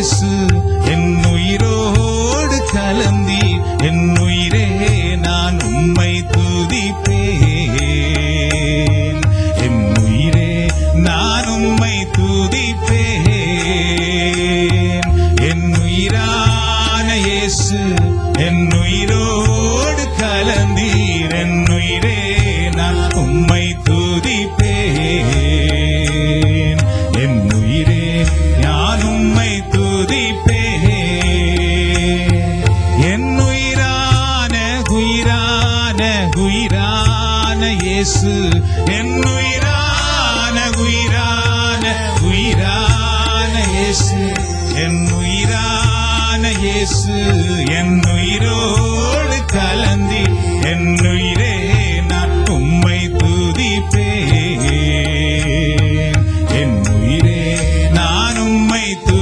இயேசு என் உயிரோடு கலந்தி என் உயிரே நான் உம்மை துதிப்பேன் என் உயிரே நான் உம்மை துதிப்பேன் என் உயிரான இயேசு என் உயிரோடு கலந்தீர் என் உயிரே நான் உம்மை துதிப்பேன் என் உயிரே நான் உம்மை துதிப்பேன் என் உயிரான உயிரான உயிரான இயேசு என் உயிரான உயிரான உயிரான இயேசு என் உயிரான இயேசு என் உயிரோடு கலந்தி என் உயிரே நான் உம்மை துதிப்பேன் என் உயிரே நான் உம்மை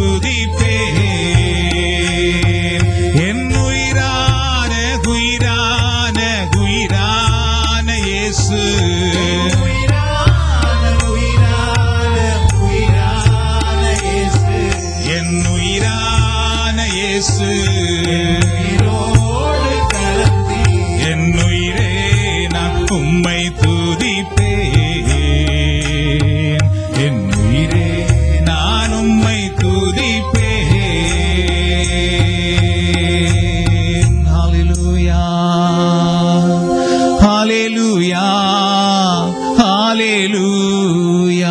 துதிப்பேன் என் உயிரான உயிரான உயிரான இயேசு என் உயிரான இயேசு என் உயிரே நான் உம்மை துதிப்பேன் என் உயிரே நான் உம்மை துதிப்பேன் ஹalleluya ஹalleluya ஹalleluya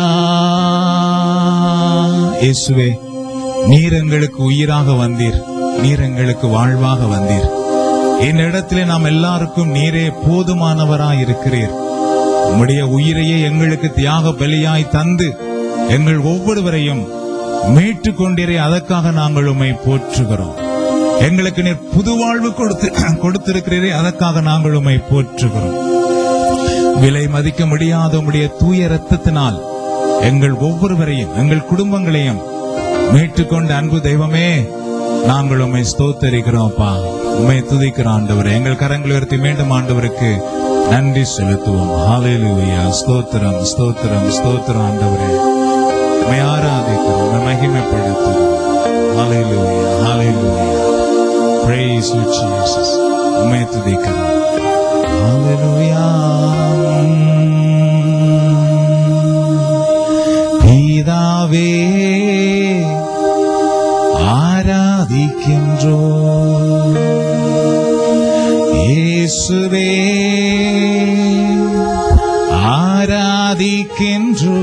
இயேசுவே நீர் எங்களுக்கு உயிராக வந்தீர் நீர் எங்களுக்கு வாழ்வாக வந்தீர் என்னிடத்திலே நாம் எல்லாருக்கும் நீரே போதுமானவராய் இருக்கிறீர் உம்முடைய உயிரையே எங்களுக்கு தியாக பலியாய் தந்து எங்கள் ஒவ்வொருவரையும் மீட்டுக் கொண்டீரே அதற்காக நாங்கள் உம்மை போற்றுகிறோம் எங்களுக்கு நீர் புது வாழ்வு கொடுத்து கொடுத்திருக்கிறீரே அதற்காக நாங்கள் உம்மை போற்றுகிறோம் விலை மதிக்க முடியாத உம்முடைய தூய ரத்தத்தினால் எங்கள் ஒவ்வொருவரையும் எங்கள் குடும்பங்களையும் மீட்டுக்கொண்ட அன்பு தெய்வமே நாங்கள் உம்மை ஸ்தோத்தரிக்கிறோம்ப்பா உம்மை துதிக்கிறோம் ஆண்டவரே எங்கள் கரங்களை உயர்த்தி மீண்டும் ஆண்டவருக்கு நன்றி செலுத்துவோம் ஹalleluya ஸ்தோத்திரம் ஸ்தோத்திரம் ஸ்தோத்திரம் ஆண்டவரே உம்மை ஆராதிக்கிறோம் உம்மை மகிமைப்படுத்துகிறோம் ஹalleluya ஹalleluya praise you jesus உம்மை துதிக்கிறோம் ஹalleluya பிதாவே ஆராதிக்கின்றோ இயேசுவே ஆராதிக்கின்றோ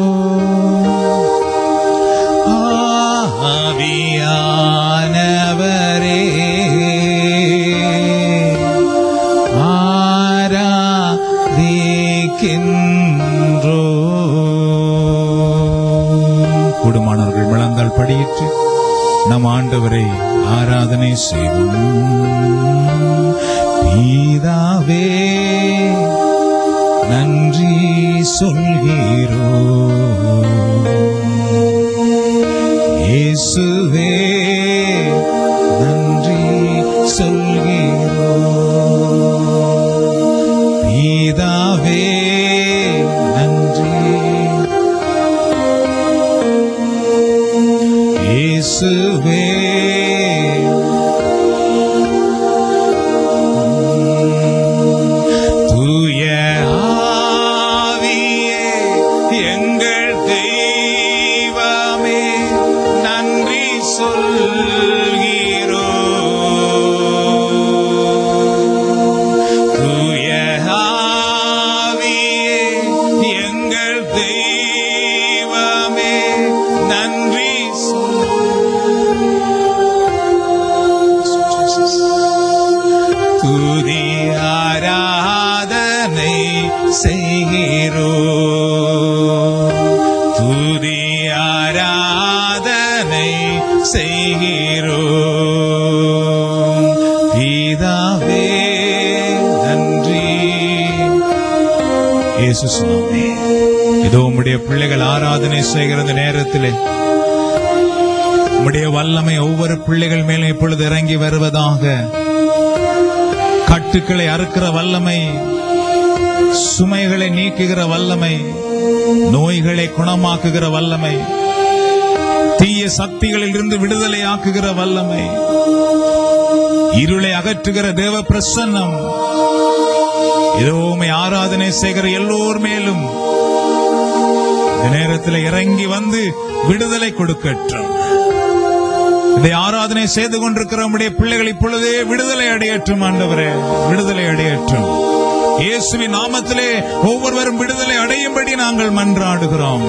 ஆவியானவரே ஆராதிக்கின்றோ கூடுமானவர்கள் முழந்தால் படியிட்டு நம் ஆண்டவரை ஆராதனை செய்வோம் பீதாவே நன்றி சொல்கிறோ இயேசுவே நன்றி சொல்கிறோ பீதாவே நன்றி இயேசுவே தூய ஆவியே எங்கள் தெய்வமே நன்றி சொல்கிறோ தூய ஆவியே எங்கள் தெய்வமே நன்றி சொல் துதி ஆராதனை செய்கிறோ துதி ஆராதனை செய்கிறோ பிதாவே நன்றி இயேசு சுவாமி இதோ உம்முடைய பிள்ளைகள் ஆராதனை செய்கிற இந்த நேரத்திலே உம்முடைய வல்லமை ஒவ்வொரு பிள்ளைகள் மேலும் இப்பொழுது இறங்கி வருவதாக கட்டுக்களை அறுக்கிற வல்லமை சுமைகளை நீக்குகிற வல்லமை நோய்களை குணமாக்குகிற வல்லமை தீய சக்திகளில் இருந்து விடுதலை ஆக்குகிற வல்லமை இருளை அகற்றுகிற தேவ பிரசன்னம் இதோமை ஆராதனை செய்கிற எல்லோர் மேலும் இந்த நேரத்தில் இறங்கி வந்து விடுதலை கொடுக்கட்டும் இதை ஆராதனை செய்து கொண்டிருக்கிற நம்முடைய பிள்ளைகள் இப்பொழுதே விடுதலை அடையற்றும் ஆண்டவரே விடுதலை அடையற்றும் இயேசுவின் நாமத்திலே ஒவ்வொருவரும் விடுதலை அடையும்படி நாங்கள் மன்றாடுகிறோம்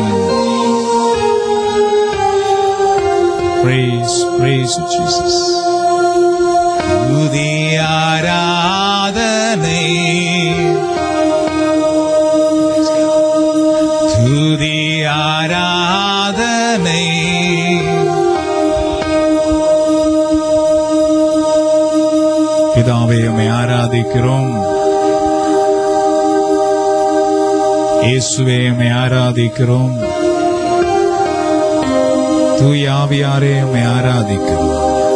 Praise, praise you, Jesus. துதி ஆராதனை துதி ஆராதனை பிதாவை உம்மை ஆராதிக்கிறோம் இயேசுவே உம்மை ஆராதிக்கிறோம் தூய ஆவியாரே உம்மை ஆராதிக்கிறோம்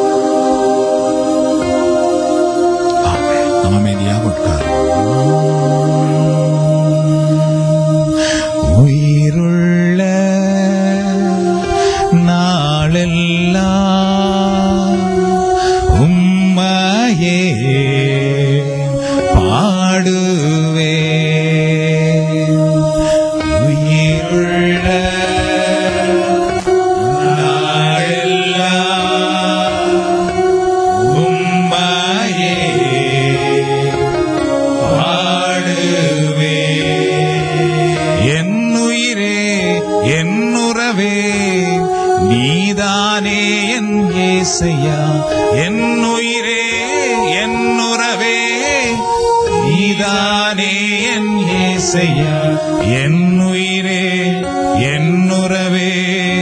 ஆமென். நாம் அமைதியாக உட்காரும் உயிருள்ள நாளெல்லாம் உம்மையே பாடுவே உயிருள்ள நாளெல்லாம் உம்மையே பாடுவே என் உயிரே என் உறவே நீதானே என் ஏசையா என் உயிரே என் உறவே நீதானே என் ஏசையா என் உயிரே என் உறவே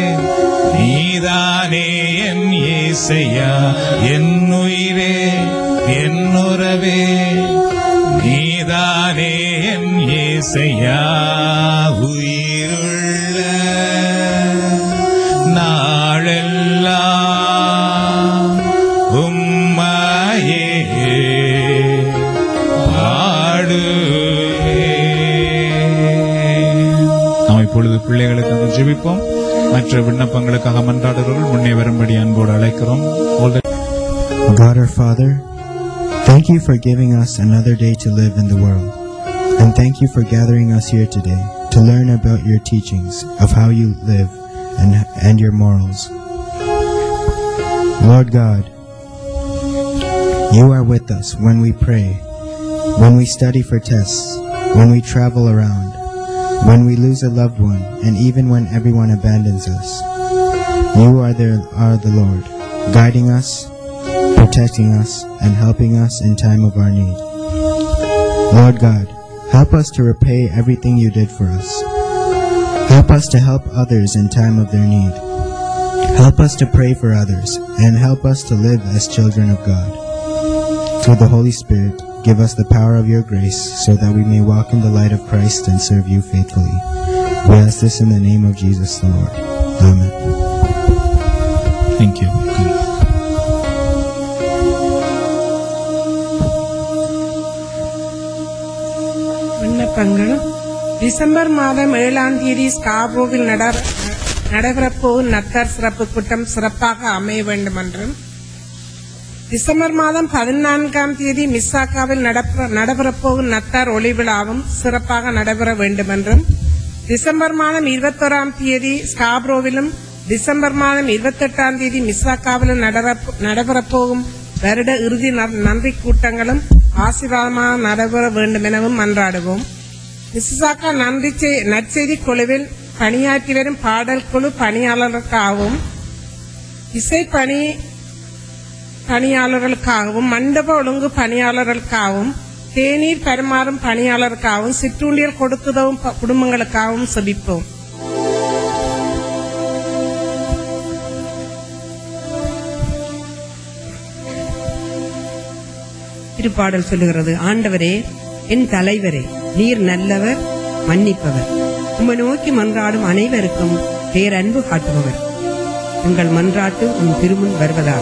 நீதானே என் ஏசையா என் உயிரே என் உறவே நீதானே என் ஏசையா உயிருள்ள நாளெல்லாம் உம்மையே பாடுவேன். நாம் இப்பொழுது பிள்ளைகளுக்காக ஜெபிப்போம் மற்ற விண்ணப்பங்களுக்காக மன்றாடுறவர்கள் முன்னே வரும்படி அன்போடு அழைக்கிறோம் All the- God our Father, thank you for giving us another day to live in the world. And thank you for gathering us here today to learn about your teachings of how you live and, and your morals. Lord God, you are with us when we pray, when we study for tests, when we travel around, when we lose a loved one, and even when everyone abandons us. You are the, are the Lord, guiding us, protecting us, and helping us in time of our need. Lord God, help us to repay everything you did for us. Help us to help others in time of their need. Help us to pray for others, and help us to live as children of God. Through the Holy Spirit, give us the power of your grace so that we may walk in the light of Christ and serve you faithfully. We ask this in the name of Jesus the Lord. Amen. Thank you. விண்ணப்பங்கள் December மாதம் ஏழாம் தேதி ஸ்காப்ரோவில் நட- நடைபெறப்போகும் நத்தார் சிறப்பு கூட்டம் சிறப்பாக அமைய வேண்டும் என்றும் டிசம்பர் மாதம் பதினான்காம் தேதி மிஸ்ஸாக்காவில் நடப்ப- நடைபெறப்போகும் நத்தார் ஒளி விழாவும் சிறப்பாக நடைபெற வேண்டும் என்றும் டிசம்பர் மாதம் இருபத்தோராம் தேதி ஸ்காப்ரோவிலும் டிசம்பர் மாதம் இருபத்தெட்டாம் தேதி மிஸ்ஸாக்காவிலும் நடரப்- நடைபெறப்போகும் வருட இறுதி ந- நன்றி கூட்டங்களும் ஆசீர்வாதமாக நடைபெற வேண்டும் எனவும் மன்றாடுவோம் மிஸ்ஸாக்கா நன்றி செய்- நற்செய்தி குழுவில் பணியாற்றி வரும் பாடல் குழு பணியாளர்களுக்காகவும் இசை பணி பணியாளர்களுக்காகவும் மண்டப ஒழுங்கு பணியாளர்களுக்காகவும் தேநீர் பரிமாறும் பணியாளருக்காகவும் சிற்றுண்டியல் கொடுக்குதவும் ப- குடும்பங்களுக்காகவும் செபிப்போம் திருப்பாடல் சொல்லுகிறது ஆண்டவரே என் தலைவரே நீர் நல்லவர் மன்னிப்பவர் உம்மை நோக்கி மன்றாடும் அனைவருக்கும் பேரன்பு காட்டுபவர் உங்கள் மன்றாட்டு உன் திருமுன் வருவதாக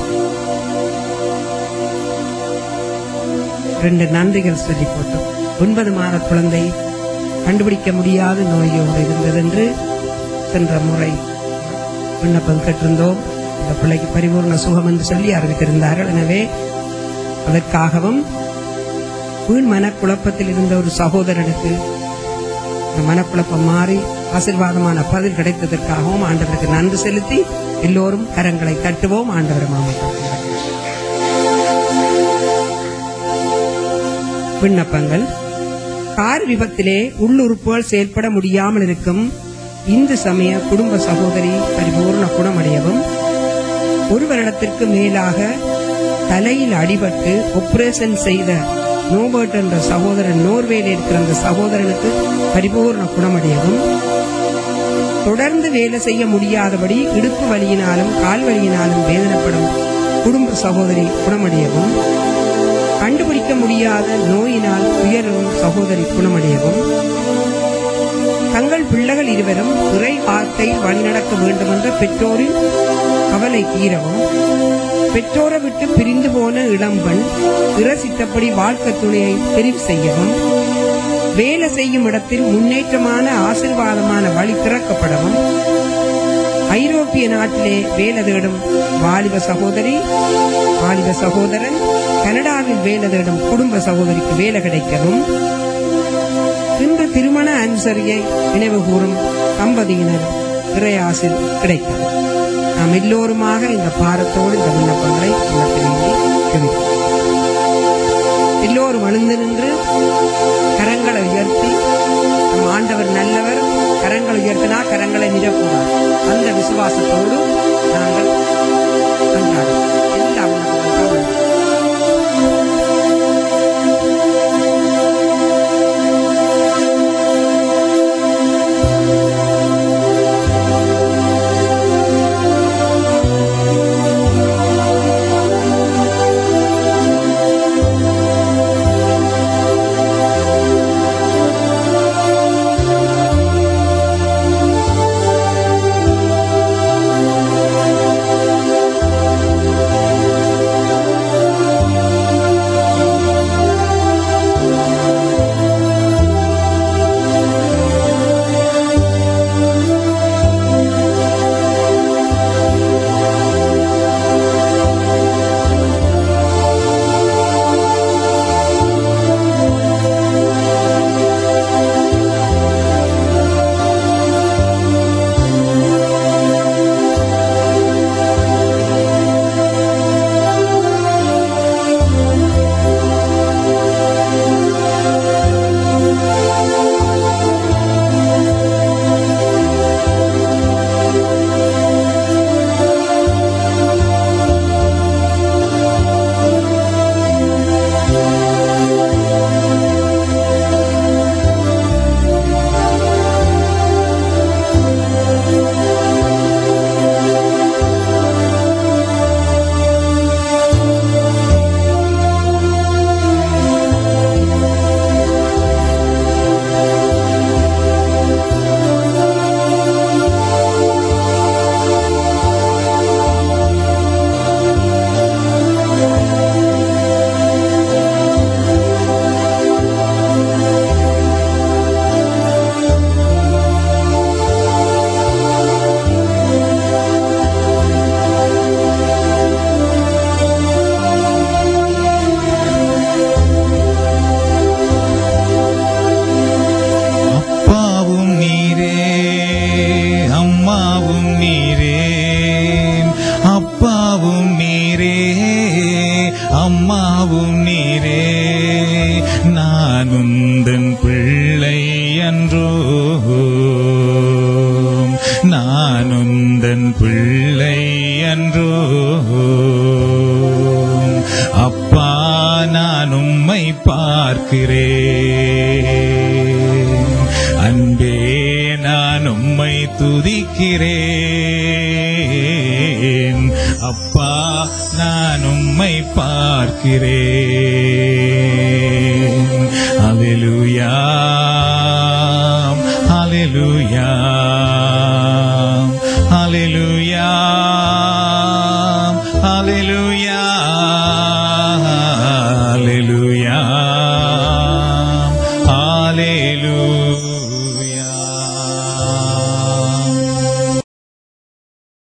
ரெண்டு நன்றிகள் சொல்லி போட்டோம் ஒன்பது மாத குழந்தை கண்டுபிடிக்க முடியாத நோயோடு இருந்ததென்று சென்ற முறை விண்ணப்பம் கேட்டிருந்தோம் இந்த பிள்ளைக்கு பரிபூர்ண சுகம் என்று சொல்லி அறிவித்திருந்தார்கள் எனவே அதற்காகவும் வீண் மனக்குழப்பத்தில் இருந்த ஒரு சகோதரனுக்கு இந்த மனக்குழப்பம் மாறி ஆசீர்வாதமான பதில் கிடைத்ததற்காகவும் ஆண்டவருக்கு நன்றி செலுத்தி எல்லோரும் கரங்களை தட்டுவோம் ஆண்டவர் மாமட்டம் விண்ணப்பங்கள் கார் விபத்திலே உள்ளுறுப்புகள் செயல்பட முடியாமல் இருக்கும் இந்து சமய குடும்ப சகோதரி பரிபூர்ண குணமடையவும் ஒரு வருடத்திற்கு மேலாக தலையில் அடிபட்டு ஆபரேஷன் செய்த நோபர்ட் என்ற சகோதரன் நோர்வேல இருக்கிற அந்த சகோதரனுக்கு பரிபூர்ண குணமடையவும் தொடர்ந்து வேலை செய்ய முடியாதபடி இடுப்பு வலியினாலும் கால் வலியினாலும் வேதனைப்படும் குடும்ப சகோதரி குணமடையவும் கண்டுபிடிக்க முடியாத நோயினால் துயரும் சகோதரி குணமடையவும் தங்கள் பிள்ளைகள் இருவரும் இறை வார்த்தை வழிநடக்க வேண்டும் என்ற பெற்றோரின் கவலை தீரவும் பெற்றோரை விட்டு பிரிந்து போன இளம்பெண் இரசித்தபடி வாழ்க்கை துணையை தெரிவு செய்யவும் வேலை செய்யும் இடத்தில் முன்னேற்றமான ஆசிர்வாதமான வழி திறக்கப்படவும் ஐரோப்பிய நாட்டிலே வேலை தேடும் வாலிப சகோதரி வாலிப சகோதரன் கனடாவில் வேலை தேடும் குடும்ப சகோதரிக்கு வேலை கிடைக்கவும் இன்று திருமண அனுசரியை நினைவு கூறும் தம்பதியினர் இறையாசில் கிடைத்தது நாம் எல்லோருமாக இந்த பாரத்தோடு இந்த விண்ணப்பங்களை உள்ளத்திலேயே ஜெபிப்போம். எல்லோரும் எழுந்து நின்று கரங்களை உயர்த்தி நம் ஆண்டவர் நல்லவர் கரங்களை உயர்த்தினா கரங்களை நிரப்புவார் அந்த விசுவாசத்தோடு நாங்கள் கொண்டாடுவோம் எல்லா விண்ணப்பங்களும் அப்பாவும் நீரே அம்மாவும் நீரே அப்பாவும் நீரே அம்மாவும் நீரே நான் உந்தன் பிள்ளை அன்றோ நான் உந்தன் பிள்ளை அன்றோ அப்பா நான் உம்மை பார்க்கிறேன் அன்பே நான் உம்மை துதிக்கிறேன் அப்பா நான் உம்மை பார்க்கிறேன் அலெலுயா அலெலுயா அலெலுயா அலெலுயா அலெலுயா அலெலுயா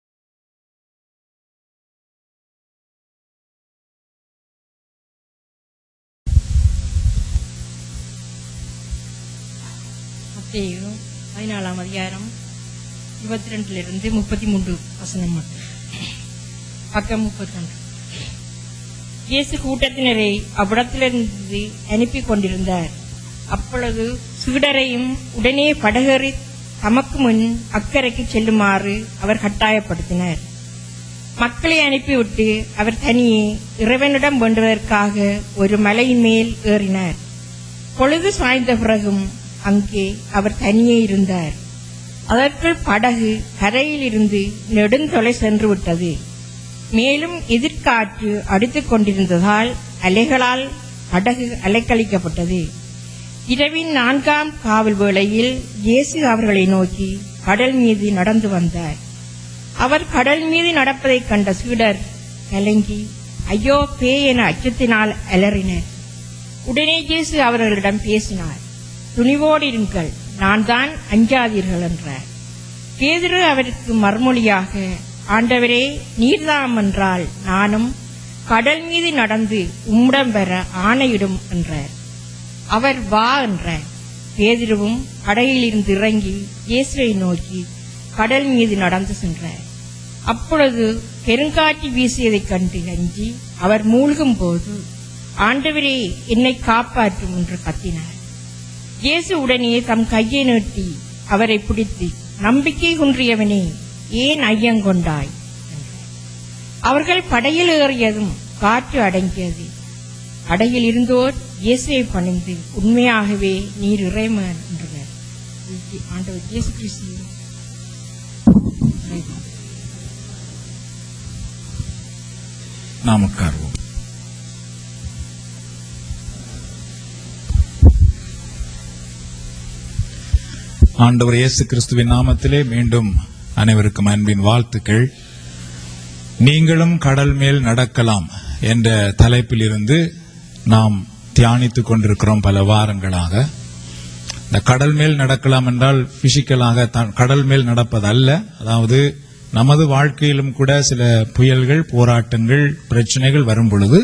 மத்தேயு பதினாலாம் அதிகாரம் இருபத்தி ரெண்டுல இருந்து முப்பத்தி மூன்று வசனம் மட்டும் பக்கம் முப்பத்தி ஒன்று இயேசு கூட்டத்தினரை அவ்விடத்திலிருந்து அனுப்பி கொண்டிருந்தார் அப்பொழுது சீடரையும் உடனே படகேறி தமக்கு முன் அக்கறைக்கு செல்லுமாறு அவர் கட்டாயப்படுத்தினார் மக்களை அனுப்பிவிட்டு அவர் தனியே இறைவனிடம் வேண்டுவதற்காக ஒரு மலையின் மேல் ஏறினார் பொழுது சாய்ந்த பிறகும் அங்கே அவர் தனியே இருந்தார் அதற்குள் படகு கரையில் இருந்து நெடுந்தொலை சென்று விட்டது மேலும் எதிர்காற்று அடித்துக் கொண்டிருந்ததால் அலைகளால் படகு அலைக்கழிக்கப்பட்டது இரவின் நான்காம் காவல் வேளையில் இயேசு அவர்களை நோக்கி கடல் மீது நடந்து வந்தார் அவர் கடல் மீது நடப்பதைக் கண்ட சீடர் கலங்கி ஐயோ பே என அச்சத்தினால் அலறினர் உடனே இயேசு அவர்களிடம் பேசினார் துணிவோடு இருங்கள் நான் தான் அஞ்சாதீர்கள் என்றார் பேதுரு அவருக்கு மறுமொழியாக ஆண்டவரே நீர்தாம் என்றால் நானும் கடல் மீது நடந்து உம்மிடம் பெற ஆணையிடும் என்றார் அவர் வா என்றார் பேதுருவும் படகிலிருந்து இறங்கி இயேசுவை நோக்கி கடல் மீது நடந்து சென்றார் அப்பொழுது பெருங்காற்று வீசியதைக் கண்டு அஞ்சி அவர் மூழ்கும் போது ஆண்டவரே என்னை காப்பாற்றும் என்று கத்தினார் இயேசு உடனே தம் கையை நீட்டி அவரை பிடித்து நம்பிக்கை குன்றியவனே ஏன் ஐயங்கொண்டாய் என்றார். அவர்கள் படையில் ஏறியதும் காற்று அடங்கியது படையில் இருந்தோர் இயேசுவை பணிந்து உண்மையாகவே நீர் இறைமன் என்றனர் ஆண்டவர் இயேசு கிறிஸ்து நாம் உட்காருவோம் ஆண்டவர் இயேசு கிறிஸ்துவின் நாமத்திலே மீண்டும் அனைவருக்கும் அன்பின் வாழ்த்துக்கள் நீங்களும் கடல் மேல் நடக்கலாம் என்ற தலைப்பில் இருந்து நாம் தியானித்துக் கொண்டிருக்கிறோம் பல வாரங்களாக இந்த கடல் மேல் நடக்கலாம் என்றால் பிசிக்கலாக த- கடல் மேல் நடப்பதல்ல அதாவது நமது வாழ்க்கையிலும் கூட சில புயல்கள் போராட்டங்கள் பிரச்சனைகள் வரும் பொழுது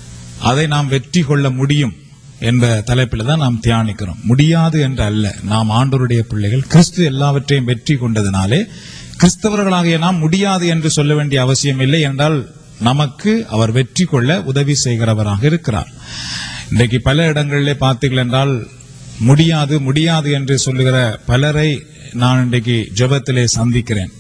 அதை நாம் வெற்றி கொள்ள முடியும் என்ற தலைப்பில் தான் நாம் தியானிக்கிறோம் முடியாது என்று அல்ல நாம் ஆண்டவருடைய பிள்ளைகள் கிறிஸ்து எல்லாவற்றையும் வெற்றி கொண்டதினாலே கிறிஸ்தவர்களாகிய நாம் முடியாது என்று சொல்ல வேண்டிய அவசியம் இல்லை என்றால் நமக்கு அவர் வெற்றி கொள்ள உதவி செய்கிறவராக இருக்கிறார் இன்றைக்கு பல இடங்களிலே பார்த்தீர்கள் என்றால் முடியாது முடியாது என்று சொல்லுகிற பலரை நான் இன்றைக்கு ஜெபத்திலே சந்திக்கிறேன்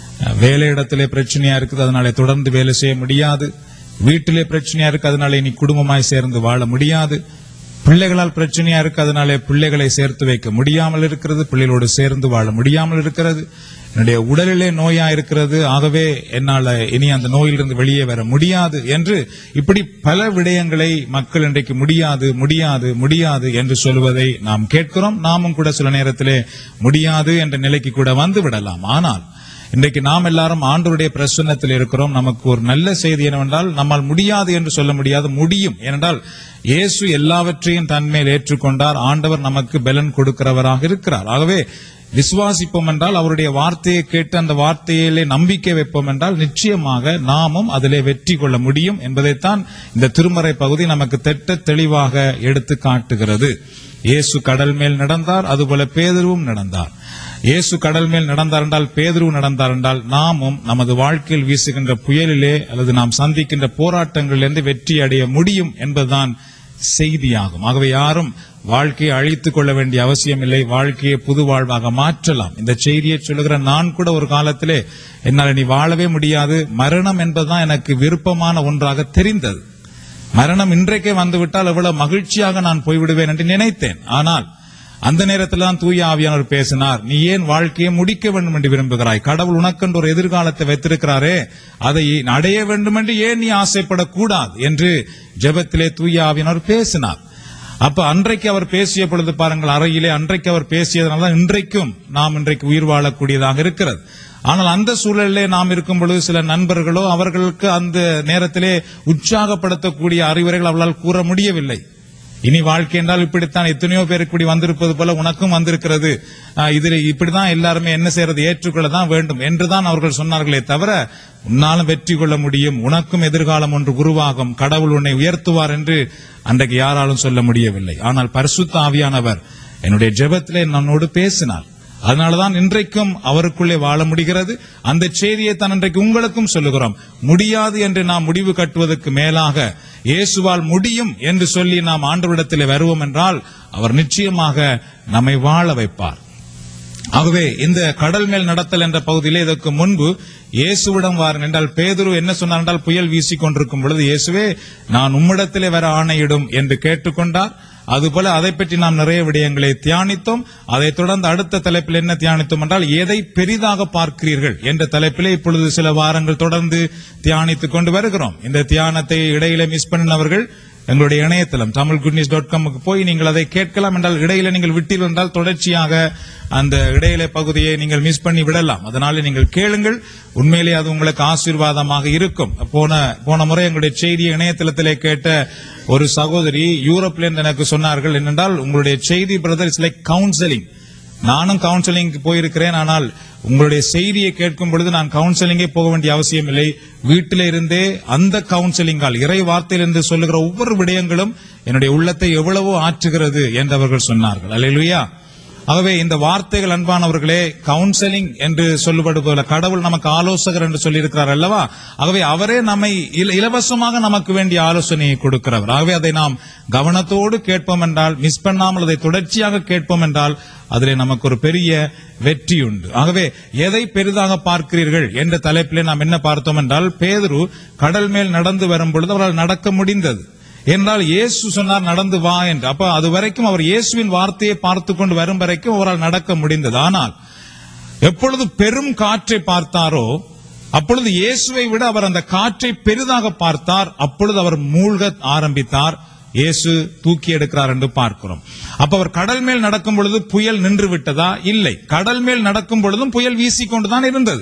வேலை இடத்திலே பிரச்சனையா இருக்குது அதனால தொடர்ந்து வேலை செய்ய முடியாது வீட்டிலே பிரச்சனையா இருக்கு அதனால இனி குடும்பமாய் சேர்ந்து வாழ முடியாது பிள்ளைகளால் பிரச்சனையா இருக்கு அதனாலே பிள்ளைகளை சேர்த்து வைக்க முடியாமல் இருக்கிறது பிள்ளைகளோடு சேர்ந்து வாழ முடியாமல் இருக்கிறது என்னுடைய உடலிலே நோயா இருக்கிறது ஆகவே என்னால இனி அந்த நோயிலிருந்து வெளியே வர முடியாது என்று இப்படி பல விடயங்களை மக்கள் இன்றைக்கு முடியாது முடியாது முடியாது என்று சொல்வதை நாம் கேட்கிறோம் நாமும் கூட சில நேரத்திலே முடியாது என்ற நிலைக்கு கூட வந்து விடலாம் ஆனால் இன்றைக்கு நாம் எல்லாரும் ஆண்டவருடைய பிரசன்னத்தில் இருக்கிறோம் நமக்கு ஒரு நல்ல செய்தி என்னவென்றால் நம்மால் முடியாது என்று சொல்ல முடியாது முடியும் ஏனென்றால் இயேசு எல்லாவற்றையும் தன்மேல் ஏற்றுக்கொண்டார் ஆண்டவர் நமக்கு பலன் கொடுக்கிறவராக இருக்கிறார் ஆகவே விசுவாசிப்போம் என்றால் அவருடைய வார்த்தையை கேட்டு அந்த வார்த்தையிலே நம்பிக்கை வைப்போம் என்றால் நிச்சயமாக நாமும் அதிலே வெற்றி கொள்ள முடியும் என்பதைத்தான் இந்த திருமறை பகுதி நமக்கு திட்ட தெளிவாக எடுத்து காட்டுகிறது இயேசு கடல் மேல் நடந்தார் அதுபோல பேதுருவும் நடந்தார் இயேசு கடல் மேல் நடந்தார் என்றால் பேதுருவும் நடந்தார் என்றால் நாமும் நமது வாழ்க்கையில் வீசுகின்ற புயலிலே அல்லது நாம் சந்திக்கின்ற போராட்டங்களிலிருந்து வெற்றி அடைய முடியும் என்பதுதான் செய்தியாகும் ஆகவே யாரும் வாழ்க்கையை அழித்துக் கொள்ள வேண்டிய அவசியம் இல்லை வாழ்க்கையை புது வாழ்வாக மாற்றலாம் இந்த செய்தியை சொல்லுகிற நான் கூட ஒரு காலத்திலே என்னால் நீ வாழவே முடியாது மரணம் என்பதுதான் எனக்கு விருப்பமான ஒன்றாக தெரிந்தது மரணம் இன்றைக்கே வந்துவிட்டால் எவ்வளவு மகிழ்ச்சியாக நான் போய்விடுவேன் என்று நினைத்தேன் ஆனால் அந்த நேரத்தில் தான் தூய ஆவியானவர் பேசினார் நீ ஏன் வாழ்க்கையை முடிக்க வேண்டும் என்று விரும்புகிறாய் கடவுள் உனக்கென்று ஒரு எதிர்காலத்தை வைத்திருக்கிறாரே அதை அடைய வேண்டும் என்று ஏன் நீ ஆசைப்படக்கூடாது என்று ஜெபத்திலே தூய ஆவியானவர் பேசினார் அப்ப அன்றைக்கு அவர் பேசிய பொழுது பாருங்கள் அறையிலே அன்றைக்கு அவர் பேசியதனால தான் இன்றைக்கும் நாம் இன்றைக்கு உயிர் வாழக்கூடியதாக இருக்கிறது ஆனால் அந்த சூழலிலே நாம் இருக்கும் பொழுது சில நண்பர்களோ அவர்களுக்கு அந்த நேரத்திலே உற்சாகப்படுத்தக்கூடிய அறிவுரைகள் அவர்களால் கூற முடியவில்லை இனி வாழ்க்கை என்றால் இப்படித்தான் எத்தனையோ பேருக்கு இப்படி வந்திருப்பது போல உனக்கும் வந்திருக்கிறது ஆஹ் இதில் இப்படிதான் எல்லாருமே என்ன செய்யறது ஏற்றுக்கொள்ள தான் வேண்டும் என்றுதான் அவர்கள் சொன்னார்களே தவிர உன்னாலும் வெற்றி கொள்ள முடியும் உனக்கும் எதிர்காலம் ஒன்று உருவாகும் கடவுள் உன்னை உயர்த்துவார் என்று அன்றைக்கு யாராலும் சொல்ல முடியவில்லை ஆனால் பரிசுத்த ஆவியானவர் என்னுடைய ஜெபத்திலே என்னோடு பேசினார் அதனாலதான் இன்றைக்கும் அவருக்குள்ளே வாழ முடிகிறது அந்த செய்தியை தான் இன்றைக்கு உங்களுக்கும் சொல்லுகிறோம் முடியாது என்று நாம் முடிவு கட்டுவதற்கு மேலாக இயேசுவால் முடியும் என்று சொல்லி நாம் ஆண்டவரிடத்திலே வருவோம் என்றால் அவர் நிச்சயமாக நம்மை வாழ வைப்பார் ஆகவே இந்த கடல் மேல் நடத்தல் என்ற பகுதியிலே இதற்கு முன்பு இயேசுவிடம் வாருங்கள் என்றால் பேதுரு என்ன சொன்னார் என்றால் புயல் வீசிக் கொண்டிருக்கும் பொழுது இயேசுவே நான் உம்மிடத்திலே வர ஆணையிடும் என்று கேட்டுக்கொண்டார் அதுபோல அதை பற்றி நாம் நிறைய விடயங்களை தியானித்தோம் அதைத் தொடர்ந்து அடுத்த தலைப்பில் என்ன தியானித்தோம் என்றால் எதை பெரிதாக பார்க்கிறீர்கள் என்ற தலைப்பிலே இப்பொழுது சில வாரங்கள் தொடர்ந்து தியானித்துக் கொண்டு வருகிறோம் இந்த தியானத்தை இடையில மிஸ் பண்ணினவர்கள் எங்களுடைய இணையதளம் தமிழ் குட்னிஸ் டாட் காமுக்கு போய் நீங்கள் அதை கேட்கலாம் என்றால் இடையில நீங்கள் விட்டீர்கள் என்றால் தொடர்ச்சியாக அந்த இடையில பகுதியை நீங்கள் மிஸ் பண்ணி விடலாம் அதனால நீங்கள் கேளுங்கள் உண்மையிலே அது உங்களுக்கு ஆசீர்வாதமாக இருக்கும் போன போன முறை எங்களுடைய செய்தியை இணையதளத்திலே கேட்ட ஒரு சகோதரி யூரோப்ல இருந்து எனக்கு சொன்னார்கள் என்னென்றால் உங்களுடைய செய்தி பிரதர் இஸ் லைக் கவுன்சிலிங் நானும் கவுன்சிலிங் போயிருக்கிறேன் ஆனால் உங்களுடைய செய்தியை கேட்கும் பொழுது நான் கவுன்சிலிங்கே போக வேண்டிய அவசியம் இல்லை வீட்டிலே இருந்தே அந்த கவுன்சிலிங்கால் இறை வார்த்தையிலிருந்து சொல்லுகிற ஒவ்வொரு விடயங்களும் என்னுடைய உள்ளத்தை எவ்வளவோ ஆற்றுகிறது என்று அவர்கள் சொன்னார்கள் அல்லேலூயா ஆகவே இந்த வார்த்தைகள் அன்பானவர்களே கவுன்சிலிங் என்று சொல்லப்படுவதில்ல கடவுள் நமக்கு ஆலோசகர் என்று சொல்லியிருக்கிறார் அல்லவா ஆகவே அவரே நம்மை இல- இலவசமாக நமக்கு வேண்டிய ஆலோசனையை கொடுக்கிறவர் ஆகவே அதை நாம் கவனத்தோடு கேட்போம் என்றால் மிஸ் பண்ணாமல் அதை தொடர்ச்சியாக கேட்போம் என்றால் அதிலே நமக்கு ஒரு பெரிய வெற்றி உண்டு ஆகவே எதை பெரிதாக பார்க்கிறீர்கள் என்ற தலைப்பிலே நாம் என்ன பார்த்தோம் என்றால் பேதுரு கடல் மேல் நடந்து வரும் பொழுது அவரால் நடக்க முடிந்தது என்றால் இயேசு சொன்னார் நடந்து வா என்று அப்ப அது வரைக்கும் அவர் இயேசுவின் வார்த்தையை பார்த்து கொண்டு வரும் வரைக்கும் அவரால் நடக்க முடிந்தது ஆனால் எப்பொழுது பெரும் காற்றை பார்த்தாரோ அப்பொழுது இயேசுவை விட அவர் அந்த காற்றை பெரிதாக பார்த்தார் அப்பொழுது அவர் மூழ்க ஆரம்பித்தார் இயேசு தூக்கி எடுக்கிறார் என்று பார்க்கிறோம் அப்ப அவர் கடல் மேல் நடக்கும் பொழுது புயல் நின்று விட்டதா இல்லை கடல் மேல் நடக்கும் பொழுதும் புயல் வீசிக்கொண்டுதான் இருந்தது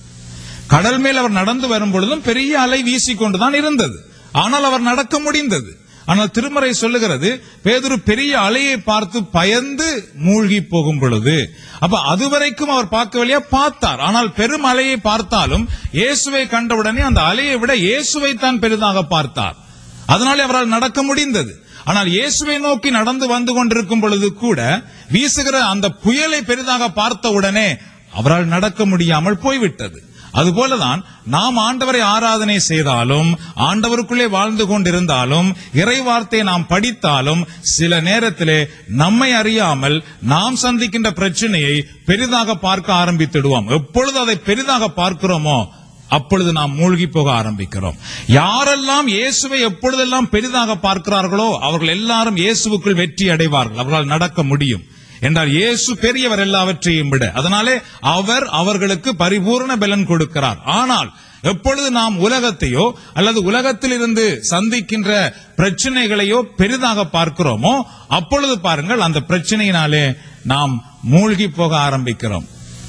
கடல் மேல் அவர் நடந்து வரும் பொழுதும் பெரிய அலை வீசிக்கொண்டுதான் இருந்தது ஆனால் அவர் நடக்க முடிந்தது ஆனால் திருமறை சொல்லுகிறது பேதுரு பெரிய அலையை பார்த்து பயந்து மூழ்கி போகும் பொழுது அப்ப அதுவரைக்கும் அவர் பார்க்கவில்லையா பார்த்தார் ஆனால் பெரும் அலையை பார்த்தாலும் இயேசுவை கண்டவுடனே அந்த அலையை விட இயேசுவை தான் பெரிதாக பார்த்தார் அதனாலே அவரால் நடக்க முடிந்தது ஆனால் இயேசுவை நோக்கி நடந்து வந்து கொண்டிருக்கும் பொழுது கூட வீசுகிற அந்த புயலை பெரிதாக பார்த்த உடனே அவரால் நடக்க முடியாமல் போய்விட்டது அதுபோலதான் நாம் ஆண்டவரை ஆராதனை செய்தாலும் ஆண்டவருக்குள்ளே வாழ்ந்து கொண்டிருந்தாலும் இறை வார்த்தையை நாம் படித்தாலும் சில நேரத்திலே நம்மை அறியாமல் நாம் சந்திக்கின்ற பிரச்சனையை பெரிதாக பார்க்க ஆரம்பித்திடுவோம் எப்பொழுது அதை பெரிதாக பார்க்கிறோமோ அப்பொழுது நாம் மூழ்கி போக ஆரம்பிக்கிறோம் யாரெல்லாம் இயேசுவை எப்பொழுதெல்லாம் பெரிதாக பார்க்கிறார்களோ அவர்கள் எல்லாரும் இயேசுவுக்குள் வெற்றி அடைவார்கள் அவர்களால் நடக்க முடியும் என்றால் இயேசு பெரியவர் எல்லாவற்றையும் விட அதனாலே அவர் அவர்களுக்கு பரிபூர்ண பலன் கொடுக்கிறார் ஆனால் எப்பொழுது நாம் உலகத்தையோ அல்லது உலகத்தில் இருந்து சந்திக்கின்ற பிரச்சனைகளையோ பெரிதாக பார்க்கிறோமோ அப்பொழுது பாருங்கள் அந்த பிரச்சனையினாலே நாம் மூழ்கி போக ஆரம்பிக்கிறோம்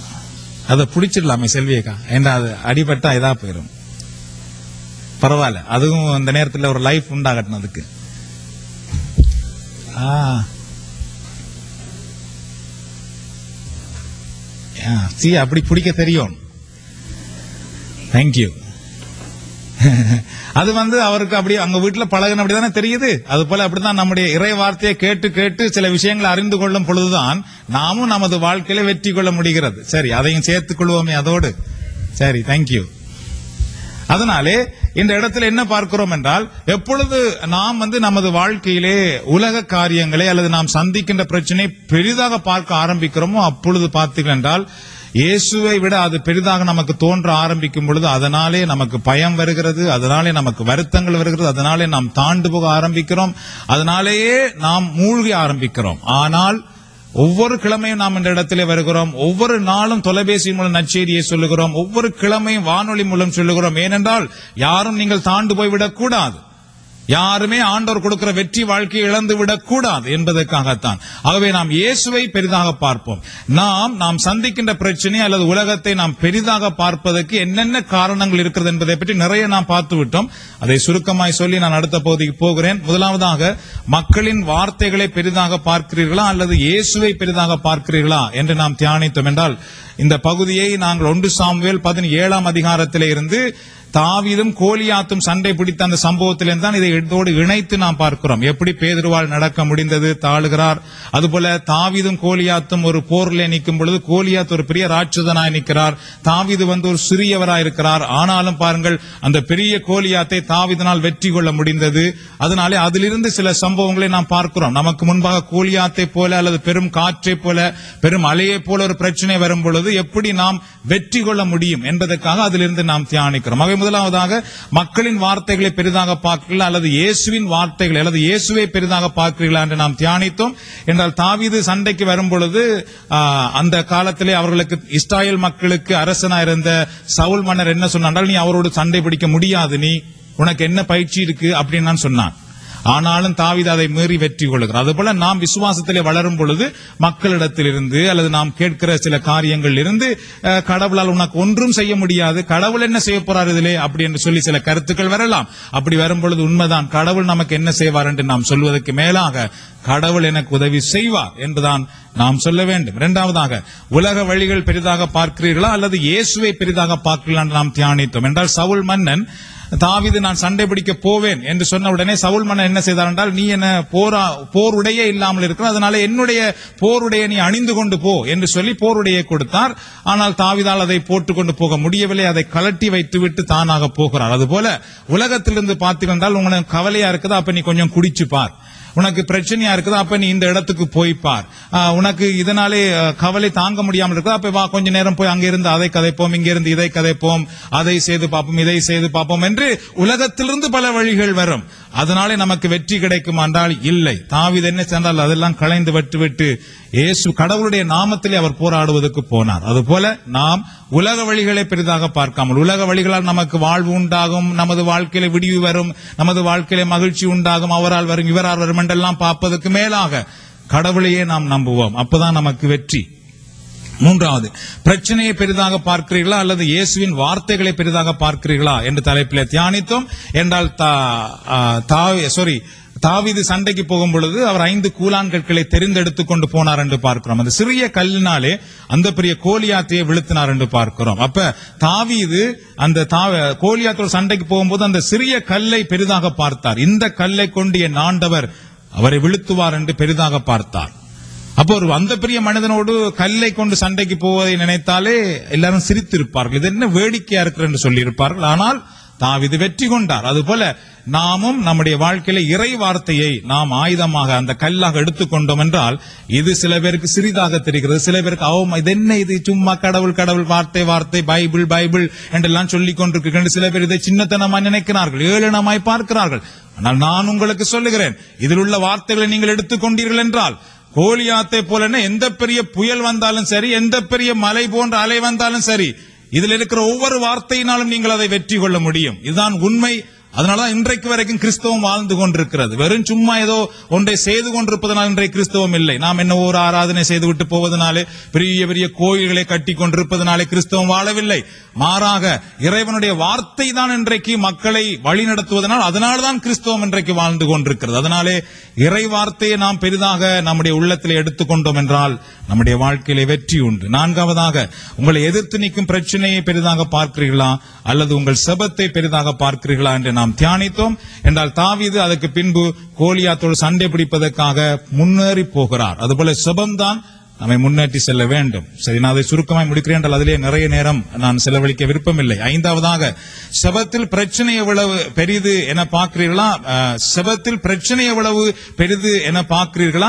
அதை பிடிச்சிடலாமே செல்வியக்கா ஏன்னா அது அடிபட்டா இதா போயிடும் பரவாயில்ல அதுவும் அந்த நேரத்தில் ஒரு லைஃப் உண்டாகட்டும் அதுக்கு ஆ சி அப்படி பிடிக்க தெரியும் தேங்க்யூ அது வந்து அவருக்கு அப்படி அங்க வீட்டுல பழகின அப்படிதானே தெரியுது அது போல அப்படிதான் நம்முடைய இறை வார்த்தையை கேட்டு கேட்டு சில விஷயங்களை அறிந்து கொள்ளும் பொழுதுதான் நாமும் நமது வாழ்க்கையில வெற்றி கொள்ள முடிகிறது சரி அதையும் சேர்த்துக் கொள்வோமே அதோடு சரி தேங்க்யூ அதனாலே இந்த இடத்துல என்ன பார்க்கிறோம் என்றால் எப்பொழுது நாம் வந்து நமது வாழ்க்கையிலே உலக காரியங்களை அல்லது நாம் சந்திக்கின்ற பிரச்சனை பெரிதாக பார்க்க ஆரம்பிக்கிறோமோ அப்பொழுது பார்த்தீர்கள் என்றால் இயேசுவை விட அது பெரிதாக நமக்கு தோன்ற ஆரம்பிக்கும் பொழுது அதனாலே நமக்கு பயம் வருகிறது அதனாலே நமக்கு வருத்தங்கள் வருகிறது அதனாலே நாம் தாண்டு போக ஆரம்பிக்கிறோம் அதனாலேயே நாம் மூழ்கி ஆரம்பிக்கிறோம் ஆனால் ஒவ்வொரு கிழமையும் நாம் இந்த இடத்திலே வருகிறோம் ஒவ்வொரு நாளும் தொலைபேசி மூலம் நற்செய்தியை சொல்லுகிறோம் ஒவ்வொரு கிழமையும் வானொலி மூலம் சொல்லுகிறோம் ஏனென்றால் யாரும் நீங்கள் தாண்டு போய்விடக் கூடாது யாருமே ஆண்டவர் கொடுக்கிற வெற்றி வாழ்க்கையை இழந்து விடக் கூடாது என்பதற்காகத்தான் ஆகவே நாம் இயேசுவை பெரிதாக பார்ப்போம் நாம் நாம் சந்திக்கின்ற பிரச்சனை அல்லது உலகத்தை நாம் பெரிதாக பார்ப்பதற்கு என்னென்ன காரணங்கள் இருக்கிறது என்பதை பற்றி நிறைய நாம் பார்த்து விட்டோம் அதை சுருக்கமாய் சொல்லி நான் அடுத்த பகுதிக்கு போகிறேன் முதலாவதாக மக்களின் வார்த்தைகளை பெரிதாக பார்க்கிறீர்களா அல்லது இயேசுவை பெரிதாக பார்க்கிறீர்களா என்று நாம் தியானித்தோம் என்றால் இந்த பகுதியை நாங்கள் ஒன்று சாமுவேல் பதினேழாம் அதிகாரத்திலே இருந்து தாவீதும் கோலியாத்தும் சண்டை பிடித்த அந்த சம்பவத்திலிருந்து தான் இதை இதோடு இணைத்து நாம் பார்க்கிறோம் எப்படி பேதுருவால் நடக்க முடிந்தது தாழுகிறார் அதுபோல தாவீதும் கோலியாத்தும் ஒரு போரிலே நிற்கும் பொழுது கோலியாத் ஒரு பெரிய ராட்சதனாய் நிற்கிறார் தாவீது வந்து ஒரு சிறியவராய் இருக்கிறார் ஆனாலும் பாருங்கள் அந்த பெரிய கோலியாத்தை தாவீதினால் வெற்றி கொள்ள முடிந்தது அதனாலே அதிலிருந்து சில சம்பவங்களை நாம் பார்க்கிறோம் நமக்கு முன்பாக கோலியாத்தை போல அல்லது பெரும் காற்றை போல பெரும் அலையை போல ஒரு பிரச்சனை வரும் பொழுது எப்படி நாம் வெற்றி கொள்ள முடியும் என்பதற்காக அதிலிருந்து நாம் தியானிக்கிறோம் ஆகவே முதலாவதாக மக்களின் வார்த்தைகளை பெரிதாக பார்க்கிறீர்களா அல்லது இயேசுவின் வார்த்தைகளை அல்லது இயேசுவை பெரிதாக பார்க்கிறீர்களா என்று நாம் தியானித்தோம் என்றால் தாவீது சண்டைக்கு வரும் பொழுது ஆ, அந்த காலத்திலே அவர்களுக்கு இஸ்ராயேல் மக்களுக்கு அரசனா இருந்த சவுல் மன்னர் என்ன சொன்னால் நீ அவரோடு சண்டை பிடிக்க முடியாது நீ உனக்கு என்ன பயிற்சி இருக்கு அப்படின்னு நான் சொன்னான் ஆனாலும் தாவீது அதை மீறி வெற்றி கொள்கிறார் அதுபோல நாம் விசுவாசத்திலே வளரும் பொழுது மக்களிடத்திலிருந்து அல்லது நாம் கேட்கிற சில காரியங்கள் இருந்து அஹ், கடவுளால் உனக்கு ஒன்றும் செய்ய முடியாது கடவுள் என்ன செய்ய போறார் இதிலே அப்படி என்று சொல்லி சில கருத்துக்கள் வரலாம் அப்படி வரும் பொழுது உண்மைதான் கடவுள் நமக்கு என்ன செய்வார் என்று நாம் சொல்வதற்கு மேலாக கடவுள் எனக்கு உதவி செய்வார் என்றுதான் நாம் சொல்ல வேண்டும் இரண்டாவதாக உலக வழிகள் பெரிதாக பார்க்கிறீர்களா அல்லது இயேசுவை பெரிதாக பார்க்கிறீர்களா என்று நாம் தியானித்தோம் என்றால் சவுல் மன்னன் தாவீது நான் சண்டை பிடிக்க போவேன் என்று சொன்ன உடனே சவுல் மன்னன் என்ன செய்தார் என்றால் நீ என்ன போரா போருடைய இல்லாமல் இருக்கிற அதனால என்னுடைய போருடைய நீ அணிந்து கொண்டு போ என்று சொல்லி போருடைய கொடுத்தார் ஆனால் தாவிதால் அதை போட்டுக்கொண்டு போக முடியவில்லை அதை கலட்டி வைத்துவிட்டு தானாக போகிறார் அதுபோல உலகத்திலிருந்து பார்த்தீர்கள் உங்களுக்கு கவலையா இருக்குதா அப்ப நீ கொஞ்சம் குடிச்சு பார் உனக்கு பிரச்சனையா இருக்குதா அப்ப நீ இந்த இடத்துக்கு போய் பார் ஆஹ், உனக்கு இதனாலே அஹ், கவலை தாங்க முடியாமல் இருக்குதா அப்ப வா கொஞ்ச நேரம் போய் அங்க இருந்து அதை கதைப்போம் இங்க இருந்து இதை கதைப்போம் அதை செய்து பார்ப்போம் இதை செய்து பார்ப்போம் என்று உலகத்திலிருந்து பல வழிகள் வரும் அதனாலே நமக்கு வெற்றி கிடைக்கும் என்றால் இல்லை தாவிது என்ன சென்றால் அதெல்லாம் களைந்து விட்டு விட்டு இயேசு கடவுளுடைய நாமத்திலே அவர் போராடுவதற்கு போனார் அதுபோல நாம் உலக வழிகளை பெரிதாக பார்க்காமல் உலக வழிகளால் நமக்கு வாழ்வு உண்டாகும் நமது வாழ்க்கையில விடிவு வரும் நமது வாழ்க்கையில மகிழ்ச்சி உண்டாகும் அவரால் வரும் இவரால் வரும் என்றெல்லாம் பார்ப்பதற்கு மேலாக கடவுளையே நாம் நம்புவோம் அப்பதான் நமக்கு வெற்றி மூன்றாவது பிரச்சனையை பெரிதாக பார்க்கிறீர்களா அல்லது இயேசுவின் வார்த்தைகளை பெரிதாக பார்க்கிறீர்களா என்று தலைப்பில் தியானித்தோம் என்றால் சாரி தாவீது சண்டைக்கு போகும் பொழுது அவர் ஐந்து கூலான் கற்களை தெரிந்தெடுத்துக் கொண்டு போனார் என்று பார்க்கிறோம் அந்த சிறிய கல்லினாலே அந்த பெரிய கோலியாத்தையை விழுத்தினார் என்று பார்க்கிறோம் அப்ப தாவீது அந்த தா- கோலியாத்தோட சண்டைக்கு போகும்போது அந்த சிறிய கல்லை பெரிதாக பார்த்தார் இந்த கல்லை கொண்டு என் ஆண்டவர் அவரை விழுத்துவார் என்று பெரிதாக பார்த்தார் அப்போ ஒரு அந்த பெரிய மனிதனோடு கல்லை கொண்டு சண்டைக்கு போவதை நினைத்தாலே எல்லாரும் சிரித்திருப்பார்கள் இது என்ன வேடிக்கையா இருக்கிற என்று சொல்லியிருப்பார்கள் ஆனால் தாவிது வெற்றி கொண்டார் அதுபோல நாமும் நம்முடைய வாழ்க்கையில இறை வார்த்தையை நாம் ஆயுதமாக அந்த கல்லாக எடுத்துக்கொண்டோம் என்றால் இது சில பேருக்கு சிறிதாக தெரிகிறது சில பேருக்கு அவம் இது என்ன இது சும்மா கடவுள் கடவுள் வார்த்தை வார்த்தை பைபிள் பைபிள் என்றெல்லாம் சொல்லிக் கொண்டிருக்கின்ற சில பேர் இதை சின்னத்தனமாய் நினைக்கிறார்கள் ஏளனமாய் பார்க்கிறார்கள் ஆனால் நான் உங்களுக்கு சொல்லுகிறேன் இதில் உள்ள வார்த்தைகளை நீங்கள் எடுத்துக்கொண்டீர்கள் என்றால் கோலியாத்தை போலன எந்த பெரிய புயல் வந்தாலும் சரி எந்த பெரிய மலை போன்ற அலை வந்தாலும் சரி இதில் இருக்கிற ஒவ்வொரு வார்த்தையினாலும் நீங்கள் அதை வெற்றி கொள்ள முடியும் இதுதான் உண்மை அதனாலதான் இன்றைக்கு வரைக்கும் கிறிஸ்தவம் வாழ்ந்து கொண்டிருக்கிறது வெறும் சும்மா ஏதோ ஒன்றை செய்து கொண்டிருப்பதனால் இன்றைய கிறிஸ்தவம் இல்லை நாம் என்ன ஒரு ஆராதனை செய்து விட்டு போவதனாலே பெரிய பெரிய கோயில்களை கட்டி கொண்டிருப்பதனாலே கிறிஸ்தவம் வாழவில்லை மாறாக இறைவனுடைய வார்த்தை தான் இன்றைக்கு மக்களை வழி நடத்துவதனால் அதனால்தான் கிறிஸ்தவம் இன்றைக்கு வாழ்ந்து கொண்டிருக்கிறது அதனாலே இறை வார்த்தையை நாம் பெரிதாக நம்முடைய உள்ளத்தில் எடுத்துக்கொண்டோம் என்றால் நம்முடைய வாழ்க்கையிலே வெற்றி உண்டு நான்காவதாக உங்களை எதிர்த்து நிற்கும் பிரச்சனையை பெரிதாக பார்க்கிறீர்களா அல்லது உங்கள் செபத்தை பெரிதாக பார்க்கிறீர்களா என்று நாம் தியானித்தோம் என்றால் தாவீது அதற்கு பின்பு கோலியாத்தோடு சண்டை பிடிப்பதற்காக முன்னேறி போகிறார் அதுபோல செபம்தான் நம்மை முன்னேற்றி செல்ல வேண்டும் சரி நான் அதை சுருக்கமாய் முடிக்கிறேன் என்றால் அதிலே நிறைய நேரம் நான் செலவழிக்க விருப்பமில்லை ஐந்தாவதாக செபத்தில் பிரச்சனை எவ்வளவு பெரிது என பார்க்கிறீர்களா அஹ், செபத்தில் பிரச்சனை எவ்வளவு பெரிது என பார்க்கிறீர்களா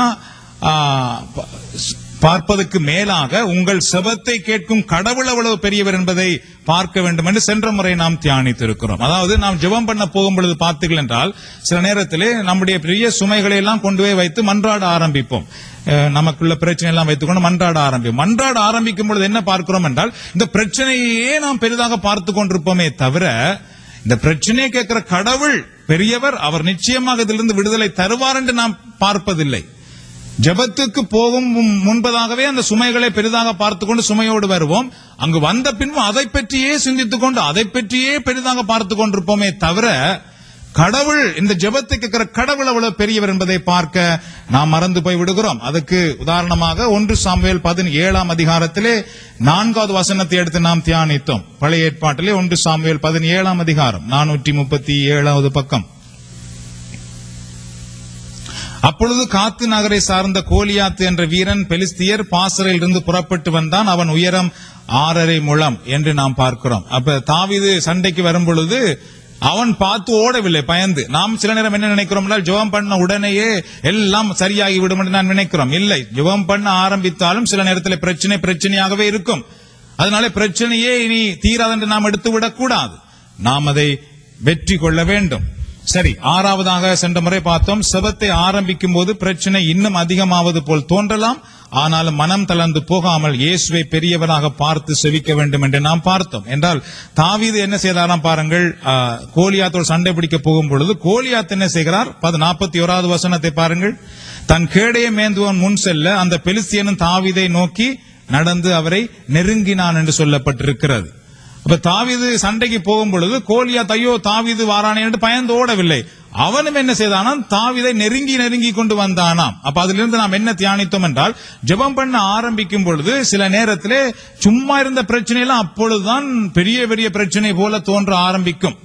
ஆஹ், ப- பார்ப்பதற்கு மேலாக உங்கள் செபத்தை கேட்கும் கடவுள் எவ்வளவு பெரியவர் என்பதை பார்க்க வேண்டும் என்று சென்ற முறை நாம் தியானித்திருக்கிறோம் அதாவது நாம் ஜெபம் பண்ண போகும் பொழுது பார்த்தீர்கள் என்றால் சில நேரத்திலே நம்முடைய பெரிய சுமைகளை எல்லாம் கொண்டு போய் வைத்து மன்றாட ஆரம்பிப்போம் அஹ் நமக்குள்ள பிரச்சனை எல்லாம் வைத்துக்கொண்டு மன்றாட ஆரம்பிப்போம் மன்றாட ஆரம்பிக்கும் பொழுது என்ன பார்க்கிறோம் என்றால் இந்த பிரச்சனையே நாம் பெரிதாக பார்த்து கொண்டிருப்போமே தவிர இந்த பிரச்சனையை கேட்கிற கடவுள் பெரியவர் அவர் நிச்சயமாக இதிலிருந்து விடுதலை தருவார் என்று நாம் பார்ப்பதில்லை ஜெபத்துக்கு போகும் முன்- முன்பதாகவே அந்த சுமைகளை பெரிதாக பார்த்துக்கொண்டு சுமையோடு வருவோம் அங்கு வந்த பின்பு அதை பற்றியே சிந்தித்துக் கொண்டு அதை பற்றியே பெரிதாக பார்த்து கொண்டிருப்போமே தவிர கடவுள் இந்த ஜெபத்தை கேட்கிற கடவுள் அவ்வளவு பெரியவர் என்பதை பார்க்க நாம் மறந்து போய் விடுகிறோம் அதுக்கு உதாரணமாக ஒன்று சாமுவேல் பதினேழாம் அதிகாரத்திலே நான்காவது வசனத்தை எடுத்து நாம் தியானித்தோம் பழைய ஏற்பாட்டிலே ஒன்று சாமுவேல் பதினேழாம் அதிகாரம் நானூற்றி முப்பத்தி ஏழாவது பக்கம் அப்பொழுது காத்து நகரை சார்ந்த கோலியாத்து என்ற வீரன் பெலிஸ்தியர் பாசறையில் இருந்து புறப்பட்டு வந்தான் அவன் உயரம் ஆறரை முழம் என்று நாம் பார்க்கிறோம் அப்ப தாவீது சண்டைக்கு வரும் பொழுது அவன் பார்த்து ஓடவில்லை பயந்து நாம் சில நேரம் என்ன நினைக்கிறோம் என்றால் ஜெபம் பண்ண உடனேயே எல்லாம் சரியாகி விடும் என்று நான் நினைக்கிறோம் இல்லை ஜெபம் பண்ண ஆரம்பித்தாலும் சில நேரத்தில் பிரச்சனை பிரச்சனையாகவே இருக்கும் அதனால பிரச்சனையே இனி தீராதென்று நாம் எடுத்து விடக்கூடாது நாம் அதை வெற்றி கொள்ள வேண்டும் சரி ஆறாவதாக சென்ற முறை பார்த்தோம் செபத்தை ஆரம்பிக்கும் போது பிரச்சனை இன்னும் அதிகமாவது போல் தோன்றலாம் ஆனாலும் மனம் தளர்ந்து போகாமல் இயேசுவை பெரியவராக பார்த்து செவிக்க வேண்டும் என்று நாம் பார்த்தோம் என்றால் தாவீது என்ன செய்தாராம் பாருங்கள் ஆ, கோலியாத்தோடு சண்டை பிடிக்க போகும் பொழுது கோலியாத் என்ன செய்கிறார் பது நாற்பத்தி ஓராவது வசனத்தை பாருங்கள் தன் கேடையை மேந்துவன் முன் செல்ல அந்த பெலிஸ்தியனும் தாவீதை நோக்கி நடந்து அவரை நெருங்கினான் என்று சொல்லப்பட்டிருக்கிறது அப்ப தாவீது சண்டைக்கு போகும் பொழுது கோலியா தையோ தாவீது வாரானே என்று பயந்து ஓடவில்லை அவனும் என்ன செய்தானாம் தாவீதை நெருங்கி நெருங்கி கொண்டு வந்தானாம் அப்ப அதிலிருந்து நாம் என்ன தியானித்தோம் என்றால் ஜெபம் பண்ண ஆரம்பிக்கும் பொழுது சில நேரத்திலே சும்மா இருந்த பிரச்சனையெல்லாம் அப்பொழுதுதான் பெரிய பெரிய பிரச்சனை போல தோன்ற ஆரம்பிக்கும்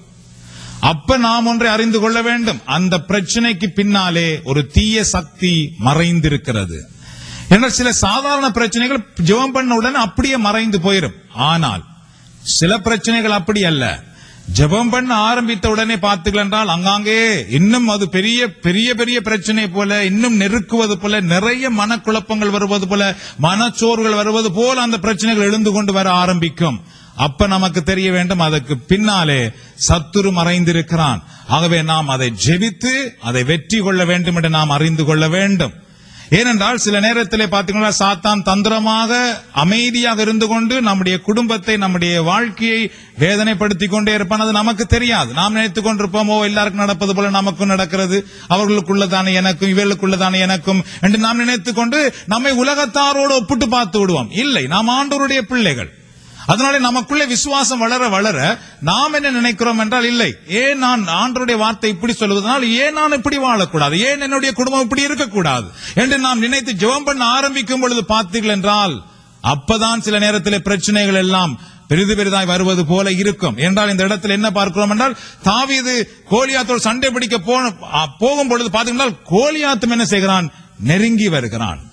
அப்ப நாம் ஒன்றை அறிந்து கொள்ள வேண்டும் அந்த பிரச்சனைக்கு பின்னாலே ஒரு தீய சக்தி மறைந்திருக்கிறது ஏன்னா சில சாதாரண பிரச்சனைகள் ஜெபம் பண்ண உடனே அப்படியே மறைந்து போயிடும் ஆனால் சில பிரச்சனைகள் அப்படி அல்ல ஜெபம் பண்ண ஆரம்பித்த உடனே பார்த்தீர்கள் என்றால் அங்காங்கே இன்னும் அது பெரிய பெரிய பெரிய பிரச்சனை போல இன்னும் நெருக்குவது போல நிறைய மனக்குழப்பங்கள் வருவது போல மனச்சோர்வுகள் வருவது போல அந்த பிரச்சனைகள் எழுந்து கொண்டு வர ஆரம்பிக்கும் அப்ப நமக்கு தெரிய வேண்டும் அதற்கு பின்னாலே சத்துரு மறைந்திருக்கிறான் ஆகவே நாம் அதை ஜெபித்து அதை வெற்றி கொள்ள வேண்டும் என்று நாம் அறிந்து கொள்ள வேண்டும் ஏனென்றால் சில நேரத்திலே பார்த்தீங்கன்னா சாத்தான் தந்திரமாக அமைதியாக இருந்து கொண்டு நம்முடைய குடும்பத்தை நம்முடைய வாழ்க்கையை வேதனைப்படுத்தி கொண்டே இருப்பான் அது நமக்கு தெரியாது நாம் நினைத்துக் கொண்டிருப்போமோ எல்லாருக்கும் நடப்பது போல நமக்கும் நடக்கிறது அவர்களுக்குள்ளதானே எனக்கும் இவர்களுக்குள்ளதானே எனக்கும் என்று நாம் நினைத்துக் கொண்டு நம்மை உலகத்தாரோடு ஒப்பிட்டு பார்த்து விடுவோம் இல்லை நாம் ஆண்டவருடைய பிள்ளைகள் அதனால நமக்குள்ளே விசுவாசம் வளர வளர நாம் என்ன நினைக்கிறோம் என்றால் இல்லை ஏன் நான் ஆண்டருடைய வார்த்தை இப்படி சொல்வதனால் ஏன் நான் இப்படி வாழக்கூடாது ஏன் என்னுடைய குடும்பம் இப்படி இருக்கக்கூடாது என்று நாம் நினைத்து ஜெபம் பண்ண ஆரம்பிக்கும் பொழுது பார்த்தீர்கள் என்றால் அப்பதான் சில நேரத்தில் பிரச்சனைகள் எல்லாம் பெரிது பெரிதாய் வருவது போல இருக்கும் என்றால் இந்த இடத்துல என்ன பார்க்கிறோம் என்றால் தாவீது கோலியாத்தோடு சண்டை பிடிக்க போன ஆ, போகும் பொழுது பார்த்தீங்கன்னா கோலியாத்தும் என்ன செய்கிறான் நெருங்கி வருகிறான்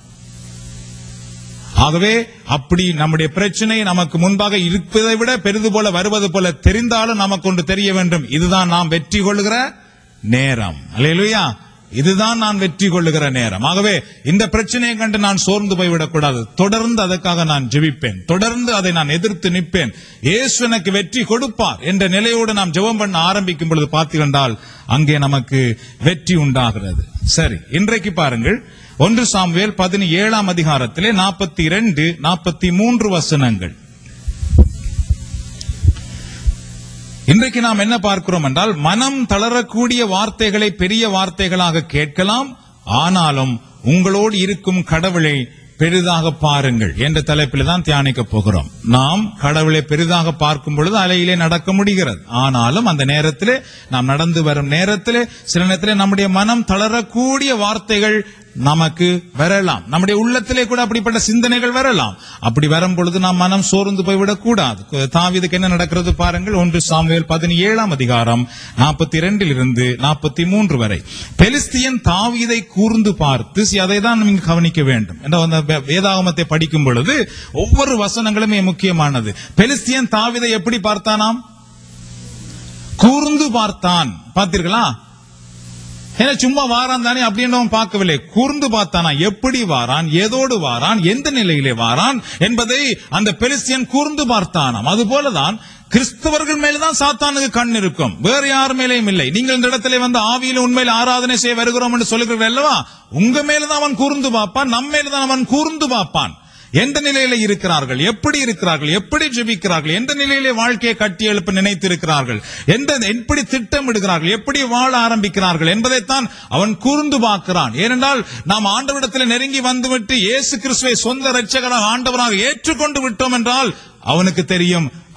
ஆகவே அப்படி நம்முடைய பிரச்சனை நமக்கு முன்பாக இருப்பதை விட பெரிது போல வருவது போல தெரிந்தாலும் நமக்கு ஒன்று தெரிய வேண்டும் இதுதான் நாம் வெற்றி கொள்ளுகிற நேரம் அல்லேலூயா இதுதான் நான் வெற்றி கொள்ளுகிற நேரம் ஆகவே இந்த பிரச்சனையை கண்டு நான் சோர்ந்து போய்விடக் கூடாது தொடர்ந்து அதற்காக நான் ஜெபிப்பேன் தொடர்ந்து அதை நான் எதிர்த்து நிற்பேன் இயேசு எனக்கு வெற்றி கொடுப்பார் என்ற நிலையோடு நாம் ஜெபம் பண்ண ஆரம்பிக்கும் பொழுது பார்த்தீர்கள் அங்கே நமக்கு வெற்றி உண்டாகிறது சரி இன்றைக்கு பாருங்கள் ஒன்று சாமுவேல் பதினேழாம் அதிகாரத்திலே நாற்பத்தி இரண்டு நாற்பத்தி மூன்று வசனங்கள் இன்றைக்கு நாம் என்ன பார்க்கிறோம் என்றால் மனம் தளரக்கூடிய வார்த்தைகளை பெரிய வார்த்தைகளாக கேட்கலாம் ஆனாலும் உங்களோடு இருக்கும் கடவுளை பெரிதாக பாருங்கள் என்ற தலைப்பில் தான் தியானிக்க போகிறோம் நாம் கடவுளை பெரிதாக பார்க்கும் பொழுது அலையிலே நடக்க முடிகிறது ஆனாலும் அந்த நேரத்திலே நாம் நடந்து வரும் நேரத்திலே சில நேரத்திலே நம்முடைய மனம் தளரக்கூடிய வார்த்தைகள் நமக்கு வரலாம் நம்முடைய உள்ளத்திலே கூட அப்படிப்பட்ட சிந்தனைகள் வரலாம் அப்படி வரும் பொழுது நாம் மனம் சோர்ந்து போய்விடக் கூடாது தாவீதுக்கு என்ன நடக்கிறது பாருங்கள் ஒன்று சாமுவேல் பதினேழாம் அதிகாரம் நாற்பத்தி இரண்டில் இருந்து நாற்பத்தி மூன்று வரை பெலிஸ்தியன் தாவீதை கூர்ந்து பார்த்து see, அதை தான் நீங்க கவனிக்க வேண்டும் என்ற அந்த வே- வேதாகமத்தை படிக்கும் பொழுது ஒவ்வொரு வசனங்களுமே முக்கியமானது பெலிஸ்தியன் தாவீதை எப்படி பார்த்தானாம் கூர்ந்து பார்த்தான் பார்த்தீர்களா ஏன்னா சும்மா வாரான் தானே அப்படின்றவன் பார்க்கவில்லை கூர்ந்து பார்த்தானா எப்படி வாரான் எதோடு வாரான் எந்த நிலையிலே வாரான் என்பதை அந்த பெலிஸ்தியன் கூர்ந்து பார்த்தானாம் அது போலதான் கிறிஸ்தவர்கள் மேலதான் சாத்தானுக்கு கண் இருக்கும் வேற யார் மேலேயும் இல்லை நீங்கள் இந்த இடத்துல வந்து ஆவியில உண்மையில் ஆராதனை செய்ய வருகிறோம் என்று சொல்லுகிறீர்கள் அல்லவா உங்க மேலதான் அவன் கூர்ந்து பார்ப்பான் நம்ம மேலதான் அவன் கூர்ந்து பார்ப்பான் எந்த நிலையில இருக்கிறார்கள் எப்படி இருக்கிறார்கள் எப்படி ஜெபிக்கிறார்கள் எந்த நிலையிலே வாழ்க்கையை கட்டி எழுப்ப நினைத்து இருக்கிறார்கள் எந்த எப்படி திட்டமிடுகிறார்கள் எப்படி வாழ ஆரம்பிக்கிறார்கள் என்பதைத்தான் அவன் கூர்ந்து பார்க்கிறான் ஏனென்றால் நாம் ஆண்டவரிடத்தில் நெருங்கி வந்துவிட்டு இயேசு கிறிஸ்துவை சொந்த இரட்சகராக ஆண்டவராக ஏற்றுக்கொண்டு விட்டோம் என்றால் அவனுக்கு தெரியும்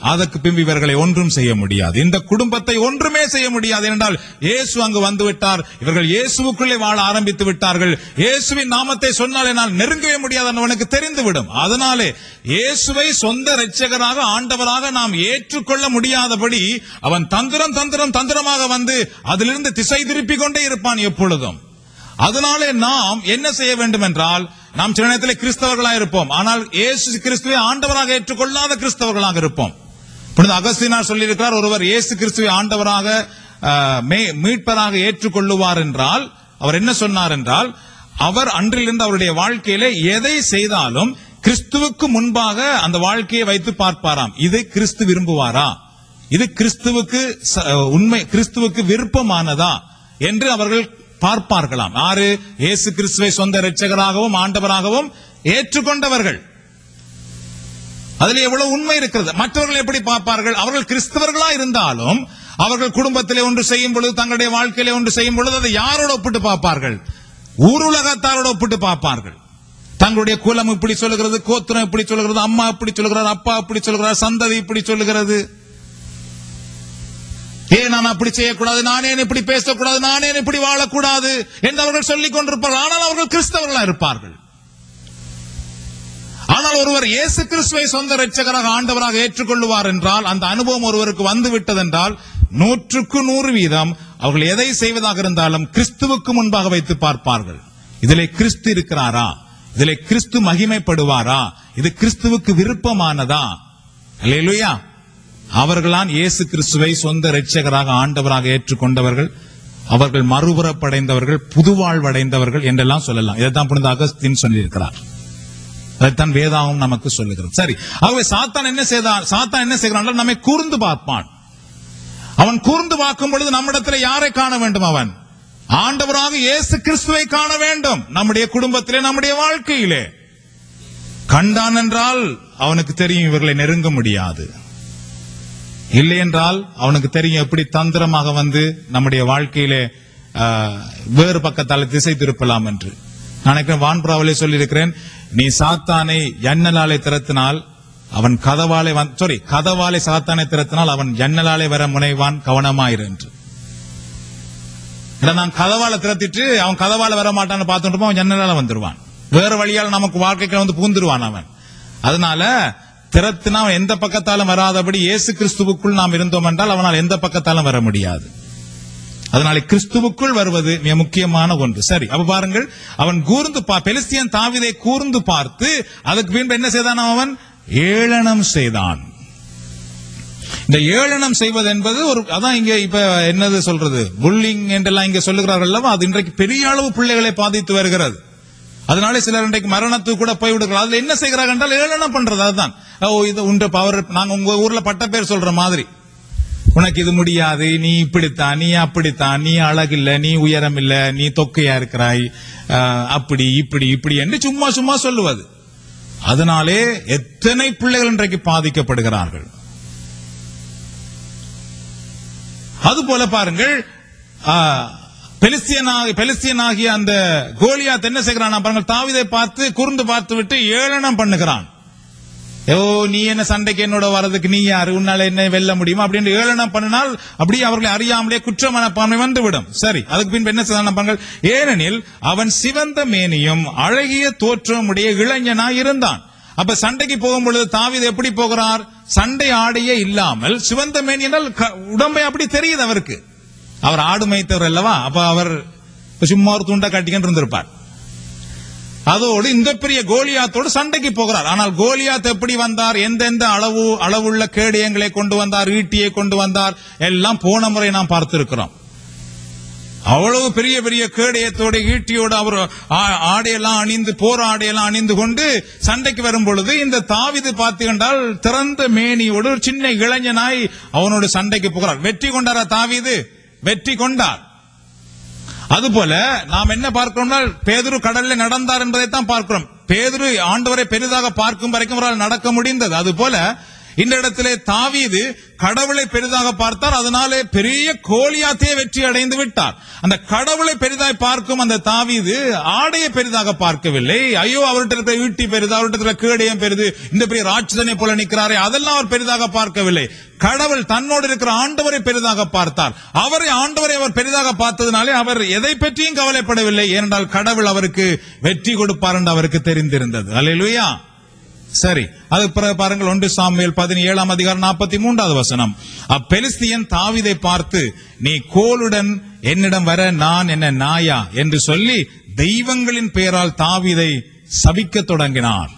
அதற்கு பின்பு இவர்களை ஒன்றும் செய்ய முடியாது இந்த குடும்பத்தை ஒன்றுமே செய்ய முடியாது என்றால் இயேசு அங்கு வந்து விட்டார் இவர்கள் இயேசுவுக்குள்ளே வாழ ஆரம்பித்து விட்டார்கள் இயேசுவின் நாமத்தை சொன்னால் என்னால் நெருங்கவே முடியாது அவனுக்கு தெரிந்துவிடும் அதனாலே இயேசுவை சொந்த இரட்சகராக ஆண்டவராக நாம் ஏற்றுக்கொள்ள முடியாதபடி அவன் தந்திரம் தந்திரம் தந்திரமாக வந்து அதிலிருந்து திசை திருப்பிக் கொண்டே இருப்பான் எப்பொழுதும் அதனாலே நாம் என்ன செய்ய வேண்டும் என்றால் நாம் சில நேரத்தில் கிறிஸ்தவர்களாக இருப்போம் ஆனால் இயேசு கிறிஸ்துவை ஆண்டவராக ஏற்றுக்கொள்ளாத கிறிஸ்தவர்களாக இருப்போம் புனித அகஸ்தினார் சொல்லியிருக்கிறார் ஒருவர் இயேசு கிறிஸ்துவை ஆண்டவராக ஆஹ், மே- மீட்பராக ஏற்றுக்கொள்ளுவார் என்றால் அவர் என்ன சொன்னார் என்றால் அவர் அன்றிலிருந்து அவருடைய வாழ்க்கையில எதை செய்தாலும் கிறிஸ்துவுக்கு முன்பாக அந்த வாழ்க்கையை வைத்து பார்ப்பாராம் இது கிறிஸ்து விரும்புவாரா இது கிறிஸ்துவுக்கு ச- உண்மை கிறிஸ்துவுக்கு விருப்பமானதா என்று அவர்கள் பார்ப்பார்களாம் ஆறு இயேசு கிறிஸ்துவை சொந்த இரட்சகராகவும் ஆண்டவராகவும் ஏற்றுக்கொண்டவர்கள் அதுல எவ்வளவு உண்மை இருக்கிறது மற்றவர்கள் எப்படி பார்ப்பார்கள் அவர்கள் கிறிஸ்தவர்களா இருந்தாலும் அவர்கள் குடும்பத்திலே ஒன்று செய்யும் பொழுது தங்களுடைய வாழ்க்கையிலே ஒன்று செய்யும் பொழுது அதை யாரோட ஒப்பிட்டு பார்ப்பார்கள் ஊருலகத்தாரோட ஒப்பிட்டு பார்ப்பார்கள் தங்களுடைய குலம் இப்படி சொல்லுகிறது கோத்திரம் இப்படி சொல்லுகிறது அம்மா இப்படி சொல்லுகிறார் அப்பா இப்படி சொல்லுகிறார் சந்ததி இப்படி சொல்லுகிறது ஏன் நான் அப்படி செய்யக்கூடாது நான் ஏன் இப்படி பேசக்கூடாது நான் ஏன் இப்படி வாழக்கூடாது என்று அவர்கள் சொல்லிக் கொண்டிருப்பார்கள் ஆனால் அவர்கள் கிறிஸ்தவர்களா இருப்பார்கள் ஆனால் ஒருவர் இயேசு கிறிஸ்துவை சொந்த இரட்சகராக ஆண்டவராக ஏற்றுக்கொள்ளுவார் என்றால் அந்த அனுபவம் ஒருவருக்கு வந்து விட்டதென்றால் நூற்றுக்கு நூறு வீதம் அவர்கள் எதை செய்வதாக இருந்தாலும் கிறிஸ்துவுக்கு முன்பாக வைத்து பார்ப்பார்கள் இதிலே கிறிஸ்து இருக்கிறாரா இதிலே கிறிஸ்து மகிமைப்படுவாரா இது கிறிஸ்துவுக்கு விருப்பமானதா அல்லேலூயா அவர்களான் இயேசு கிறிஸ்துவை சொந்த இரட்சகராக ஆண்டவராக ஏற்றுக்கொண்டவர்கள் அவர்கள் மறுபுறப்படைந்தவர்கள் புதுவாழ்வடைந்தவர்கள் என்றெல்லாம் சொல்லலாம் இதைத்தான் புனித அகஸ்தின் சொல்லியிருக்கிறார் அதைத்தான் வேதாவும் நமக்கு சொல்லுகிறது சரி ஆகவே சாத்தான் என்ன செய்தான் சாத்தான் என்ன செய்கிறான் என்றால் நம்மை கூர்ந்து பார்ப்பான் அவன் கூர்ந்து பார்க்கும் பொழுது நம்மிடத்துல யாரை காண வேண்டும் அவன் ஆண்டவராக இயேசு கிறிஸ்துவை காண வேண்டும் நம்முடைய குடும்பத்திலே நம்முடைய வாழ்க்கையிலே கண்டான் என்றால் அவனுக்கு தெரியும் இவர்களை நெருங்க முடியாது இல்லை என்றால் அவனுக்கு தெரியும் எப்படி தந்திரமாக வந்து நம்முடைய வாழ்க்கையிலே ஆஹ், வேறு பக்கத்தால் திசை திருப்பலாம் என்று நான் நினைக்கிறேன் வான்புறாவிலே சொல்லியிருக்கிறேன் நீ சாத்தானை எண்ணலாலே திறத்தினால் அவன் கதவாலே வந் சாரி கதவாலே சாத்தானை திறத்தினால் அவன் எண்ணலாலே வர முனைவான் கவனமாயிரு என்று இல்ல நான் கதவால திறத்திட்டு அவன் கதவால வர மாட்டான்னு பார்த்துட்டு இருப்போம், அவன் ஜன்னலால வந்துருவான் வேற வழியால நமக்கு வாழ்க்கைக்கு வந்து பூந்துருவான் அவன் அதனால திறத்தினா அவன் எந்த பக்கத்தாலும் வராதபடி இயேசு கிறிஸ்துவுக்குள் நாம் இருந்தோம் என்றால் அவனால் எந்த பக்கத்தாலும் வர முடியாது அதனால கிறிஸ்துவுக்குள் வருவது மிக முக்கியமான ஒன்று சரி அப்ப பாருங்கள் அவன் கூர்ந்து பா பெலிஸ்தியன் தாவிதை கூர்ந்து பார்த்து அதுக்கு பின்பு என்ன செய்தான் அவன் ஏளனம் செய்தான் இந்த ஏளனம் செய்வது என்பது ஒரு அதான் இங்க இப்ப என்னது சொல்றது புல்லிங் என்றெல்லாம் இங்க சொல்லுகிறார்கள் அல்லவா அது இன்றைக்கு பெரிய அளவு பிள்ளைகளை பாதித்து வருகிறது அதனால சிலர் இன்றைக்கு மரணத்துக்கு கூட போய் விடுகிறார் அதுல என்ன செய்கிறார்கள் என்றால் ஏளனம் பண்றது அதுதான் ஓ இது உண்டு பவர் நாங்க உங்க ஊர்ல பட்ட பேர் சொல்ற மாதிரி உனக்கு இது முடியாது நீ இப்படித்தான் நீ அப்படித்தான் நீ அழகில்ல நீ உயரம் இல்ல நீ தொக்கையா இருக்கிறாய் ஆஹ், அப்படி இப்படி இப்படி என்று சும்மா சும்மா சொல்லுவது அதனாலே எத்தனை பிள்ளைகள் இன்றைக்கு பாதிக்கப்படுகிறார்கள் அதுபோல பாருங்கள் ஆ, பெலிஸ்தியனாகி பெலிஸ்தியனாகிய அந்த கோலியாத் என்ன செய்கிறான் பாருங்கள் தாவிதை பார்த்து கூர்ந்து பார்த்து விட்டு ஏளனம் பண்ணுகிறான் ஓ நீ என்ன சண்டைக்கு என்னோட வர்றதுக்கு நீ யாரு உன்னால என்ன வெல்ல முடியுமா அப்படின்னு ஏளனம் பண்ணினால் அப்படியே அவர்களை அறியாமலே குற்ற மனப்பான்மை வந்துவிடும் சரி அதுக்கு பின்பு என்ன செய்தான் பாருங்கள் ஏனெனில் அவன் சிவந்த மேனியும் அழகிய தோற்றமுடைய இளைஞனாய் இருந்தான் அப்ப சண்டைக்கு போகும் பொழுது தாவீது எப்படி போகிறார் சண்டை ஆடையே இல்லாமல் சிவந்த மேனி என்றால் க- உடம்பை அப்படி தெரியுது அவருக்கு அவர் ஆடு மேய்த்தவர் அல்லவா அப்ப அவர் சும்மா ஒரு துண்டை கட்டிக்கிட்டு இருந்திருப்பார் அதோடு இந்த பெரிய கோலியாத்தோடு சண்டைக்கு போகிறார் ஆனால் கோலியாத் எப்படி வந்தார் எந்தெந்த அளவு அளவுள்ள கேடயங்களை கொண்டு வந்தார் ஈட்டியை கொண்டு வந்தார் எல்லாம் போன முறை நாம் பார்த்திருக்கிறோம் அவ்வளவு பெரிய பெரிய கேடயத்தோட ஈட்டியோடு அவர் ஆ- ஆடையெல்லாம் அணிந்து போர் ஆடையெல்லாம் அணிந்து கொண்டு சண்டைக்கு வரும் பொழுது இந்த தாவிது பார்த்தீங்கன்றால் திறந்த மேனியோடு ஒரு சின்ன இளைஞனாய் அவனோடு சண்டைக்கு போகிறார் வெற்றி கொண்டாரா தாவீது வெற்றி கொண்டார் அதுபோல நாம் என்ன பார்க்கிறோம்னா பேதுரு கடல்ல நடந்தார் என்பதைத்தான் பார்க்கிறோம் பேதுரு ஆண்டவரை பெரிதாக பார்க்கும் வரைக்கும் அவரால் நடக்க முடிந்தது அதுபோல இந்த இடத்திலே தாவீது கடவுளை பெரிதாக பார்த்தார் அதனாலே பெரிய கோலியாத்தையே வெற்றி அடைந்து விட்டார் அந்த கடவுளை பெரிதாய் பார்க்கும் அந்த தாவீது ஆடையை பெரிதாக பார்க்கவில்லை ஐயோ அவர்கிட்ட இருக்கிற ஈட்டி பெரிது அவர்கிட்ட இருக்கிற கேடயம் பெரிது இந்த பெரிய ராட்சதனை போல நிற்கிறாரே அதெல்லாம் அவர் பெரிதாக பார்க்கவில்லை கடவுள் தன்னோடு இருக்கிற ஆண்டவரை பெரிதாக பார்த்தார் அவரை ஆண்டவரை அவர் பெரிதாக பார்த்ததுனாலே அவர் எதை பற்றியும் கவலைப்படவில்லை ஏனென்றால் கடவுள் அவருக்கு வெற்றி கொடுப்பார் என்று அவருக்கு தெரிந்திருந்தது அல்லேலூயா சரி அது பிறகு பாருங்கள் ஒன்று சாமுவேல் பதினேழாம் அதிகாரம் நாற்பத்தி மூன்றாவது வசனம் அப்பெலிஸ்தியன் தாவிதை பார்த்து நீ கோலுடன் என்னிடம் வர நான் என்ன நாயா என்று சொல்லி தெய்வங்களின் பெயரால் தாவிதை சபிக்க தொடங்கினார்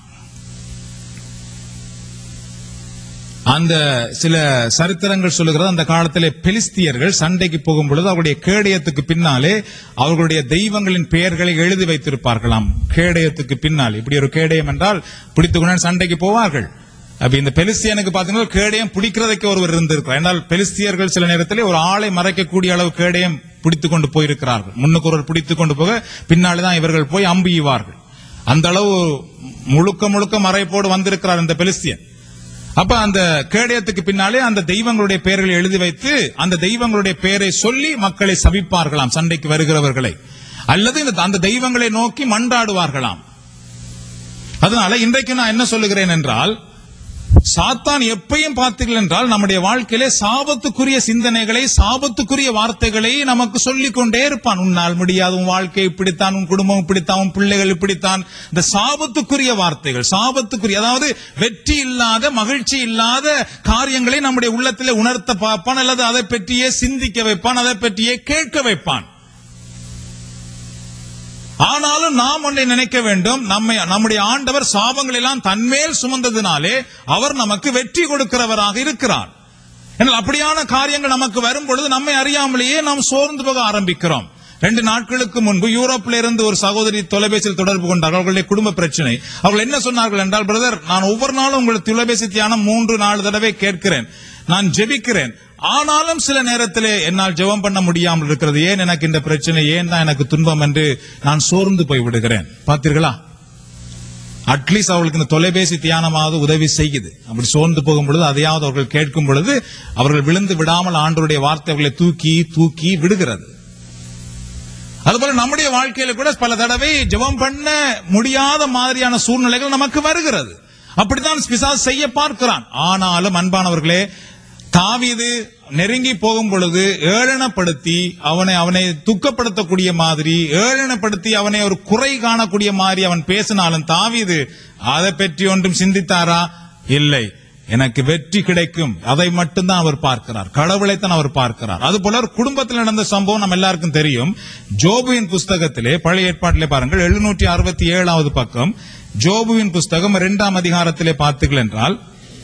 அந்த சில சரித்திரங்கள் சொல்லுகிறது அந்த காலத்திலே பெலிஸ்தியர்கள் சண்டைக்கு போகும் பொழுது அவருடைய கேடயத்துக்கு பின்னாலே அவர்களுடைய தெய்வங்களின் பெயர்களை எழுதி வைத்திருப்பார்களாம் கேடயத்துக்கு பின்னால் இப்படி ஒரு கேடயம் என்றால் பிடித்துக்கொண்டு சண்டைக்கு போவார்கள் அப்ப இந்த பெலிஸ்தியனுக்கு பாத்தீங்கன்னா கேடயம் பிடிக்கிறதுக்கு ஒருவர் இருந்திருக்கிறார் என்றால் பெலிஸ்தியர்கள் சில நேரத்திலே ஒரு ஆளை மறைக்கக்கூடிய அளவு கேடயம் பிடித்துக் கொண்டு போயிருக்கிறார்கள் முன்னுக்கு ஒருவர் பிடித்துக் கொண்டு போக பின்னாலே தான் இவர்கள் போய் அம்பியுவார்கள் அந்த அளவு முழுக்க முழுக்க மறைப்போடு வந்திருக்கிறார் இந்த பெலிஸ்தியன் அப்ப அந்த கேடயத்துக்கு பின்னாலே அந்த தெய்வங்களுடைய பெயர்களை எழுதி வைத்து அந்த தெய்வங்களுடைய பெயரை சொல்லி மக்களை சபிப்பார்களாம் சண்டைக்கு வருகிறவர்களை அல்லது இந்த அந்த தெய்வங்களை நோக்கி மன்றாடுவார்களாம் அதனால இன்றைக்கு நான் என்ன சொல்லுகிறேன் என்றால் சாத்தான் எப்பையும் பார்த்தீர்கள் என்றால் நம்முடைய வாழ்க்கையிலே சாபத்துக்குரிய சிந்தனைகளை சாபத்துக்குரிய வார்த்தைகளை நமக்கு சொல்லிக் கொண்டே இருப்பான் உன்னால் முடியாது உன் வாழ்க்கை இப்படித்தான் உன் குடும்பம் இப்படித்தான் உன் பிள்ளைகள் இப்படித்தான் இந்த சாபத்துக்குரிய வார்த்தைகள் சாபத்துக்குரிய அதாவது வெற்றி இல்லாத மகிழ்ச்சி இல்லாத காரியங்களை நம்முடைய உள்ளத்திலே உணர்த்த பார்ப்பான் அல்லது அதை பற்றியே சிந்திக்க வைப்பான் அதை பற்றியே கேட்க வைப்பான் ஆனாலும் நாம் ஒன்றை நினைக்க வேண்டும் நம்மை நம்முடைய ஆண்டவர் சாபங்கள் எல்லாம் தன்மேல் சுமந்ததினாலே அவர் நமக்கு வெற்றி கொடுக்கிறவராக இருக்கிறார் ஆனால் அப்படியான காரியங்கள் நமக்கு வரும் பொழுது நம்மை அறியாமலேயே நாம் சோர்ந்து போக ஆரம்பிக்கிறோம் ரெண்டு நாட்களுக்கு முன்பு யூரோப்ல இருந்து ஒரு சகோதரி தொலைபேசியில் தொடர்பு கொண்டார் அவர்களுடைய குடும்ப பிரச்சனை அவர்கள் என்ன சொன்னார்கள் என்றால் பிரதர் நான் ஒவ்வொரு நாளும் உங்கள் தொலைபேசி தியானம் மூன்று நாலு தடவை கேட்கிறேன் நான் ஜெபிக்கிறேன் ஆனாலும் சில நேரத்திலே என்னால் ஜெபம் பண்ண முடியாமல் இருக்கிறது ஏன் எனக்கு இந்த பிரச்சனை ஏன் தான் எனக்கு துன்பம் என்று நான் சோர்ந்து போய் விடுகிறேன் பார்த்தீர்களா அட்லீஸ்ட் அவர்களுக்கு இந்த தொலைபேசி தியானமாவது உதவி செய்யுது அப்படி சோர்ந்து போகும் பொழுது அதையாவது அவர்கள் கேட்கும் பொழுது அவர்கள் விழுந்து விடாமல் ஆண்டவருடைய வார்த்தைகளை தூக்கி தூக்கி விடுகிறது அதுபோல நம்முடைய வாழ்க்கையில கூட பல தடவை ஜெபம் பண்ண முடியாத மாதிரியான சூழ்நிலைகள் நமக்கு வருகிறது அப்படித்தான் பிசாசு செய்ய பார்க்கிறான் ஆனாலும் அன்பானவர்களே தாவீது நெருங்கி போகும் பொழுது ஏளனப்படுத்தி அவனை அவனை துக்கப்படுத்தக்கூடிய மாதிரி ஏளனப்படுத்தி அவனை ஒரு குறை காணக்கூடிய மாதிரி அவன் பேசினாலும் தாவீது அதை பற்றி ஒன்றும் சிந்தித்தாரா இல்லை எனக்கு வெற்றி கிடைக்கும் அதை மட்டும்தான் அவர் பார்க்கிறார் கடவுளைத்தான் அவர் பார்க்கிறார் அதுபோல ஒரு குடும்பத்தில் நடந்த சம்பவம் நம்ம எல்லாருக்கும் தெரியும் ஜோபுவின் புஸ்தகத்திலே பழைய ஏற்பாட்டிலே பாருங்கள் எழுநூற்றி அறுபத்தி ஏழாவது பக்கம் ஜோபுவின் புஸ்தகம் இரண்டாம் அதிகாரத்திலே பார்த்தீர்கள் என்றால்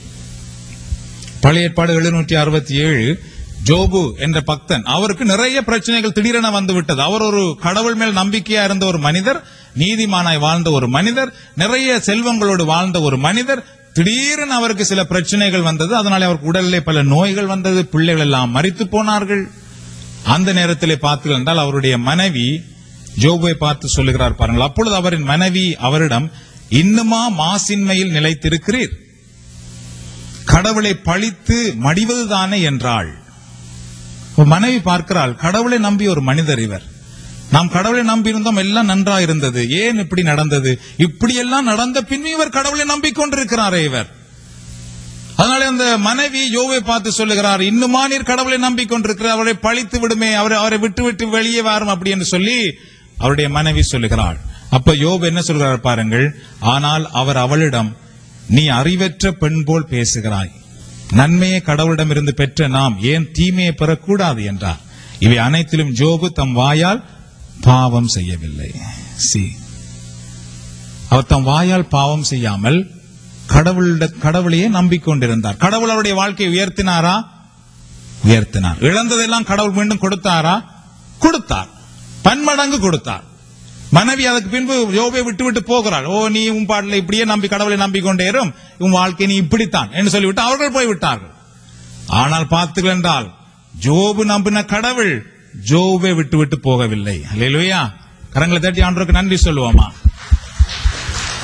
பழைய ஏற்பாடு எழுநூற்றி அறுபத்தி ஏழு ஜோபு என்ற பக்தன் அவருக்கு நிறைய பிரச்சனைகள் திடீரென வந்து விட்டது அவர் ஒரு கடவுள் மேல் நம்பிக்கையா இருந்த ஒரு மனிதர் நீதிமானாய் வாழ்ந்த ஒரு மனிதர் நிறைய செல்வங்களோடு வாழ்ந்த ஒரு மனிதர் திடீரென அவருக்கு சில பிரச்சனைகள் வந்தது அதனால அவருக்கு உடலிலே பல நோய்கள் வந்தது பிள்ளைகள் எல்லாம் மரித்து போனார்கள் அந்த நேரத்திலே பார்த்தீர்கள் என்றால் அவருடைய மனைவி ஜோபை பார்த்து சொல்லுகிறார் பாருங்கள் அப்பொழுது அவரின் மனைவி அவரிடம் இன்னுமா மாசின்மையில் நிலைத்திருக்கிறீர் கடவுளை பழித்து மடிவதுதானே என்றாள் ஒரு மனைவி பார்க்கிறாள் கடவுளை நம்பி ஒரு மனிதர் இவர் நாம் கடவுளை நம்பி இருந்தோம் எல்லாம் நன்றா இருந்தது ஏன் இப்படி நடந்தது இப்படி எல்லாம் நடந்த பின்பு இவர் கடவுளை நம்பிக்கொண்டிருக்கிறாரே இவர் அதனால அந்த மனைவி யோவை பார்த்து சொல்லுகிறார் இன்னுமா நீர் கடவுளை நம்பிக்கொண்டிருக்கிறார் அவரை பழித்து விடுமே அவரை அவரை விட்டு விட்டு வெளியே வாரும் அப்படி என்று சொல்லி அவருடைய மனைவி சொல்லுகிறாள் அப்ப யோபு என்ன சொல்கிறார் பாருங்கள் ஆனால் அவர் அவளிடம் நீ அறிவற்ற பெண் போல் பேசுகிறாய் நன்மையை கடவுளிடமிருந்து பெற்ற நாம் ஏன் தீமையை பெறக்கூடாது என்றார் இவை அனைத்திலும் ஜோபு தம் வாயால் பாவம் செய்யவில்லை சி அவர் தம் வாயால் பாவம் செய்யாமல் கடவுளிட கடவுளையே நம்பிக்கொண்டிருந்தார் கடவுள் அவருடைய வாழ்க்கையை உயர்த்தினாரா உயர்த்தினார் இழந்ததெல்லாம் கடவுள் மீண்டும் கொடுத்தாரா கொடுத்தார் பன்மடங்கு கொடுத்தார் மனைவி அதுக்கு பின்பு யோபை விட்டு விட்டு போகிறாள் ஓ நீ உன் பாட்டில் இப்படியே நம்பி கடவுளை நம்பிக்கொண்டேரும் உன் வாழ்க்கை நீ இப்படித்தான் என்று சொல்லிவிட்டு அவர்கள் போய் விட்டார்கள் ஆனால் பார்த்தீர்கள் என்றால் ஜோபு நம்பின கடவுள் ஜோபை விட்டு விட்டு போகவில்லை அல்லேலூயா கரங்களை தட்டி ஆண்டவருக்கு நன்றி சொல்லுவோமா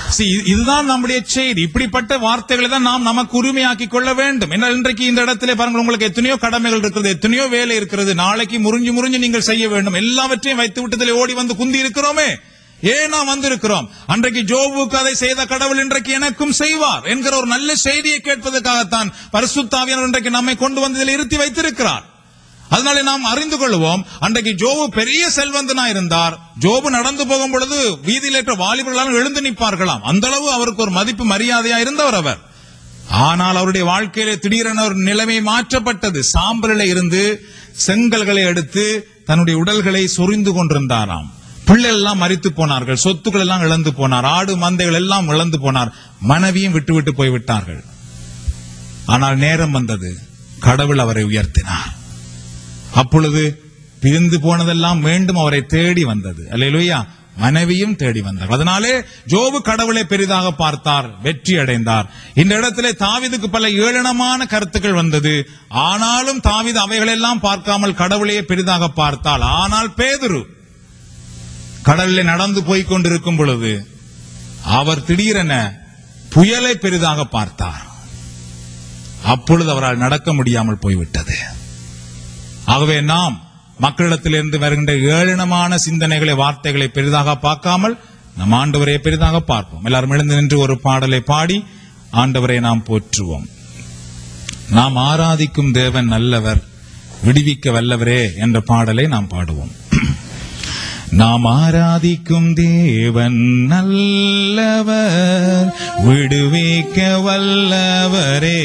See, இது- இதுதான் நம்முடைய செய்தி இப்படிப்பட்ட வார்த்தைகளை தான் நாம் நமக்கு உரிமையாக்கி கொள்ள வேண்டும் என்ன இன்றைக்கு இந்த இடத்திலே பாருங்கள் உங்களுக்கு எத்தனையோ கடமைகள் இருக்கிறது எத்தனையோ வேலை இருக்கிறது நாளைக்கு முறிஞ்சு முறிஞ்சு நீங்கள் செய்ய வேண்டும் எல்லாவற்றையும் வைத்து விட்டதிலே ஓடி வந்து குந்தி இருக்கிறோமே ஏன் நாம் வந்திருக்கிறோம் அன்றைக்கு ஜோபுக்கு அதை செய்த கடவுள் இன்றைக்கு எனக்கும் செய்வார் என்கிற ஒரு நல்ல செய்தியை கேட்பதற்காகத்தான் பரிசுத்தாவியர் இன்றைக்கு நம்மை கொண்டு வந்து இதில் இருத்தி வைத்திருக்கிறார் அதனால நாம் அறிந்து கொள்வோம் அன்றைக்கு ஜோபு பெரிய செல்வந்தனா இருந்தார் ஜோபு நடந்து போகும் பொழுது வீதியில் ஏற்ற வாலிபர்களால் எழுந்து நிற்பார்களாம் அந்த அளவு அவருக்கு ஒரு மதிப்பு மரியாதையா இருந்தவர் அவர் ஆனால் அவருடைய வாழ்க்கையிலே திடீரென ஒரு நிலைமை மாற்றப்பட்டது சாம்பலில் இருந்து செங்கல்களை எடுத்து தன்னுடைய உடல்களை சொரிந்து கொண்டிருந்தாராம் பிள்ளைகள் எல்லாம் மறித்து போனார்கள் சொத்துக்கள் எல்லாம் இழந்து போனார் ஆடு மந்தைகள் எல்லாம் இழந்து போனார் மனைவியும் விட்டு விட்டு போய்விட்டார்கள் ஆனால் நேரம் வந்தது கடவுள் அவரை உயர்த்தினார் அப்பொழுது பிரிந்து போனதெல்லாம் மீண்டும் அவரை தேடி வந்தது அல்லேலூயா மனைவியும் தேடி வந்தார் அதனாலே ஜோபு கடவுளை பெரிதாக பார்த்தார் வெற்றி அடைந்தார் இந்த இடத்திலே தாவீதுக்கு பல ஏளனமான கருத்துக்கள் வந்தது ஆனாலும் தாவீது அவைகளெல்லாம் பார்க்காமல் கடவுளையே பெரிதாக பார்த்தாள் ஆனால் பேதுரு கடலிலே நடந்து போய்க் கொண்டிருக்கும் பொழுது அவர் திடீரென புயலை பெரிதாக பார்த்தார் அப்பொழுது அவரால் நடக்க முடியாமல் போய்விட்டது ஆகவே நாம் மக்களிடத்திலிருந்து வருகின்ற ஏளனமான சிந்தனைகளை வார்த்தைகளை பெரிதாக பார்க்காமல் நம் ஆண்டவரை பெரிதாக பார்ப்போம் எல்லாரும் எழுந்து நின்று ஒரு பாடலை பாடி ஆண்டவரை நாம் போற்றுவோம் நாம் ஆராதிக்கும் தேவன் நல்லவர் விடுவிக்க வல்லவரே என்ற பாடலை நாம் பாடுவோம் நாம் ஆராதிக்கும் தேவன் நல்லவர் விடுவிக்க வல்லவரே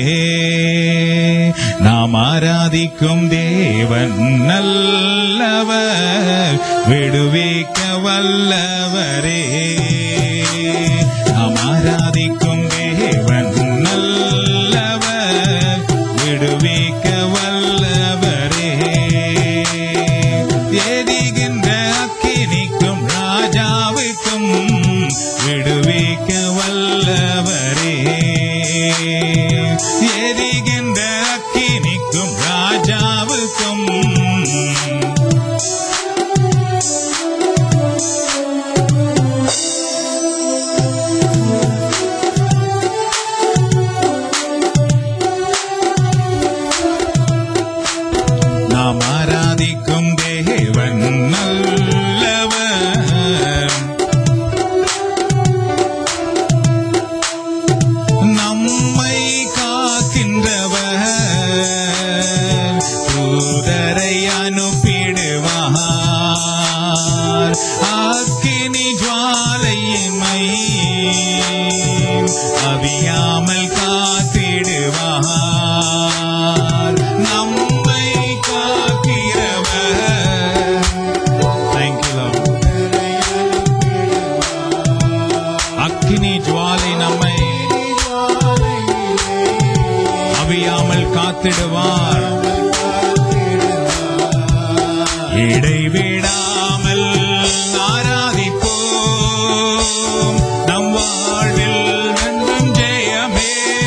நாம் ஆராதிக்கும் தேவன் நல்லவர் விடுவிக்க வல்லவரே நாம் ஆராதிக்கும் தேவன் நல்லவர் விடுவிக்க வல்லவரே எரிகின்ற அக்கினிக்கும் ராஜாவுக்கும் விடுவிக்க வல்லவரே எரிகின்ற அக்கினிக்கும் ராஜாவுக்கும் நாம் ஆராதிக்கும் தேவன் நல்லவர் நம்மை காக்கின்றவர் தூதரை அனுப்பிடுவார் அக்கினி ஜுவாலையின்மை அவியாமல் காத்திடுவார் நம்மை காக்கிறவர் தேங்க்யூ அக்கினி ஜுவாலை நம்மை அவியாமல் காத்திடுவார் இடைவிடாமல் ஆராதிப்போம் நம் வாழ்வில் வென்றும் ஜெயமே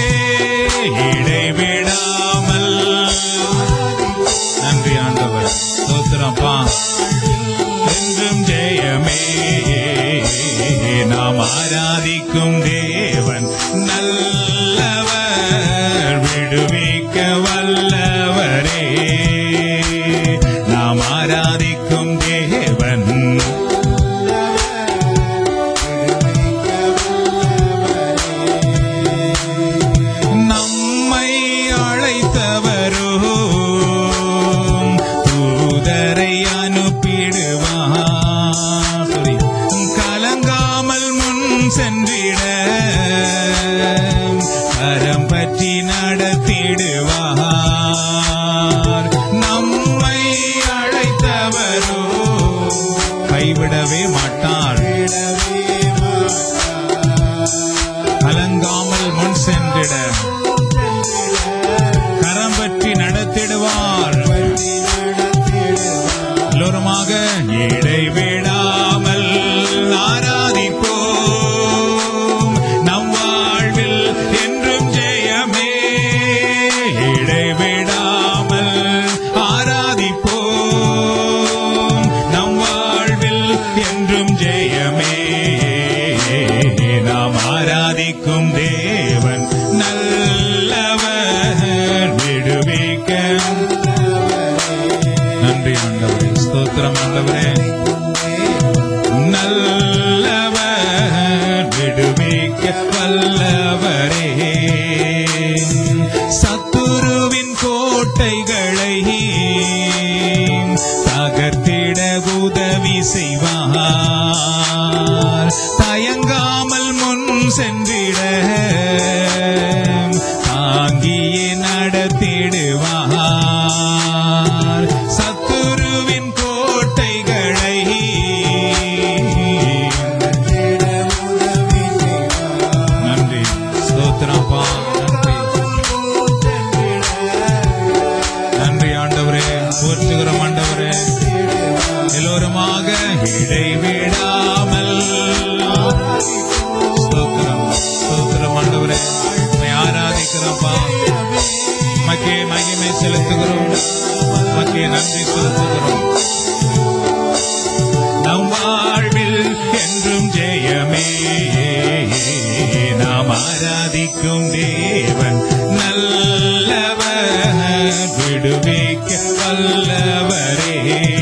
இடைவிடாமல் நன்றி ஆண்டவர் ஸ்தோத்திரப்பா என்றும் ஜெயமே நாம் ஆராதிக்கும் தேவன் நல்லவர் விடுவிக்க வல்லவரே நாம் ஆராதிக்கும் தேவன் நம்மை அழைத்தவரோ தூதரை அனுப்பிடுவார் Sorry. கலங்காமல் முன் சென்றிட கரம் பற்றி நடத்திடுவார் நம்மை அழைத்தவரோ கைவிடவே மாட்டார் கலங்காமல் முன் சென்றிட கரம் பற்றி நடத்திடுவார் எல்லோருமாக இடைவிடாமல் ஆராதிப்போம் நம் வாழ்வில் என்றும் ஜெயமே இடைவிடாமல் ஆராதிப்போம் நம் வாழ்வில் என்றும் நன்றி ஆண்டவரே ஸ்தோத்திரம் ஆண்டவரே நல்லவர் விடுவிக்க வல்லவரே சத்துருவின் கோட்டைகளை தகர்த்திட உதவி செய்வார் தயங்காமல் முன் சென்றிட தாங்கியே நடத்திடுவார் சத்துருவின் கோட்டைகளை நன்றி ஸ்தோத்திரப்பா நன்றி நன்றி ஆண்டவரே போற்றுகிறோம் ஆண்டவரே எல்லோருமாக இடைவிடாமல் ஸ்தோத்திரம் ஸ்தோத்திரம் ஆண்டவரே உம்மை ஆராதிக்கிறோம்ப்பா மக்கே மகிமை செலுத்துகிறோம் மக்கே நன்றி செலுத்துகிறோம் நம் வாழ்வில் என்றும் ஜெயமே நாம் ஆராதிக்கும் தேவன் நல்லவர் விடுவிக்க வல்லவரே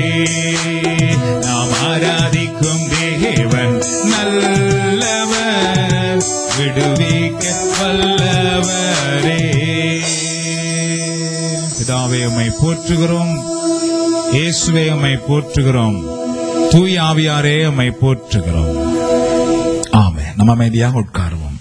நாம் ஆராதிக்கும் தேவன் நல்லவர் விடுவிக்க வல்லவரே பிதாவே உம்மை போற்றுகிறோம் இயேசுவே உம்மை போற்றுகிறோம் தூய் ஆவியாரே உம்மை போற்றுகிறோம் ஆமே நம்ம அமைதியாக உட்காருவோம்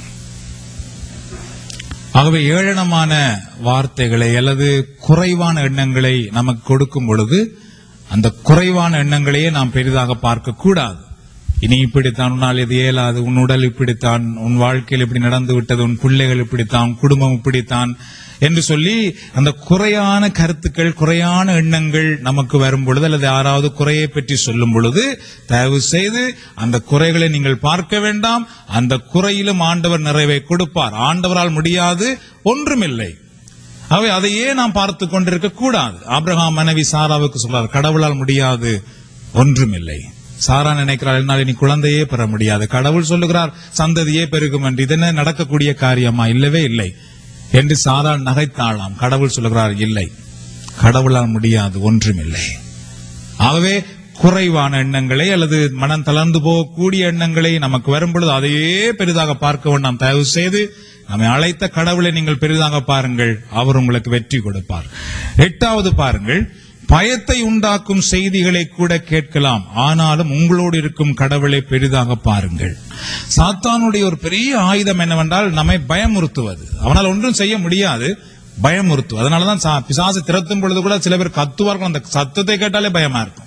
ஆகவே ஏளனமான வார்த்தைகளை அல்லது குறைவான எண்ணங்களை நமக்கு கொடுக்கும் பொழுது அந்த குறைவான எண்ணங்களையே நாம் பெரிதாக பார்க்க கூடாது இனி இப்படித்தான் உன்னால் இது இயலாது உன் உடல் இப்படித்தான் உன் வாழ்க்கையில் இப்படி நடந்து விட்டது உன் பிள்ளைகள் இப்படித்தான் உன் குடும்பம் இப்படித்தான் என்று சொல்லி அந்த குறையான கருத்துக்கள் குறையான எண்ணங்கள் நமக்கு வரும் பொழுது அல்லது யாராவது குறையை பற்றி சொல்லும் பொழுது தயவு செய்து அந்த குறைகளை நீங்கள் பார்க்க வேண்டாம் அந்த குறையிலும் ஆண்டவர் நிறைவை கொடுப்பார் ஆண்டவரால் முடியாது ஒன்றுமில்லை அவை அதையே நாம் பார்த்து கொண்டிருக்க கூடாது ஆபிரகாம் மனைவி சாராவுக்கு சொல்றார் கடவுளால் முடியாது ஒன்றுமில்லை சாரா நினைக்கிறாள் என்னால் இனி குழந்தையே பெற முடியாது கடவுள் சொல்லுகிறார் சந்ததியே பெருகும் என்று இதென்ன நடக்கக்கூடிய காரியமா இல்லவே இல்லை என்று சாரா நகைத்தாளாம் கடவுள் சொல்லுகிறார் இல்லை கடவுளால் முடியாது ஒன்றுமில்லை ஆகவே குறைவான எண்ணங்களை அல்லது மனம் தளர்ந்து போகக்கூடிய எண்ணங்களை நமக்கு வரும் பொழுது அதையே பெரிதாக பார்க்க வேண்டாம் தயவு செய்து நம்மை அழைத்த கடவுளை நீங்கள் பெரிதாக பாருங்கள் அவர் உங்களுக்கு வெற்றி கொடுப்பார் எட்டாவது பாருங்கள் பயத்தை உண்டாக்கும் செய்திகளை கூட கேட்கலாம் ஆனாலும் உங்களோடு இருக்கும் கடவுளை பெரிதாக பாருங்கள் சாத்தானுடைய ஒரு பெரிய ஆயுதம் என்னவென்றால் நம்மை பயமுறுத்துவது அவனால் ஒன்றும் செய்ய முடியாது பயமுறுத்துவது அதனாலதான் சா- பிசாசு திறத்தும் பொழுது கூட சில பேர் கத்துவார்கள் அந்த சத்தத்தை கேட்டாலே பயமா இருக்கும்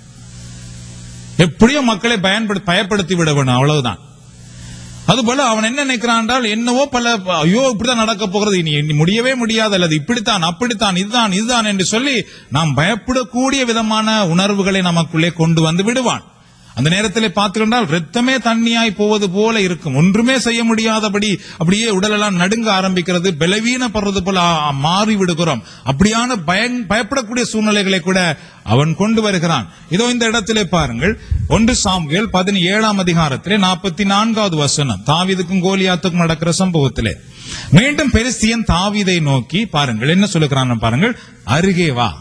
எப்படியோ மக்களை பயன்படுத்தி பயப்படுத்தி விட வேணும் அவ்வளவுதான் அதுபோல அவன் என்ன நினைக்கிறான் என்றால் என்னவோ பல ஐயோ இப்படிதான் நடக்க போகிறது இனி இனி முடியவே முடியாது அல்லது இப்படித்தான் அப்படித்தான் இதுதான் இதுதான் என்று சொல்லி நாம் பயப்படக்கூடிய விதமான உணர்வுகளை நமக்குள்ளே கொண்டு வந்து விடுவான் அந்த நேரத்தில் பார்த்துக்கொண்டால் ரத்தமே தண்ணியாய் போவது போல இருக்கும் ஒன்றுமே செய்ய முடியாதபடி அப்படியே உடலெல்லாம் நடுங்க ஆரம்பிக்கிறது பலவீனப்படுறது போல ஆ- மாறி விடுகிறோம் அப்படியான பயன் பயப்படக்கூடிய சூழ்நிலைகளை கூட அவன் கொண்டு வருகிறான் இதோ இந்த இடத்திலே பாருங்கள் ஒன்று சாமுவேல் பதினேழாம் அதிகாரத்திலே நாற்பத்தி நான்காவது வசனம் தாவீதுக்கும் கோலியாத்துக்கும் நடக்கிற சம்பவத்திலே மீண்டும் பெருசியன் தாவீதை நோக்கி பாருங்கள் என்ன சொல்லுகிறான் பாருங்கள் அருகே வா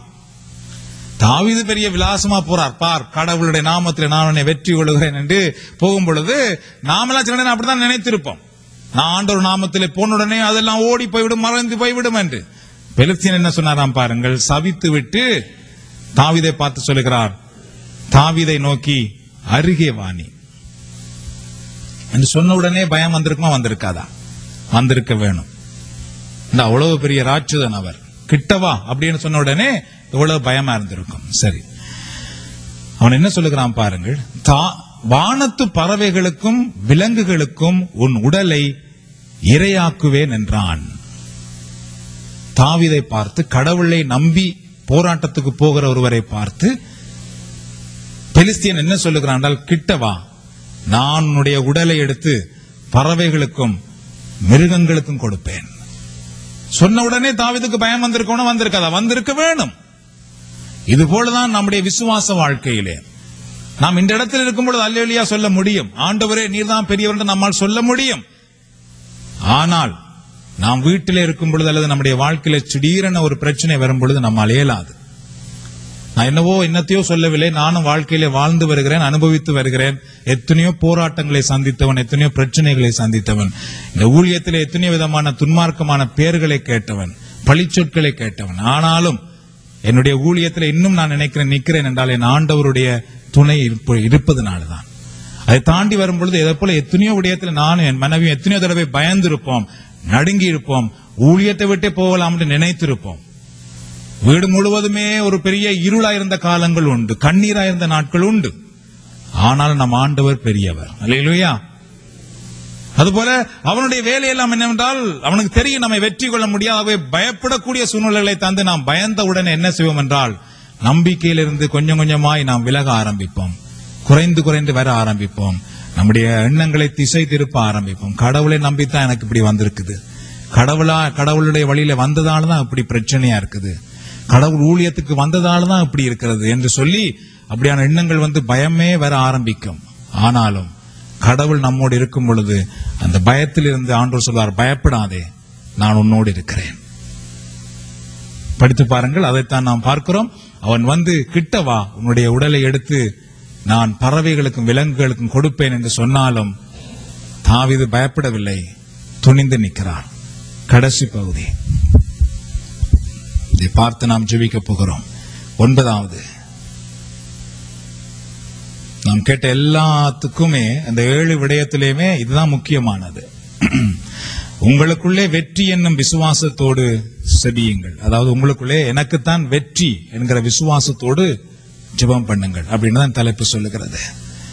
தாவீது பெரிய விலாசமா போறார் பார் கடவுளுடைய நாமத்தில் நான் உன்னை வெற்றி கொள்கிறேன் என்று போகும் பொழுது நாமெல்லாம் சில நேரம் அப்படித்தான் நினைத்திருப்போம் நான் ஆண்டவர் நாமத்திலே போன உடனே அதெல்லாம் ஓடி போய்விடும் மறைந்து போய்விடும் என்று பெலிஸ்தீன் என்ன சொன்னாராம் பாருங்கள் சபித்து விட்டு தாவீதை பார்த்து சொல்லுகிறார் தாவீதை நோக்கி அருகே வாணி என்று சொன்ன உடனே பயம் வந்திருக்குமா வந்திருக்காதா வந்திருக்க வேணும் இந்த அவ்வளவு பெரிய ராட்சதன் அவர் கிட்டவா அப்படின்னு சொன்ன உடனே எவ்வளவு பயமா இருந்திருக்கும் சரி அவன் என்ன சொல்லுகிறான் பாருங்கள் தா வானத்து பறவைகளுக்கும் விலங்குகளுக்கும் உன் உடலை இரையாக்குவேன் என்றான் தாவீதை பார்த்து கடவுளை நம்பி போராட்டத்துக்கு போகிற ஒருவரை பார்த்து பெலிஸ்தியன் என்ன சொல்லுகிறான் என்றால் கிட்டவா நான் உன்னுடைய உடலை எடுத்து பறவைகளுக்கும் மிருகங்களுக்கும் கொடுப்பேன் சொன்ன உடனே தாவீதுக்கு பயம் வந்திருக்கணும் வந்திருக்காதா வந்திருக்க வேணும் இது போலதான் நம்முடைய விசுவாச வாழ்க்கையிலே நாம் இந்த இடத்தில் இருக்கும் பொழுது அல்லேலியா சொல்ல முடியும் ஆண்டவரே நீர்தான் பெரியவர் என்று நம்மால் சொல்ல முடியும் ஆனால் நாம் வீட்டிலே இருக்கும் பொழுது அல்லது நம்முடைய வாழ்க்கையில திடீரென ஒரு பிரச்சனை வரும் பொழுது நம்மால் இயலாது நான் என்னவோ என்னத்தையோ சொல்லவில்லை நானும் வாழ்க்கையிலே வாழ்ந்து வருகிறேன் அனுபவித்து வருகிறேன் எத்தனையோ போராட்டங்களை சந்தித்தவன் எத்தனையோ பிரச்சனைகளை சந்தித்தவன் இந்த ஊழியத்திலே எத்தனையோ விதமான துன்மார்க்கமான பெயர்களை கேட்டவன் பழிச்சொற்களை கேட்டவன் ஆனாலும் என்னுடைய ஊழியத்தில் இன்னும் நான் நினைக்கிறேன் நிற்கிறேன் என்றால் என் ஆண்டவருடைய துணை இருப்ப- இருப்பதனால்தான் அதை தாண்டி வரும்பொழுது இதை போல எத்தனையோ விடயத்தில் நானும் என் மனைவியும் எத்தனையோ தடவை பயந்திருப்போம் நடுங்கி இருப்போம் ஊழியத்தை விட்டே போகலாம் என்று நினைத்திருப்போம் வீடு முழுவதுமே ஒரு பெரிய இருளா இருந்த காலங்கள் உண்டு கண்ணீரா இருந்த நாட்கள் உண்டு ஆனால் நம் ஆண்டவர் பெரியவர் அல்லேலூயா அதுபோல அவனுடைய வேலையெல்லாம் என்னவென்றால் அவனுக்கு தெரியும் நம்மை வெற்றி கொள்ள முடியாதவை பயப்படக்கூடிய சூழ்நிலைகளை தந்து நாம் பயந்த உடனே என்ன செய்வோம் என்றால் நம்பிக்கையிலிருந்து கொஞ்சம் கொஞ்சமாய் நாம் விலக ஆரம்பிப்போம் குறைந்து குறைந்து வர ஆரம்பிப்போம் நம்முடைய எண்ணங்களை திசை திருப்ப ஆரம்பிப்போம் கடவுளை நம்பித்தான் எனக்கு இப்படி வந்திருக்குது கடவுளா கடவுளுடைய வழியில வந்ததால தான் இப்படி பிரச்சனையா இருக்குது கடவுள் ஊழியத்துக்கு வந்ததால தான் இப்படி இருக்கிறது என்று சொல்லி அப்படியான எண்ணங்கள் வந்து பயமே வர ஆரம்பிக்கும் ஆனாலும் கடவுள் நம்மோடு இருக்கும் பொழுது அந்த பயத்தில் இருந்து ஆண்டவர் சொல்வார் பயப்படாதே நான் உன்னோடு இருக்கிறேன் படித்து பாருங்கள் அதைத்தான் நாம் பார்க்கிறோம் அவன் வந்து கிட்ட வா உன்னுடைய உடலை எடுத்து நான் பறவைகளுக்கும் விலங்குகளுக்கும் கொடுப்பேன் என்று சொன்னாலும் தாவீது பயப்படவில்லை துணிந்து நிற்கிறார் கடைசி பகுதி இதை பார்த்து நாம் ஜெபிக்க போகிறோம் ஒன்பதாவது நாம் கேட்ட எல்லாத்துக்குமே அந்த ஏழு விடயத்திலேயுமே இதுதான் முக்கியமானது உங்களுக்குள்ளே வெற்றி என்னும் விசுவாசத்தோடு செபியுங்கள் அதாவது உங்களுக்குள்ளே எனக்குத்தான் வெற்றி என்கிற விசுவாசத்தோடு ஜெபம் பண்ணுங்கள் அப்படின்னு தான் தலைப்பு சொல்லுகிறது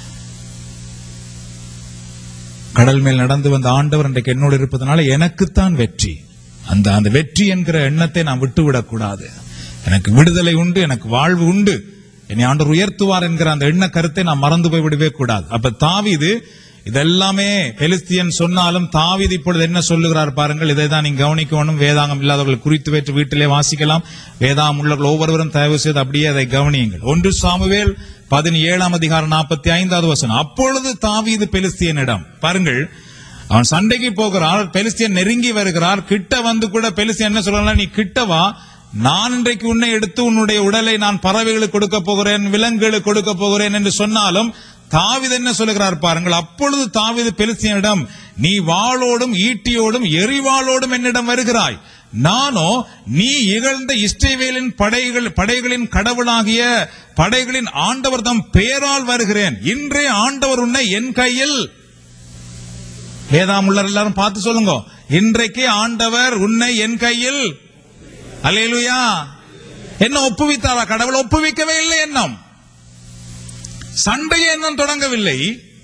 கடல் மேல் நடந்து வந்த ஆண்டவர் இன்றைக்கு என்னோடு இருப்பதனால எனக்குத்தான் வெற்றி அந்த அந்த வெற்றி என்கிற எண்ணத்தை நான் விட்டுவிடக் கூடாது எனக்கு விடுதலை உண்டு எனக்கு வாழ்வு உண்டு என்னை ஆண்டவர் உயர்த்துவார் என்கிற அந்த எண்ண கருத்தை நான் மறந்து போய் விடவே கூடாது அப்ப தாவீது இதெல்லாமே பெலிஸ்தியன் சொன்னாலும் தாவீது இப்பொழுது என்ன சொல்லுகிறார் பாருங்கள் இதை தான் நீங்க கவனிக்கணும் வேதாகம் இல்லாதவர்கள் குறித்து வைத்து வீட்டிலே வாசிக்கலாம் வேதாகம் உள்ளவர்கள் ஒவ்வொருவரும் தயவு செய்து அப்படியே அதை கவனியுங்கள் ஒன்று சாமுவேல் பதினேழாம் அதிகாரம் நாற்பத்தி ஐந்தாவது வசனம் அப்பொழுது தாவீது பெலிஸ்தியனிடம் பாருங்கள் அவன் சண்டைக்கு போகிறார் பெலிஸ்தியன் நெருங்கி வருகிறார் கிட்ட வந்து கூட பெலிஸ்தியன் என்ன சொல்றான் நீ கிட்ட வா நான் இன்றைக்கு உன்னை எடுத்து உன்னுடைய உடலை நான் பறவைகளுக்கு கொடுக்க போகிறேன் விலங்குகளுக்கு கொடுக்க போகிறேன் என்று சொன்னாலும் தாவீது என்ன சொல்லுகிறார் பாருங்கள் அப்பொழுது தாவீது பெலிஸ்தியனிடம் நீ வாளோடும் ஈட்டியோடும் எரிவாளோடும் என்னிடம் வருகிறாய் நானோ நீ இகழ்ந்த இஸ்ரவேலின் படைகள் படைகளின் கடவுளாகிய படைகளின் ஆண்டவர் தம் பெயரால் வருகிறேன் இன்றே ஆண்டவர் உன்னை என் கையில் வேதாமுள்ளர் எல்லாரும் பார்த்து சொல்லுங்க இன்றைக்கு ஆண்டவர் உன்னை என் கையில் அல்லேலூயா என்ன ஒப்புவித்தாரா கடவுள் ஒப்புவிக்கவே இல்லை எண்ணம் சண்டையே இன்னும் தொடங்கவில்லை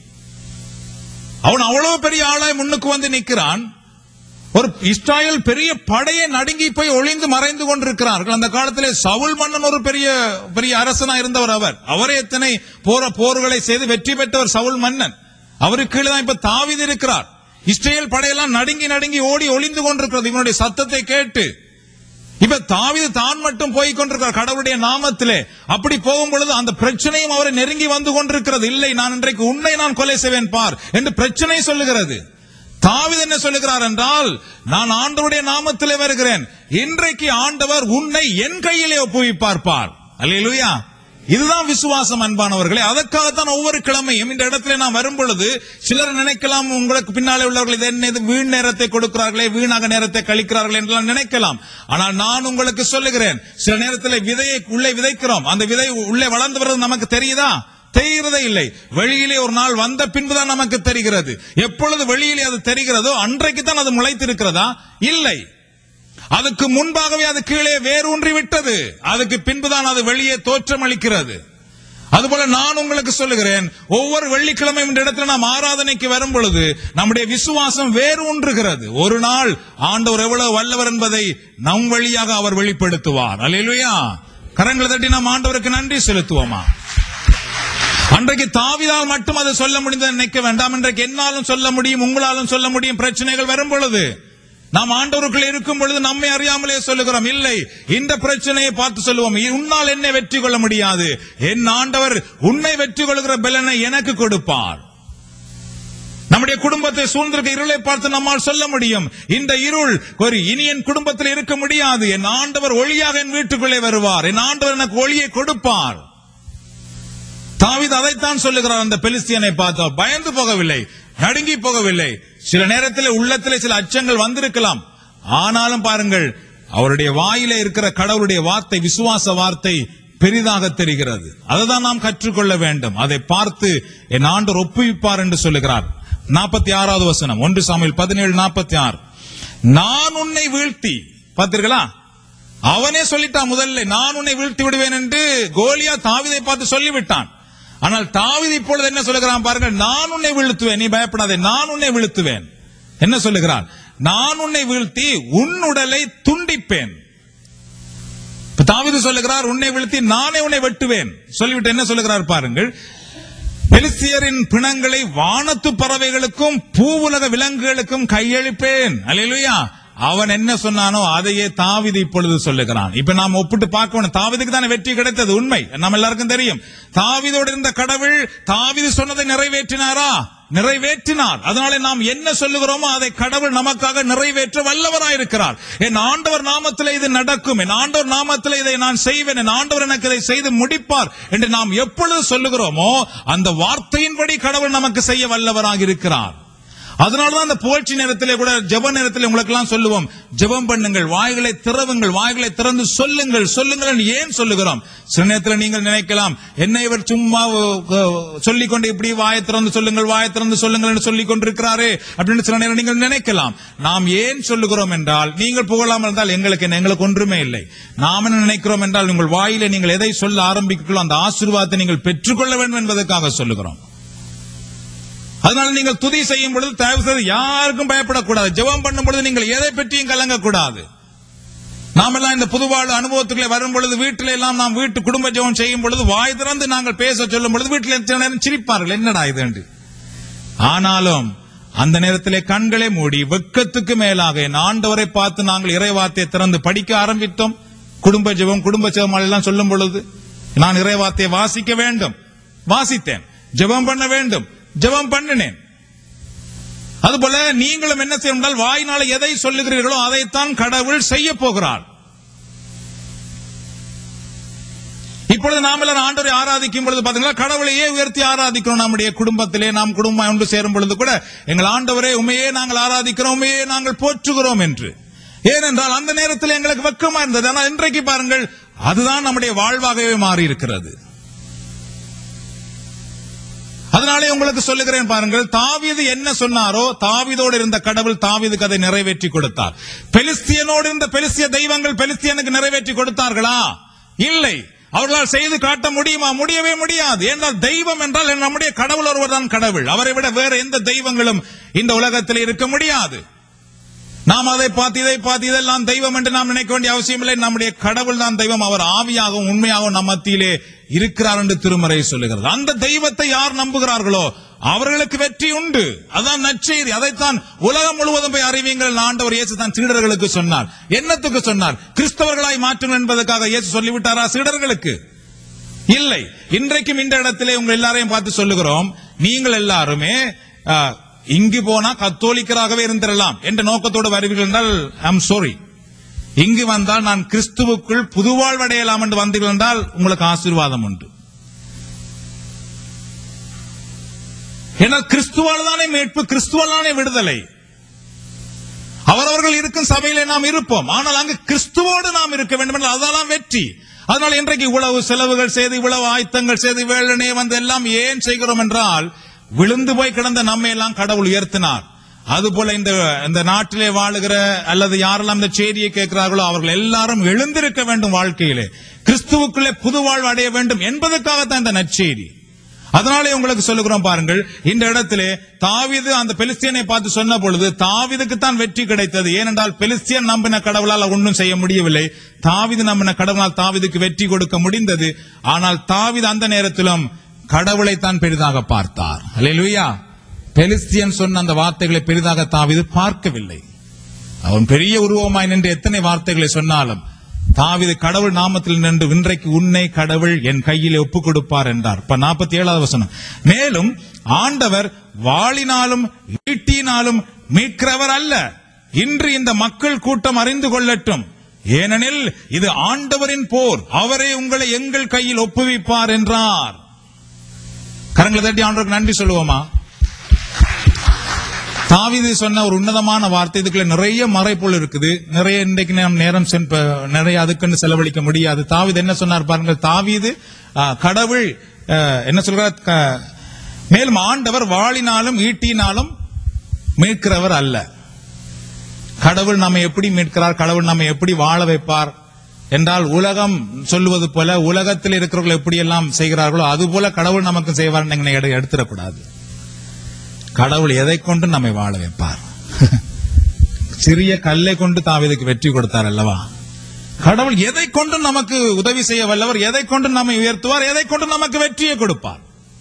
அவன் அவ்வளவு பெரிய ஆளாய் முன்னுக்கு வந்து நிற்கிறான் ஒரு இஸ்ராயல் பெரிய படையை நடுங்கி போய் ஒளிந்து மறைந்து கொண்டிருக்கிறார்கள் அந்த காலத்திலே சவுல் மன்னன் ஒரு பெரிய பெரிய அரசனா இருந்தவர் அவர் அவரே எத்தனை போற போர்களை செய்து வெற்றி பெற்றவர் சவுல் மன்னன் அவருக்கு கீழே தான் இப்ப தாவீது இருக்கிறார் இஸ்ரேல் படையெல்லாம் நடுங்கி நடுங்கி ஓடி ஒளிந்து கொண்டிருக்கிறது இவனுடைய சத்தத்தை கேட்டு இப்ப தாவீது தான் மட்டும் போய் கொண்டிருக்கிறார் கடவுளுடைய நாமத்திலே அப்படி போகும் பொழுது அந்த பிரச்சனையும் அவரை நெருங்கி வந்து கொண்டிருக்கிறது இல்லை நான் இன்றைக்கு உன்னை நான் கொலை செய்வேன் பார் என்று பிரச்சனை சொல்லுகிறது தாவீது என்ன சொல்லுகிறார் என்றால் நான் ஆண்டவருடைய நாமத்திலே வருகிறேன் இன்றைக்கு ஆண்டவர் உன்னை என் கையிலே ஒப்புவிப்பார் பார் அல்லேலூயா இதுதான் விசுவாசம் அன்பானவர்களே அதற்காகத்தான் ஒவ்வொரு கிழமையும் இந்த இடத்துல நான் வரும் பொழுது சிலர் நினைக்கலாம் உங்களுக்கு பின்னாலே உள்ளவர்கள் இது என்ன இது வீண் நேரத்தை கொடுக்கிறார்களே வீணாக நேரத்தை கழிக்கிறார்கள் என்றெல்லாம் நினைக்கலாம் ஆனால் நான் உங்களுக்கு சொல்லுகிறேன் சில நேரத்தில் விதையை உள்ளே விதைக்கிறோம் அந்த விதை உள்ளே வளர்ந்து வர்றது நமக்கு தெரியுதா தெரிகிறதே இல்லை வெளியிலே ஒரு நாள் வந்த பின்புதான் நமக்கு தெரிகிறது எப்பொழுது வெளியிலே அது தெரிகிறதோ அன்றைக்கு தான் அது முளைத்திருக்கிறதா இல்லை அதுக்கு முன்பாகவே அது கீழே வேரூன்றி விட்டது அதுக்கு பின்புதான் அது வெளியே தோற்றமளிக்கிறது அதுபோல நான் உங்களுக்கு சொல்லுகிறேன் ஒவ்வொரு வெள்ளிக்கிழமையும் இந்த இடத்துல நாம் ஆராதனைக்கு வரும் பொழுது நம்முடைய விசுவாசம் வேறு ஒன்றுகிறது ஒரு நாள் ஆண்டவர் எவ்வளவு வல்லவர் என்பதை நம் வழியாக அவர் வெளிப்படுத்துவார் அல்லேலூயா கரங்களை தட்டி நாம் ஆண்டவருக்கு நன்றி செலுத்துவோமா அன்றைக்கு தாவிதால் மட்டும் அதை சொல்ல முடிந்தது நினைக்க வேண்டாம் இன்றைக்கு என்னாலும் சொல்ல முடியும் உங்களாலும் சொல்ல முடியும் பிரச்சனைகள் வரும் பொழுது நாம் ஆண்டவருக்குள் இருக்கும் பொழுது நம்மை அறியாமலே சொல்லுகிறோம் இல்லை இந்த பிரச்சனையை பார்த்து சொல்லுவோம் உன்னால் என்னை வெற்றி கொள்ள முடியாது என் ஆண்டவர் உன்னை வெற்றி கொள்கிற பலனை எனக்கு கொடுப்பார் நம்முடைய குடும்பத்தை சூழ்ந்திருக்க இருளை பார்த்து நம்மால் சொல்ல முடியும் இந்த இருள் ஒரு இனி என் குடும்பத்தில் இருக்க முடியாது என் ஆண்டவர் ஒளியாக என் வீட்டுக்குள்ளே வருவார் என் ஆண்டவர் எனக்கு ஒளியை கொடுப்பார் தாவீது அதைத்தான் சொல்லுகிறார் அந்த பெலிஸ்தியனை பார்த்தா பயந்து போகவில்லை நடுங்கி போகவில்லை சில நேரத்தில் உள்ளத்திலே சில அச்சங்கள் வந்திருக்கலாம் ஆனாலும் பாருங்கள் அவருடைய வாயிலே இருக்கிற கடவுளுடைய வார்த்தை விசுவாச வார்த்தை பெரிதாக தெரிகிறது அதுதான் நாம் கற்றுக்கொள்ள வேண்டும் அதை பார்த்து என் ஆண்டவர் ஒப்புவிப்பார் என்று சொல்லுகிறார் நாற்பத்தி ஆறாவது வசனம் ஒன்று சாமியில் பதினேழு நாற்பத்தி ஆறு நான் உன்னை வீழ்த்தி பார்த்தீர்களா அவனே சொல்லிட்டான் முதல்ல நான் உன்னை வீழ்த்தி விடுவேன் என்று கோலியா தாவிதை பார்த்து சொல்லிவிட்டான் ஆனால் தாவீது இப்பொழுது என்ன சொல்லுகிறான் பாருங்கள் நான் உன்னை வீழ்த்துவேன் நீ பயப்படாதே நான் உன்னை வீழ்த்துவேன் என்ன சொல்லுகிறான் நான் உன்னை வீழ்த்தி உன் உடலை துண்டிப்பேன் இப்ப தாவீது சொல்லுகிறார் உன்னை வீழ்த்தி நானே உன்னை வெட்டுவேன் சொல்லிவிட்டு என்ன சொல்லுகிறார் பாருங்கள் பெலிஸ்தியரின் பிணங்களை வானத்து பறவைகளுக்கும் பூவுலக விலங்குகளுக்கும் கையளிப்பேன் அல்லேலூயா அவன் என்ன சொன்னானோ அதையே தாவிது இப்பொழுது சொல்லுகிறான் இப்ப நாம் ஒப்பிட்டு பார்க்கணும் தாவிதுக்கு தானே வெற்றி கிடைத்தது உண்மை நம்ம எல்லாருக்கும் தெரியும் தாவிதோடு இருந்த கடவுள் தாவிது சொன்னதை நிறைவேற்றினாரா நிறைவேற்றினார் அதனால நாம் என்ன சொல்லுகிறோமோ அதை கடவுள் நமக்காக நிறைவேற்ற வல்லவராயிருக்கிறார் என் ஆண்டவர் நாமத்தில் இது நடக்கும் என் ஆண்டவர் நாமத்தில் இதை நான் செய்வேன் என் ஆண்டவர் எனக்கு இதை செய்து முடிப்பார் என்று நாம் எப்பொழுது சொல்லுகிறோமோ அந்த வார்த்தையின்படி கடவுள் நமக்கு செய்ய வல்லவராக இருக்கிறார் அதனாலதான் அந்த புகழ்ச்சி நேரத்திலே கூட ஜெப நேரத்திலே உங்களுக்கு எல்லாம் சொல்லுவோம் ஜெபம் பண்ணுங்கள் வாய்களை திறவுங்கள் வாய்களை திறந்து சொல்லுங்கள் சொல்லுங்கள் என்று ஏன் சொல்லுகிறோம் சில நேரத்தில் நீங்கள் நினைக்கலாம் என்ன இவர் சும்மா சொல்லிக் கொண்டு இப்படி வாயை திறந்து சொல்லுங்கள் வாயை திறந்து சொல்லுங்கள் என்று சொல்லிக் கொண்டிருக்கிறாரே அப்படின்னு சில நேரம் நீங்கள் நினைக்கலாம் நாம் ஏன் சொல்லுகிறோம் என்றால் நீங்கள் புகழாமல் இருந்தால் எங்களுக்கு என்ன எங்களுக்கு ஒன்றுமே இல்லை நாம் என்ன நினைக்கிறோம் என்றால் உங்கள் வாயிலே நீங்கள் எதை சொல்ல ஆரம்பிக்கிறோம் அந்த ஆசீர்வாதத்தை நீங்கள் பெற்றுக்கொள்ள வேண்டும் என்பதற்காக சொல்லுகிறோம் அதனால நீங்கள் துதி செய்யும் பொழுது தயவு செய்து யாருக்கும் பயப்படக்கூடாது ஜெபம் பண்ணும் பொழுது நீங்கள் எதை பற்றியும் கலங்கக்கூடாது நாமெல்லாம் இந்த புதுவாழ்வு அனுபவத்துக்குள்ளே வரும் பொழுது வீட்டில எல்லாம் நாம் வீட்டு குடும்ப ஜெபம் செய்யும் பொழுது வாய் திறந்து நாங்கள் பேச சொல்லும் பொழுது வீட்டில் சில நேரம் சிரிப்பார்கள் என்னடா இது என்று ஆனாலும் அந்த நேரத்திலே கண்களை மூடி வெக்கத்துக்கு மேலாக என் ஆண்டவரை பார்த்து நாங்கள் இறைவார்த்தையை திறந்து படிக்க ஆரம்பித்தோம் குடும்ப ஜெபம் குடும்ப ஜெபம் எல்லாம் சொல்லும் பொழுது நான் இறைவார்த்தையை வாசிக்க வேண்டும் வாசித்தேன் ஜெபம் பண்ண வேண்டும் ஜெபம் பண்ணினேன் அதுபோல நீங்களும் என்ன செய்ய என்றால் வாயினால எதை சொல்லுகிறீர்களோ அதைத்தான் கடவுள் செய்ய போகிறார் இப்பொழுது நாம் எல்லாரும் ஆண்டவரை ஆராதிக்கும் பொழுது பாத்தீங்களா கடவுளையே உயர்த்தி ஆராதிக்கிறோம் நம்முடைய குடும்பத்திலே நாம் குடும்பம் ஒன்று சேரும் பொழுது கூட எங்கள் ஆண்டவரே உமையே நாங்கள் ஆராதிக்கிறோம் உமையே நாங்கள் போற்றுகிறோம் என்று ஏனென்றால் அந்த நேரத்தில் எங்களுக்கு வெக்கமா இருந்தது ஆனால் இன்றைக்கு பாருங்கள் அதுதான் நம்முடைய வாழ்வாகவே மாறி இருக்கிறது அதனாலே உங்களுக்கு சொல்லுகிறேன் பாருங்கள் தாவீது என்ன சொன்னாரோ தாவீதோடு இருந்த கடவுள் தாவீதுக்கு அதை நிறைவேற்றி கொடுத்தார் பெலிஸ்தியனோடு இருந்த பெலிஸ்திய தெய்வங்கள் பெலிஸ்தியனுக்கு நிறைவேற்றி கொடுத்தார்களா இல்லை அவர்களால் செய்து காட்ட முடியுமா முடியவே முடியாது என்றால் தெய்வம் என்றால் நம்முடைய கடவுள் ஒருவர் தான் கடவுள் அவரை விட வேற எந்த தெய்வங்களும் இந்த உலகத்தில் இருக்க முடியாது நாம் அதை பார்த்து இதை பார்த்து இதெல்லாம் தெய்வம் என்று நாம் நினைக்க வேண்டிய அவசியம் இல்லை நம்முடைய கடவுள் தான் தெய்வம் அவர் ஆவியாகவும் உண்மையாகவும் நம் மத்தியிலே இருக்கிறார் என்று திருமறை சொல்லுகிறது அந்த தெய்வத்தை யார் நம்புகிறார்களோ அவர்களுக்கு வெற்றி உண்டு அதான் நற்செய்தி அதைத்தான் உலகம் முழுவதும் போய் அறிவியுங்கள் ஆண்டவர் இயேசு தான் சீடர்களுக்கு சொன்னார் என்னத்துக்கு சொன்னார் கிறிஸ்தவர்களாய் மாற்றுங்கள் என்பதற்காக இயேசு சொல்லிவிட்டாரா சீடர்களுக்கு இல்லை இன்றைக்கும் இந்த இடத்திலே உங்க எல்லாரையும் பார்த்து சொல்லுகிறோம் நீங்கள் எல்லாருமே ஆ, இங்கு போனா கத்தோலிக்கராகவே இருந்திரலாம் என்ற நோக்கத்தோடு வருவீர்கள் என்றால் ஐம் sorry இங்கு வந்தால் நான் கிறிஸ்துவுக்குள் புதுவாழ்வடையலாம் என்று வந்தீர்கள் என்றால் உங்களுக்கு ஆசீர்வாதம் உண்டு ஏன்னா கிறிஸ்துவால் தானே மீட்பு கிறிஸ்துவால் தானே விடுதலை அவரவர்கள் இருக்கும் சபையிலே நாம் இருப்போம் ஆனால் அங்கு கிறிஸ்துவோடு நாம் இருக்க வேண்டும் என்றால் அதெல்லாம் வெற்றி அதனால் இன்றைக்கு இவ்வளவு செலவுகள் செய்து இவ்வளவு ஆயத்தங்கள் செய்து வேளனே வந்து எல்லாம் ஏன் செய்கிறோம் என்றால் விழுந்து போய் கிடந்த நம்மை எல்லாம் கடவுள் உயர்த்தினார் அதுபோல இந்த இந்த நாட்டிலே வாழுகிற அல்லது யாரெல்லாம் இந்த செய்தியை கேட்கிறார்களோ அவர்கள் எல்லாரும் எழுந்திருக்க வேண்டும் வாழ்க்கையிலே கிறிஸ்துவுக்குள்ளே புது வாழ்வு அடைய வேண்டும் என்பதற்காகத்தான் இந்த நற்செய்தி அதனாலே உங்களுக்கு சொல்லுகிறோம் பாருங்கள் இந்த இடத்திலே தாவீது அந்த பெலிஸ்தியனை பார்த்து சொன்ன பொழுது தாவீதுக்கு தான் வெற்றி கிடைத்தது ஏனென்றால் பெலிஸ்தியன் நம்பின கடவுளால் ஒன்றும் செய்ய முடியவில்லை தாவீது நம்பின கடவுளால் தாவீதுக்கு வெற்றி கொடுக்க முடிந்தது ஆனால் தாவீது அந்த நேரத்திலும் கடவுளை தான் பெரிதாக பார்த்தார் அல்லேலூயா பெலிஸ்தியன் சொன்ன அந்த வார்த்தைகளை பெரிதாக தாவீது பார்க்கவில்லை அவன் பெரிய உருவமாய் நின்று எத்தனை வார்த்தைகளை சொன்னாலும் தாவீது கடவுள் நாமத்தில் நின்று இன்றைக்கு உன்னை கடவுள் என் கையில் ஒப்பு கொடுப்பார் என்றார் இப்ப நாற்பத்தி ஏழாவது வசனம் மேலும் ஆண்டவர் வாளினாலும் ஈட்டினாலும் மீட்கிறவர் அல்ல இன்று இந்த மக்கள் கூட்டம் அறிந்து கொள்ளட்டும் ஏனெனில் இது ஆண்டவரின் போர் அவரே உங்களை எங்கள் கையில் ஒப்புவிப்பார் என்றார் கரங்களை தட்டி ஆண்டவருக்கு நன்றி சொல்லுவோமா தாவீது சொன்ன ஒரு உன்னதமான வார்த்தை இதுக்குள்ள நிறைய மறைப்பொருள் இருக்குது நிறைய இன்றைக்கு நாம் நேரம் சென்ற நிறைய அதுக்குன்னு செலவழிக்க முடியாது தாவீது என்ன சொன்னார் பாருங்கள் தாவீது ஆ, கடவுள் ஆ, என்ன சொல்றார் க- மேலும் ஆண்டவர் வாளினாலும் ஈட்டினாலும் மீட்கிறவர் அல்ல கடவுள் நம்மை எப்படி மீட்கிறார் கடவுள் நம்மை எப்படி வாழ வைப்பார் என்றால் உலகம் சொல்லுவது போல உலகத்தில் இருக்கிறவர்கள் எப்படி எல்லாம் செய்கிறார்களோ அது போல கடவுள் நமக்கு செய்வார் நீங்க எடு- எடுத்துடக்கூடாது கடவுள் எதை கொண்டு நம்மை வாழ வைப்பார் சிறிய கல்லை கொண்டு தாவீதுக்கு வெற்றி கொடுத்தார் அல்லவா கடவுள் எதை கொண்டு நமக்கு உதவி செய்ய வல்லவர் எதை கொண்டு நம்மை உயர்த்துவார் எதை கொண்டு நமக்கு வெற்றியை கொடுப்பார்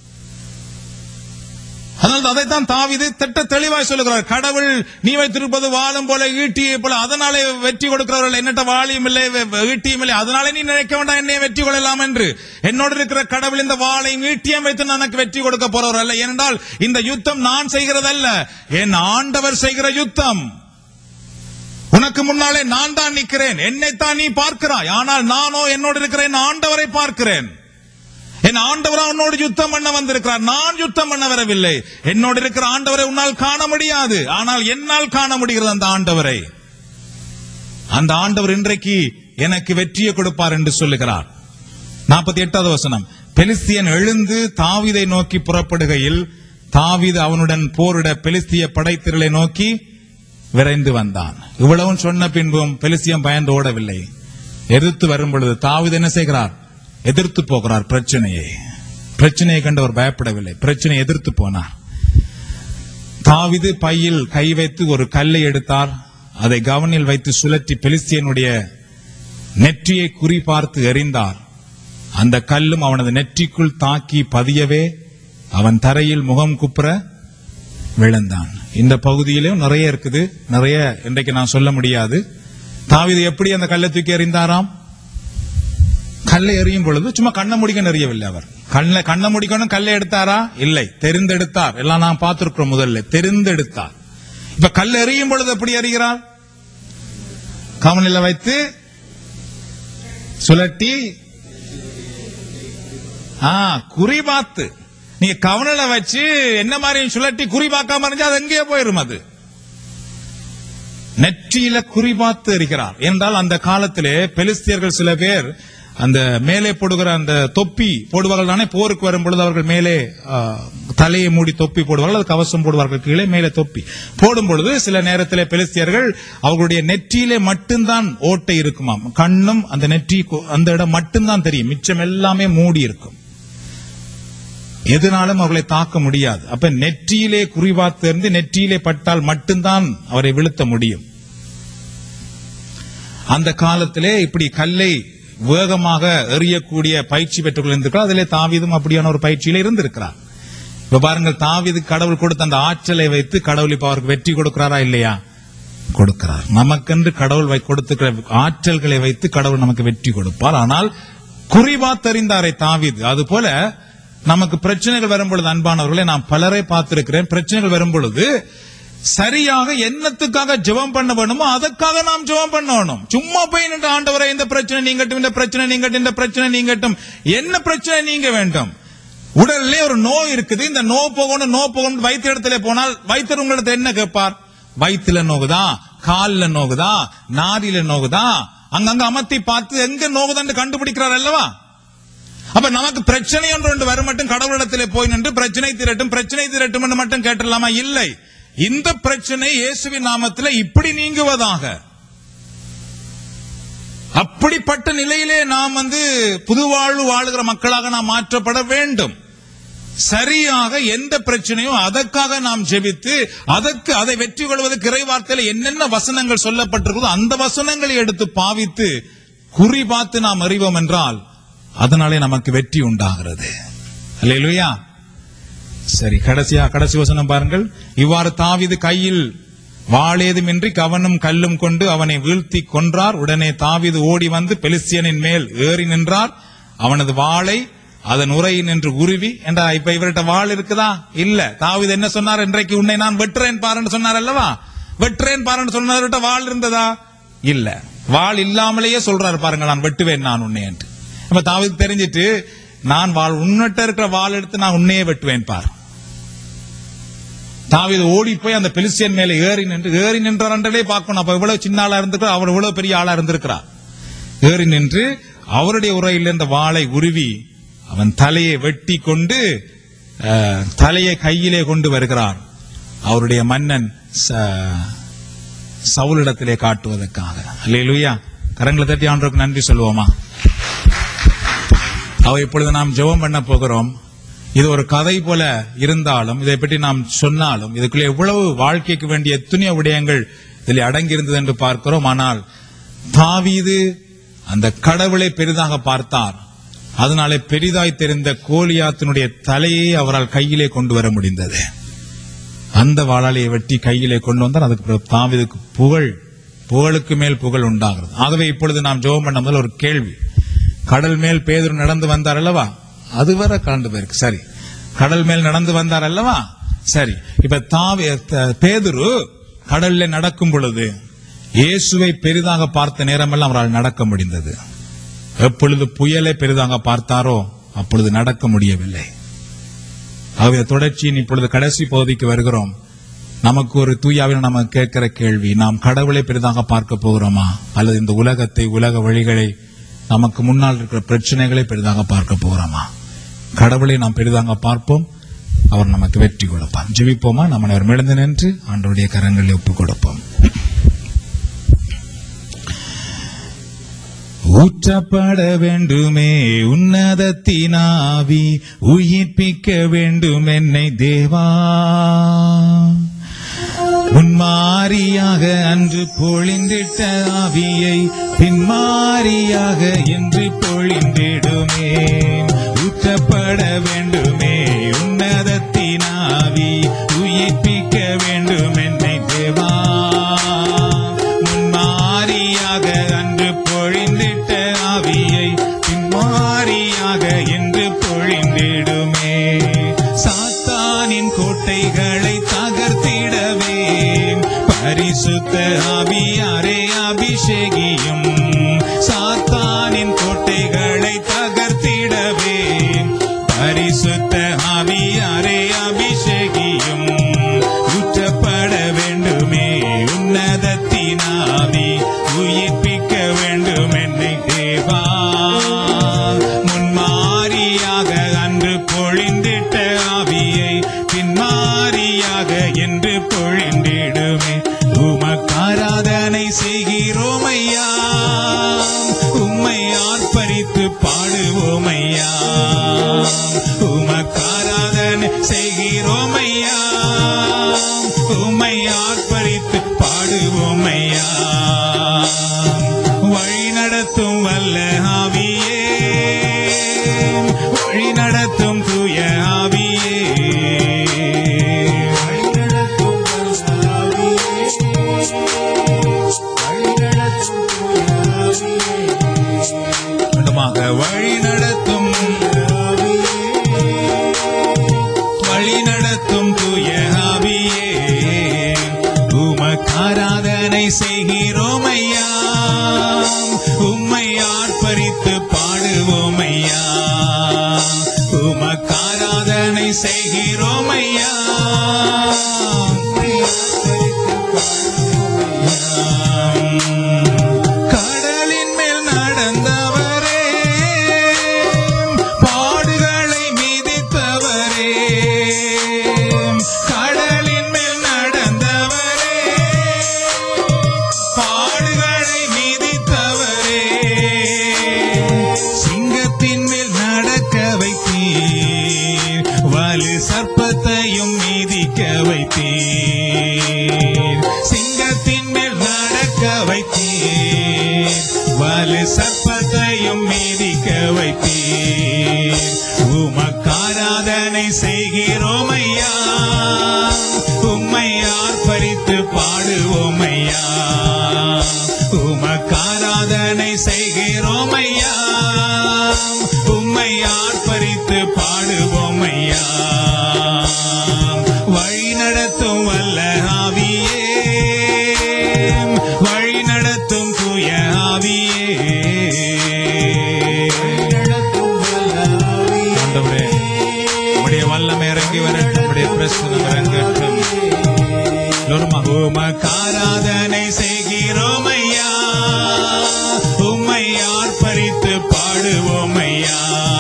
அதனால் அதைத்தான் தாவீது திட்ட தெளிவாய் சொல்லுகிறார் கடவுள் நீ வைத்திருப்பது வாழும் போல ஈட்டியை போல அதனாலே வெற்றி கொடுக்கிறவர்கள் என்னட்ட வாளியும் இல்லை வெ- வெ- ஈட்டியும் இல்லை அதனாலே நீ நினைக்க வேண்டாம் என்னை வெற்றி கொள்ளலாம் என்று என்னோடு இருக்கிற கடவுள் இந்த வாளையும் ஈட்டியும் வைத்து எனக்கு வெற்றி கொடுக்க போறவர் அல்ல ஏனென்றால் இந்த யுத்தம் நான் செய்கிறதல்ல என் ஆண்டவர் செய்கிற யுத்தம் உனக்கு முன்னாலே நான் தான் நிற்கிறேன் என்னைத்தான் நீ பார்க்கிறாய் ஆனால் நானோ என்னோடு இருக்கிற என் ஆண்டவரை பார்க்கிறேன் என் ஆண்டவர் உன்னோடு யுத்தம் பண்ண வந்திருக்கிறார் நான் யுத்தம் பண்ண வரவில்லை என்னோடு இருக்கிற ஆண்டவரை உன்னால் காண முடியாது ஆனால் என்னால் காண முடிகிறது அந்த ஆண்டவரை அந்த ஆண்டவர் இன்றைக்கு எனக்கு வெற்றியை கொடுப்பார் என்று சொல்லுகிறார் நாற்பத்தி எட்டாவது வசனம் பெலிஸ்தியன் எழுந்து தாவீதை நோக்கி புறப்படுகையில் தாவீது அவனுடன் போரிட பெலிஸ்திய படைத்திரளை நோக்கி விரைந்து வந்தான் இவ்வளவும் சொன்ன பின்பும் பெலிஸ்தியன் பயந்து ஓடவில்லை எதிர்த்து வரும் பொழுது தாவீது என்ன செய்கிறார் எதிர்த்து போகிறார் பிரச்சனையை பிரச்சனையை கண்டு அவர் பயப்படவில்லை பிரச்சனையை எதிர்த்து போனார் தாவீது பையில் கை வைத்து ஒரு கல்லை எடுத்தார் அதை கவனில் வைத்து சுழற்றி பெலிஸ்தியனுடைய நெற்றியை குறிபார்த்து எறிந்தார் அந்த கல்லும் அவனது நெற்றிக்குள் தாக்கி பதியவே அவன் தரையில் முகம் குப்புற விழுந்தான் இந்த பகுதியிலும் நிறைய இருக்குது நிறைய இன்றைக்கு நான் சொல்ல முடியாது தாவீது எப்படி அந்த கல்லை தூக்கி எறிந்தாராம் கல்லை எறியும் பொழுது சும்மா கண்ணை முடிக்க எறியவில்லை அவர் கண்ணை கண்ணை முடிக்கணும் கல்லை எடுத்தாரா இல்லை தெரிந்தெடுத்தார் எல்லாம் நான் பார்த்திருக்கிறோம் முதல்ல தெரிந்தெடுத்தார் இப்ப கல் எறியும் பொழுது எப்படி எறிகிறார் கவனில வைத்து சுழட்டி ஆ குறி பார்த்து நீங்க கவனில வச்சு என்ன மாதிரி சுழட்டி குறி பார்க்காம இருந்தா அது எங்கேயோ போயிரும் அது நெற்றியில குறிபார்த்து இருக்கிறார் என்றால் அந்த காலத்திலே பெலிஸ்தியர்கள் சில பேர் அந்த மேலே போடுகிற அந்த தொப்பி போடுவார்கள் தானே போருக்கு வரும் பொழுது அவர்கள் மேலே ஆ, தலையை மூடி தொப்பி போடுவார்கள் அது கவசம் போடுவார்கள் கீழே மேலே தொப்பி போடும் பொழுது சில நேரத்திலே பெலிஸ்தியர்கள் அவர்களுடைய நெற்றியிலே மட்டும்தான் ஓட்டை இருக்குமாம் கண்ணும் அந்த நெற்றி கு- அந்த இடம் மட்டும்தான் தெரியும் மிச்சம் எல்லாமே மூடி இருக்கும் எதனாலும் அவர்களை தாக்க முடியாது அப்ப நெற்றியிலே குறிபார்த்து இருந்து நெற்றியிலே பட்டால் மட்டும்தான் அவரை வீழ்த்த முடியும் அந்த காலத்திலே இப்படி கல்லை வேகமாக எறியக்கூடிய பயிற்சி பெற்றுக் கொண்டிருக்கிறார் அதிலே தாவீதும் அப்படியான ஒரு பயிற்சியில இருந்திருக்கிறார் இப்ப பாருங்கள் தாவீது கடவுள் கொடுத்த அந்த ஆற்றலை வைத்து கடவுள் இப்ப அவருக்கு வெற்றி கொடுக்கிறாரா இல்லையா கொடுக்கிறார் நமக்கென்று கடவுள் வை- கொடுத்துக்கிற ஆற்றல்களை வைத்து கடவுள் நமக்கு வெற்றி கொடுப்பார் ஆனால் குறிபாத்தறிந்தாரை தாவீது அது போல நமக்கு பிரச்சனைகள் வரும் பொழுது அன்பானவர்களே நான் பலரை பார்த்திருக்கிறேன் பிரச்சனைகள் வரும் பொழுது சரியாக என்னத்துக்காக ஜெபம் பண்ண வேணுமோ அதற்காக நாம் ஜெபம் பண்ணணும் சும்மா போய் நின்று ஆண்டவரை இந்த பிரச்சனை நீங்கட்டும் இந்த பிரச்சனை நீங்கட்டும் இந்த பிரச்சனை நீங்கட்டும் என்ன பிரச்சனை நீங்க வேண்டும் உடல்ல ஒரு நோய் இருக்குது இந்த நோ போகணும் நோ போகணும் வைத்திய இடத்துல போனால் வைத்தியர் உங்களிடத்துல என்ன கேட்பார் வயிற்றுல நோகுதா கால்ல நோகுதா நாரில நோகுதா அங்கங்க அமர்த்தி பார்த்து எங்க நோகுதான்னு கண்டுபிடிக்கிறார் அல்லவா அப்ப நமக்கு பிரச்சனை ஒன்று ஒன்று வரும் மட்டும் கடவுளிடத்திலே போய் நின்று பிரச்சனை தீரட்டும் பிரச்சனை தீரட்டும் என்று மட்டும் கேட்டுடலாமா இல்லை இந்த பிரச்சனை இயேசுவின் நாமத்திலே இப்படி நீங்குவதாக அப்படிப்பட்ட நிலையிலே நாம் வந்து புது வாழ்வு வாழுகிற மக்களாக நாம் மாற்றப்பட வேண்டும் சரியாக எந்த பிரச்சனையும் அதற்காக நாம் ஜெபித்து அதற்கு அதை வெற்றி கொள்வதற்கு இறைவார்த்தையில என்னென்ன வசனங்கள் சொல்லப்பட்டிருக்கிறதோ அந்த வசனங்களை எடுத்து பாவித்து குறி பார்த்து நாம் அறிவோம் என்றால் அதனாலே நமக்கு வெற்றி உண்டாகிறது அல்லேலூயா சரி கடைசியா கடைசி வசனம் பாருங்கள் இவ்வாறு தாவீது கையில் வாளேதுமின்றி கவனும் கல்லும் கொண்டு அவனை வீழ்த்தி கொன்றார் உடனே தாவீது ஓடி வந்து பெலிஸ்தியனின் மேல் ஏறி நின்றார் அவனது வாளை அதன் உரையின் என்று உருவி என்றா இப்ப இவர்கிட்ட வாள் இருக்குதா இல்ல தாவீது என்ன சொன்னார் இன்றைக்கு உன்னை நான் வெட்டுறேன் பாருன்னு சொன்னார் அல்லவா வெட்டுறேன் பாருன்னு சொன்னவர்கிட்ட வாள் இருந்ததா இல்ல வாள் இல்லாமலேயே சொல்றாரு பாருங்க நான் வெட்டுவேன் நான் உன்னை என்று அப்ப தாவீது தெரிஞ்சிட்டு நான் வாழ் உன்னிட்ட இருக்கிற வாள் எடுத்து நான் உன்னையே வெட்டுவேன் பார் தாவீது ஓடி போய் அந்த பெலிஸ்தியன் மேல ஏறி நின்று ஏறி நின்றாரே பார்க்கணும் அப்ப இவ்வளவு சின்ன ஆளா இருந்திருக்கிறார் அவர் இவ்வளவு பெரிய ஆளா இருந்திருக்கிறார் ஏறி நின்று அவருடைய உரையில் இருந்த வாளை உருவி அவன் தலையை வெட்டி கொண்டு அஹ், தலையை கையிலே கொண்டு வருகிறார் அவருடைய மன்னன் ச- சவுலிடத்திலே காட்டுவதற்காக அல்லேலூயா கரங்களை தட்டி ஆண்டவருக்கு நன்றி சொல்லுவோமா அவ இப்பொழுது நாம் ஜெபம் பண்ண போகிறோம் இது ஒரு கதை போல இருந்தாலும் இதை பற்றி நாம் சொன்னாலும் இதுக்குள்ளே எவ்வளவு வாழ்க்கைக்கு வேண்டிய எத்தனையோ விடயங்கள் இதில் அடங்கியிருந்தது என்று பார்க்கிறோம் ஆனால் தாவீது அந்த கடவுளை பெரிதாக பார்த்தார் அதனாலே பெரிதாய் தெரிந்த கோலியாத்தினுடைய தலையை அவரால் கையிலே கொண்டு வர முடிந்தது அந்த வாளாளியை வெட்டி கையிலே கொண்டு வந்தால் அதுக்கு பிறகு தாவீதுக்கு புகழ் புகழுக்கு மேல் புகழ் உண்டாகிறது ஆகவே இப்பொழுது நாம் ஜெபம் பண்ண முதல் ஒரு கேள்வி கடல் மேல் பேதுரு நடந்து வந்தார் அல்லவா அதுவரை கலந்து போயிருக்கு சரி கடல் மேல் நடந்து வந்தார் அல்லவா சரி இப்ப தாவி த- பேதுரு கடல்ல நடக்கும் பொழுது இயேசுவை பெரிதாக பார்த்த நேரமெல்லாம் அவரால் நடக்க முடிந்தது எப்பொழுது புயலை பெரிதாக பார்த்தாரோ அப்பொழுது நடக்க முடியவில்லை ஆகவே தொடர்ச்சியின் இப்பொழுது கடைசி பகுதிக்கு வருகிறோம் நமக்கு ஒரு தூயாவில் நம்ம கேட்கிற கேள்வி நாம் கடவுளை பெரிதாக பார்க்க போகிறோமா அல்லது இந்த உலகத்தை உலக வழிகளை நமக்கு முன்னால் இருக்கிற பிரச்சனைகளை பெரிதாக பார்க்க போகிறோமா கடவுளை நாம் பெரிதாக பார்ப்போம் அவர் நமக்கு வெற்றி கொடுப்பார் ஜெபிப்போமா நம்ம அவர் மிளந்து நின்று ஆண்டவருடைய கரங்களை ஒப்புக் கொடுப்போம் ஊற்றப்பட வேண்டுமே உன்னதத்தினாவி உயிர்ப்பிக்க வேண்டும் என்னை தேவா முன்மாரியாக அன்று பொழிந்திட்ட ஆவியை பின்மாரியாக என்று பொழிந்திடுமே ஊற்றப்பட வேண்டுமே உன்னதத்தினாவி உயிர்ப்பிக்க வேண்டும் என்னை தேவா முன்மாரியாக அன்று பொழிந்திட்ட ஆவியை பின்மாரியாக என்று பொழிந்திடுமே சாத்தானின் கோட்டைகளை தகர்த்திடவே பரிசுத்த ஆவியாரே அபிஷேகியும் சாத்தானின் கோட்டைகளை தகர்த்திடவே பரிசுத்த ஆவியாரே அபிஷேகியும் ஊற்றப்பட வேண்டுமே உன்னதத்தினாவி உயிர்ப்பிக்க வேண்டும் என்னை தேவா முன்மாரியாக அன்று பொழிந்திட்ட ஆவியை பின்மாரியாக என்று பொழிந்திடுமே உமக்காராதனை செய்கிறோம் ஐயா உம்மை ஆர்ப்பரித்து பாடுவோம் ஐயா உமக்காராதனை செய்கிறோம் ஐயா உம்மை ஆர்ப்பரித்து பாடுவோம் ஐயா வழி நடத்தும் வல்ல ஆவியே வழி நடத்தும் தூய ஆவியே வழி நடத்தும் வல்ல ஆவியே. வழி நடத்தும் தூய ஆவியே. மீண்டுமாக வழி நடத்தும் வழி நடத்தும் தூய ஆவியே உமக்காராதனை செய்கிறோம் ஐயா உம்மை ஆர்ப்பரித்து பாடுவோம் ஐயா உமக்காராதனை செய்கிறோம் ஐயா கடலின் மேல் நடந்தவரே பாடுகளை மீதித்தவரே கடலின் மேல் நடந்தவரே பாடுகளை மீதித்தவரே சிங்கத்தின் மேல் நடக்க வைத்தீர் வலு சர்ப்பத்தையும் மீதிக்க வைத்தீர் சிங்கத்தின் மேல் நடக்க வைத்தீர் வலு சர்ப்பத்தையும் மீதிக்க வைத்தீர் உமக்காராதனை செய்கிறோம் ஐயா உம்மை ஆர்ப்பரித்து பாடு இறங்கி வரட்டும் உடைய பிரசனம் இறங்கட்டும் எல்லோரும் உமக்காராதனை செய்கிறோம் ஐயா உம்மை ஆர்ப்பரித்து பாடுவோம் ஐயா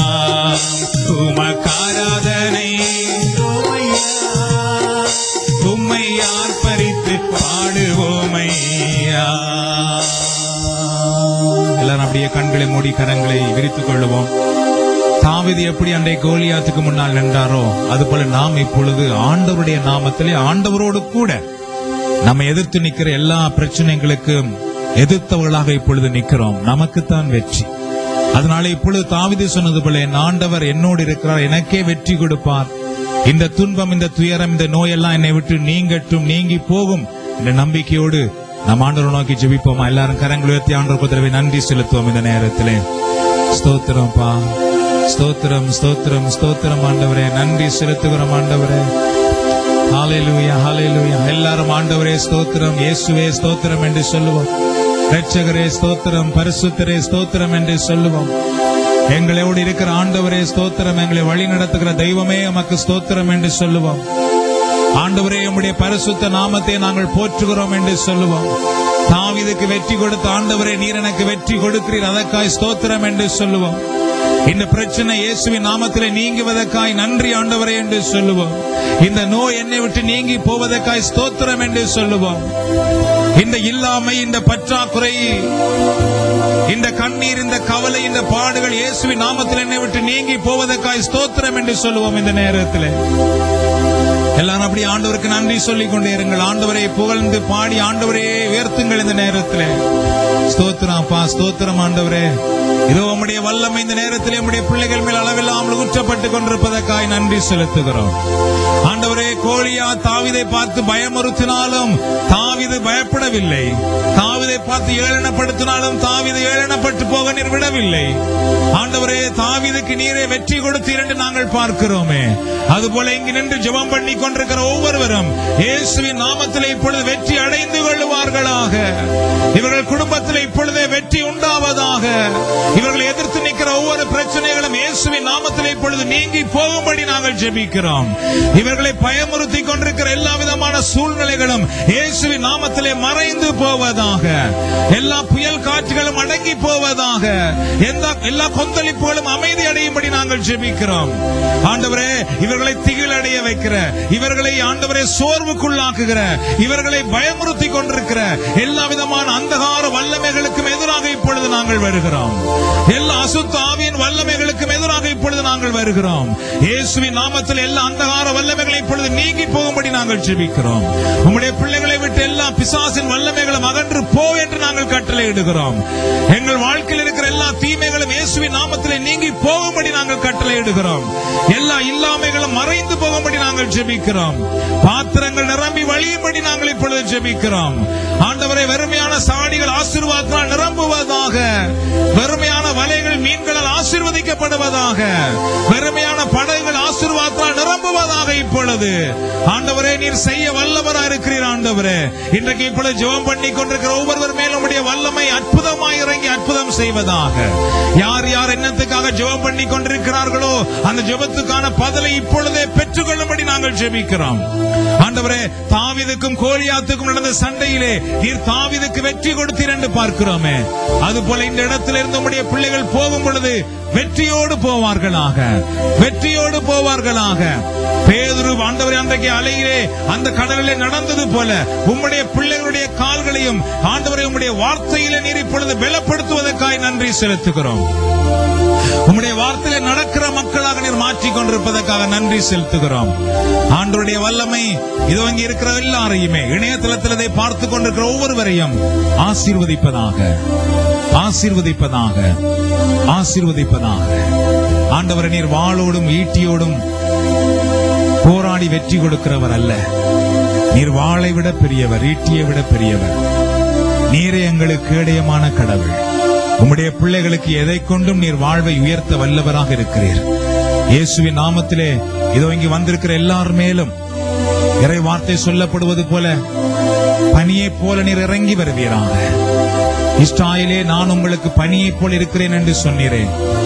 உமக்காராதனை உம்மை ஆர்ப்பரித்து பாடுவோம் ஐயா எல்லாரும் அப்படியே கண்களை மூடி கரங்களை விரித்துக் கொள்ளுவோம் தாவீது எப்படி அன்றை கோலியாத்துக்கு முன்னால் நின்றாரோ அதுபோல நாம் இப்பொழுது ஆண்டவருடைய நாமத்திலே ஆண்டவரோடு கூட நம்ம எதிர்த்து நிக்கிற எல்லா பிரச்சனைகளுக்கும் எதிர்த்தவர்களாக இப்பொழுது நிக்கிறோம் நமக்குத்தான் வெற்றி அதனால இப்பொழுது தாவிதி சொன்னது போல என் ஆண்டவர் என்னோடு இருக்கிறார் எனக்கே வெற்றி கொடுப்பார் இந்த துன்பம் இந்த துயரம் இந்த நோயெல்லாம் என்னை விட்டு நீங்கட்டும் நீங்கி போகும் என்ற நம்பிக்கையோடு நம் ஆண்டவரை நோக்கி ஜெபிப்போமா எல்லாரும் கரங்கள் உயர்த்தி ஆண்டவர் தடவை நன்றி செலுத்துவோம் இந்த நேரத்திலே ஸ்தோத்திரம் பா ஸ்தோத்திரம் ஸ்தோத்திரம் ஸ்தோத்திரம் ஆண்டவரே நன்றி செலுத்துகிறோம் ஆண்டவரே ஹalleluya ஹalleluya எல்லாரும் ஆண்டவரே ஸ்தோத்திரம் இயேசுவே ஸ்தோத்திரம் என்று சொல்லுவோம் இரட்சகரே ஸ்தோத்திரம் பரிசுத்தரே ஸ்தோத்திரம் என்று சொல்லுவோம் எங்களோடு இருக்கிற ஆண்டவரே ஸ்தோத்திரம் எங்களை வழி நடத்துகிற தெய்வமே உமக்கு ஸ்தோத்திரம் என்று சொல்லுவோம் ஆண்டவரே உம்முடைய பரிசுத்த நாமத்தை நாங்கள் போற்றுகிறோம் என்று சொல்லுவோம் தாவீதுக்கு வெற்றி கொடுத்த ஆண்டவரே நீர் எனக்கு வெற்றி கொடுக்கிறீர் அதற்காய் ஸ்தோத்திரம் என்று சொல்லுவோம் இந்த பிரச்சனை இயேசுவின் நாமத்திலே நீங்குவதற்காய் நன்றி ஆண்டவரே என்று சொல்லுவோம் இந்த நோய் என்னை விட்டு நீங்கி போவதற்காய் ஸ்தோத்திரம் என்று சொல்லுவோம் இந்த இல்லாமை இந்த பற்றாக்குறை இந்த கண்ணீர் இந்த கவலை இந்த பாடுகள் இயேசுவின் நாமத்தில் என்னை விட்டு நீங்கி போவதற்காய் ஸ்தோத்திரம் என்று சொல்லுவோம் இந்த நேரத்தில் எல்லாரும் அப்படி ஆண்டவருக்கு நன்றி சொல்லிக் கொண்டே இருங்கள் ஆண்டவரை புகழ்ந்து பாடி ஆண்டவரே உயர்த்துங்கள் இந்த நேரத்தில் ஸ்தோத்திரம் அப்பா ஸ்தோத்திரம் ஆண்டவரே இதோ உம்முடைய வல்லமை இந்த நேரத்தில் நம்முடைய பிள்ளைகள் மேல் அளவில்லாமல் குற்றப்பட்டுக் கொண்டிருப்பதற்காய் நன்றி செலுத்துகிறோம் ஆண்டவரே கோழியா தாவிதை பார்த்து பயமுறுத்தினாலும் தாவிது பயப்படவில்லை தாவிதை பார்த்து ஏளனப்படுத்தினாலும் தாவிது ஏளனப்பட்டு போக நீர் விடவில்லை ஆண்டவரே தாவிதுக்கு நீரே வெற்றி கொடுத்தீர் என்று நாங்கள் பார்க்கிறோமே அதுபோல இங்கு நின்று ஜெபம் பண்ணி கொண்டிருக்கிற ஒவ்வொருவரும் இயேசுவின் நாமத்தில் இப்பொழுது வெற்றி அடைந்து கொள்ளுவார்களாக இவர்கள் குடும்பத்தில் இப்பொழுதே வெற்றி உண்டாவதாக இவர்களை எதிர்த்து நிற்கிற ஒவ்வொரு பிரச்சனைகளும் இயேசுவின் நாமத்தில் இப்பொழுது நீங்கி போகும்படி நாங்கள் ஜெபிக்கிறோம் இவர்களை பயமுறுத்தி கொண்டிருக்கிற எல்லா விதமான சூழ்நிலைகளும் இயேசுவின் நாமத்திலே மறைந்து போவதாக எல்லா புயல் காற்றுகளும் அடங்கி போவதாக எந்த எல்லா கொந்தளிப்புகளும் அமைதி அடையும்படி நாங்கள் ஜெபிக்கிறோம் ஆண்டவரே இவர்களை திகிலடைய வைக்கிற இவர்களை ஆண்டவரே சோர்வுக்குள்ளாக்குகிற இவர்களை பயமுறுத்தி கொண்டிருக்கிற எல்லா விதமான அந்தகார வல்லமைகளுக்கும் எதிராக இப்பொழுது நாங்கள் வருகிறோம் எல்லா அசுத்த ஆவியின் வல்லமைகளுக்கும் எதிராக இப்பொழுது நாங்கள் வருகிறோம் இயேசுவின் நாமத்தில் எல்லா அந்தகார வல்லமைகளை இப்பொழுது நீங்கி போகும்படி நாங்கள் ஜெபிக்கிறோம் உம்முடைய பிள்ளைகளை விட்டு எல்லா பிசாசின் வல்லமைகளும் அகன்று போ என்று நாங்கள் கட்டளையிடுகிறோம் எங்கள் வாழ்க்கையில் இருக்கிற எல்லா தீமைகளும் இயேசுவின் நாமத்திலே நீங்கி போகும்படி நாங்கள் கட்டளையிடுகிறோம் எல்லா இல்லாமைகளும் மறைந்து போகும்படி நாங்கள் ஜெபிக்கிறோம் பாத்திரங்கள் நிரம்பி வழியும்படி நாங்கள் இப்பொழுது ஜெபிக்கிறோம் ஆண்டவரை வெறுமையான சாடிகள் ஆசீர்வாதத்தால் நிரம்புவதாக வெறுமையான வலைகள் மீன்களால் ஆசீர்வதிக்கப்படுவதாக வெறுமையான படகுகள் ஆசீர்வாதத்தால் நிரம்புவதாக இப்பொழுது ஆண்டவரே நீர் செய்ய வல்லவரா இருக்கிறீர் ஆண்டவரே இன்றைக்கு இப்பொழுது ஜெபம் பண்ணி கொண்டிருக்கிற ஒவ்வொருவர் மேலும் உடைய வல்லமை அற்புதமாய் இறங்கி அற்புதம் செய்வதாக யார் யார் என்னத்துக்காக ஜெபம் பண்ணி கொண்டிருக்கிறார்களோ அந்த ஜெபத்துக்கான பதிலை இப்பொழுதே பெற்றுக்கொள்ளும்படி நாங்கள் ஜெபிக்கிறோம் ஆண்டவரே தாவிதுக்கும் கோலியாத்துக்கும் நடந்த சண்டையிலே நீர் தாவிதுக்கு வெற்றி கொடுத்தீர் என்று பார்க்கிறோமே அதுபோல இந்த இடத்துல இருந்து உம்முடைய பிள்ளைகள் போகும் பொழுது வெற்றியோடு போவார்களாக வெற்றியோடு போவார்களாக பேதுரு ஆண்டவரே அன்றைக்கு அலையிலே அந்த கடலிலே நடந்தது போல உம்முடைய பிள்ளைகளுடைய கால்களையும் ஆண்டவரை உம்முடைய வார்த்தையிலே நீர் இப்பொழுது பலப்படுத்துவதற்காய் நன்றி செலுத்துகிறோம் உம்முடைய வார்த்தையில நடக்கிற மக்களாக நீர் மாற்றிக் கொண்டிருப்பதற்காக நன்றி செலுத்துகிறோம் ஆண்டவருடைய வல்லமை இதோ இங்க இருக்கிற எல்லாரையுமே இணையதளத்தில் இதை பார்த்து கொண்டிருக்கிற ஒவ்வொருவரையும் ஆசீர்வதிப்பதாக ஆசீர்வதிப்பதாக ஆசீர்வதிப்பதாக ஆண்டவரை நீர் வாளோடும் ஈட்டியோடும் போராடி வெற்றி கொடுக்கிறவர் அல்ல நீர் வாளை விட பெரியவர் ஈட்டியை விட பெரியவர் நீரே எங்களுக்கு கேடயமான கடவுள் உம்முடைய பிள்ளைகளுக்கு எதை கொண்டும் நீர் வாழ்வை உயர்த்த வல்லவராக இருக்கிறீர் இயேசுவின் நாமத்திலே இதோ இங்கு வந்திருக்கிற எல்லார் மேலும் இறை வார்த்தை சொல்லப்படுவது போல பனியைப் போல நீர் இறங்கி வருவீராக இஸ்ராயலே நான் உங்களுக்கு பனியைப் போல் இருக்கிறேன் என்று சொன்னீரேன்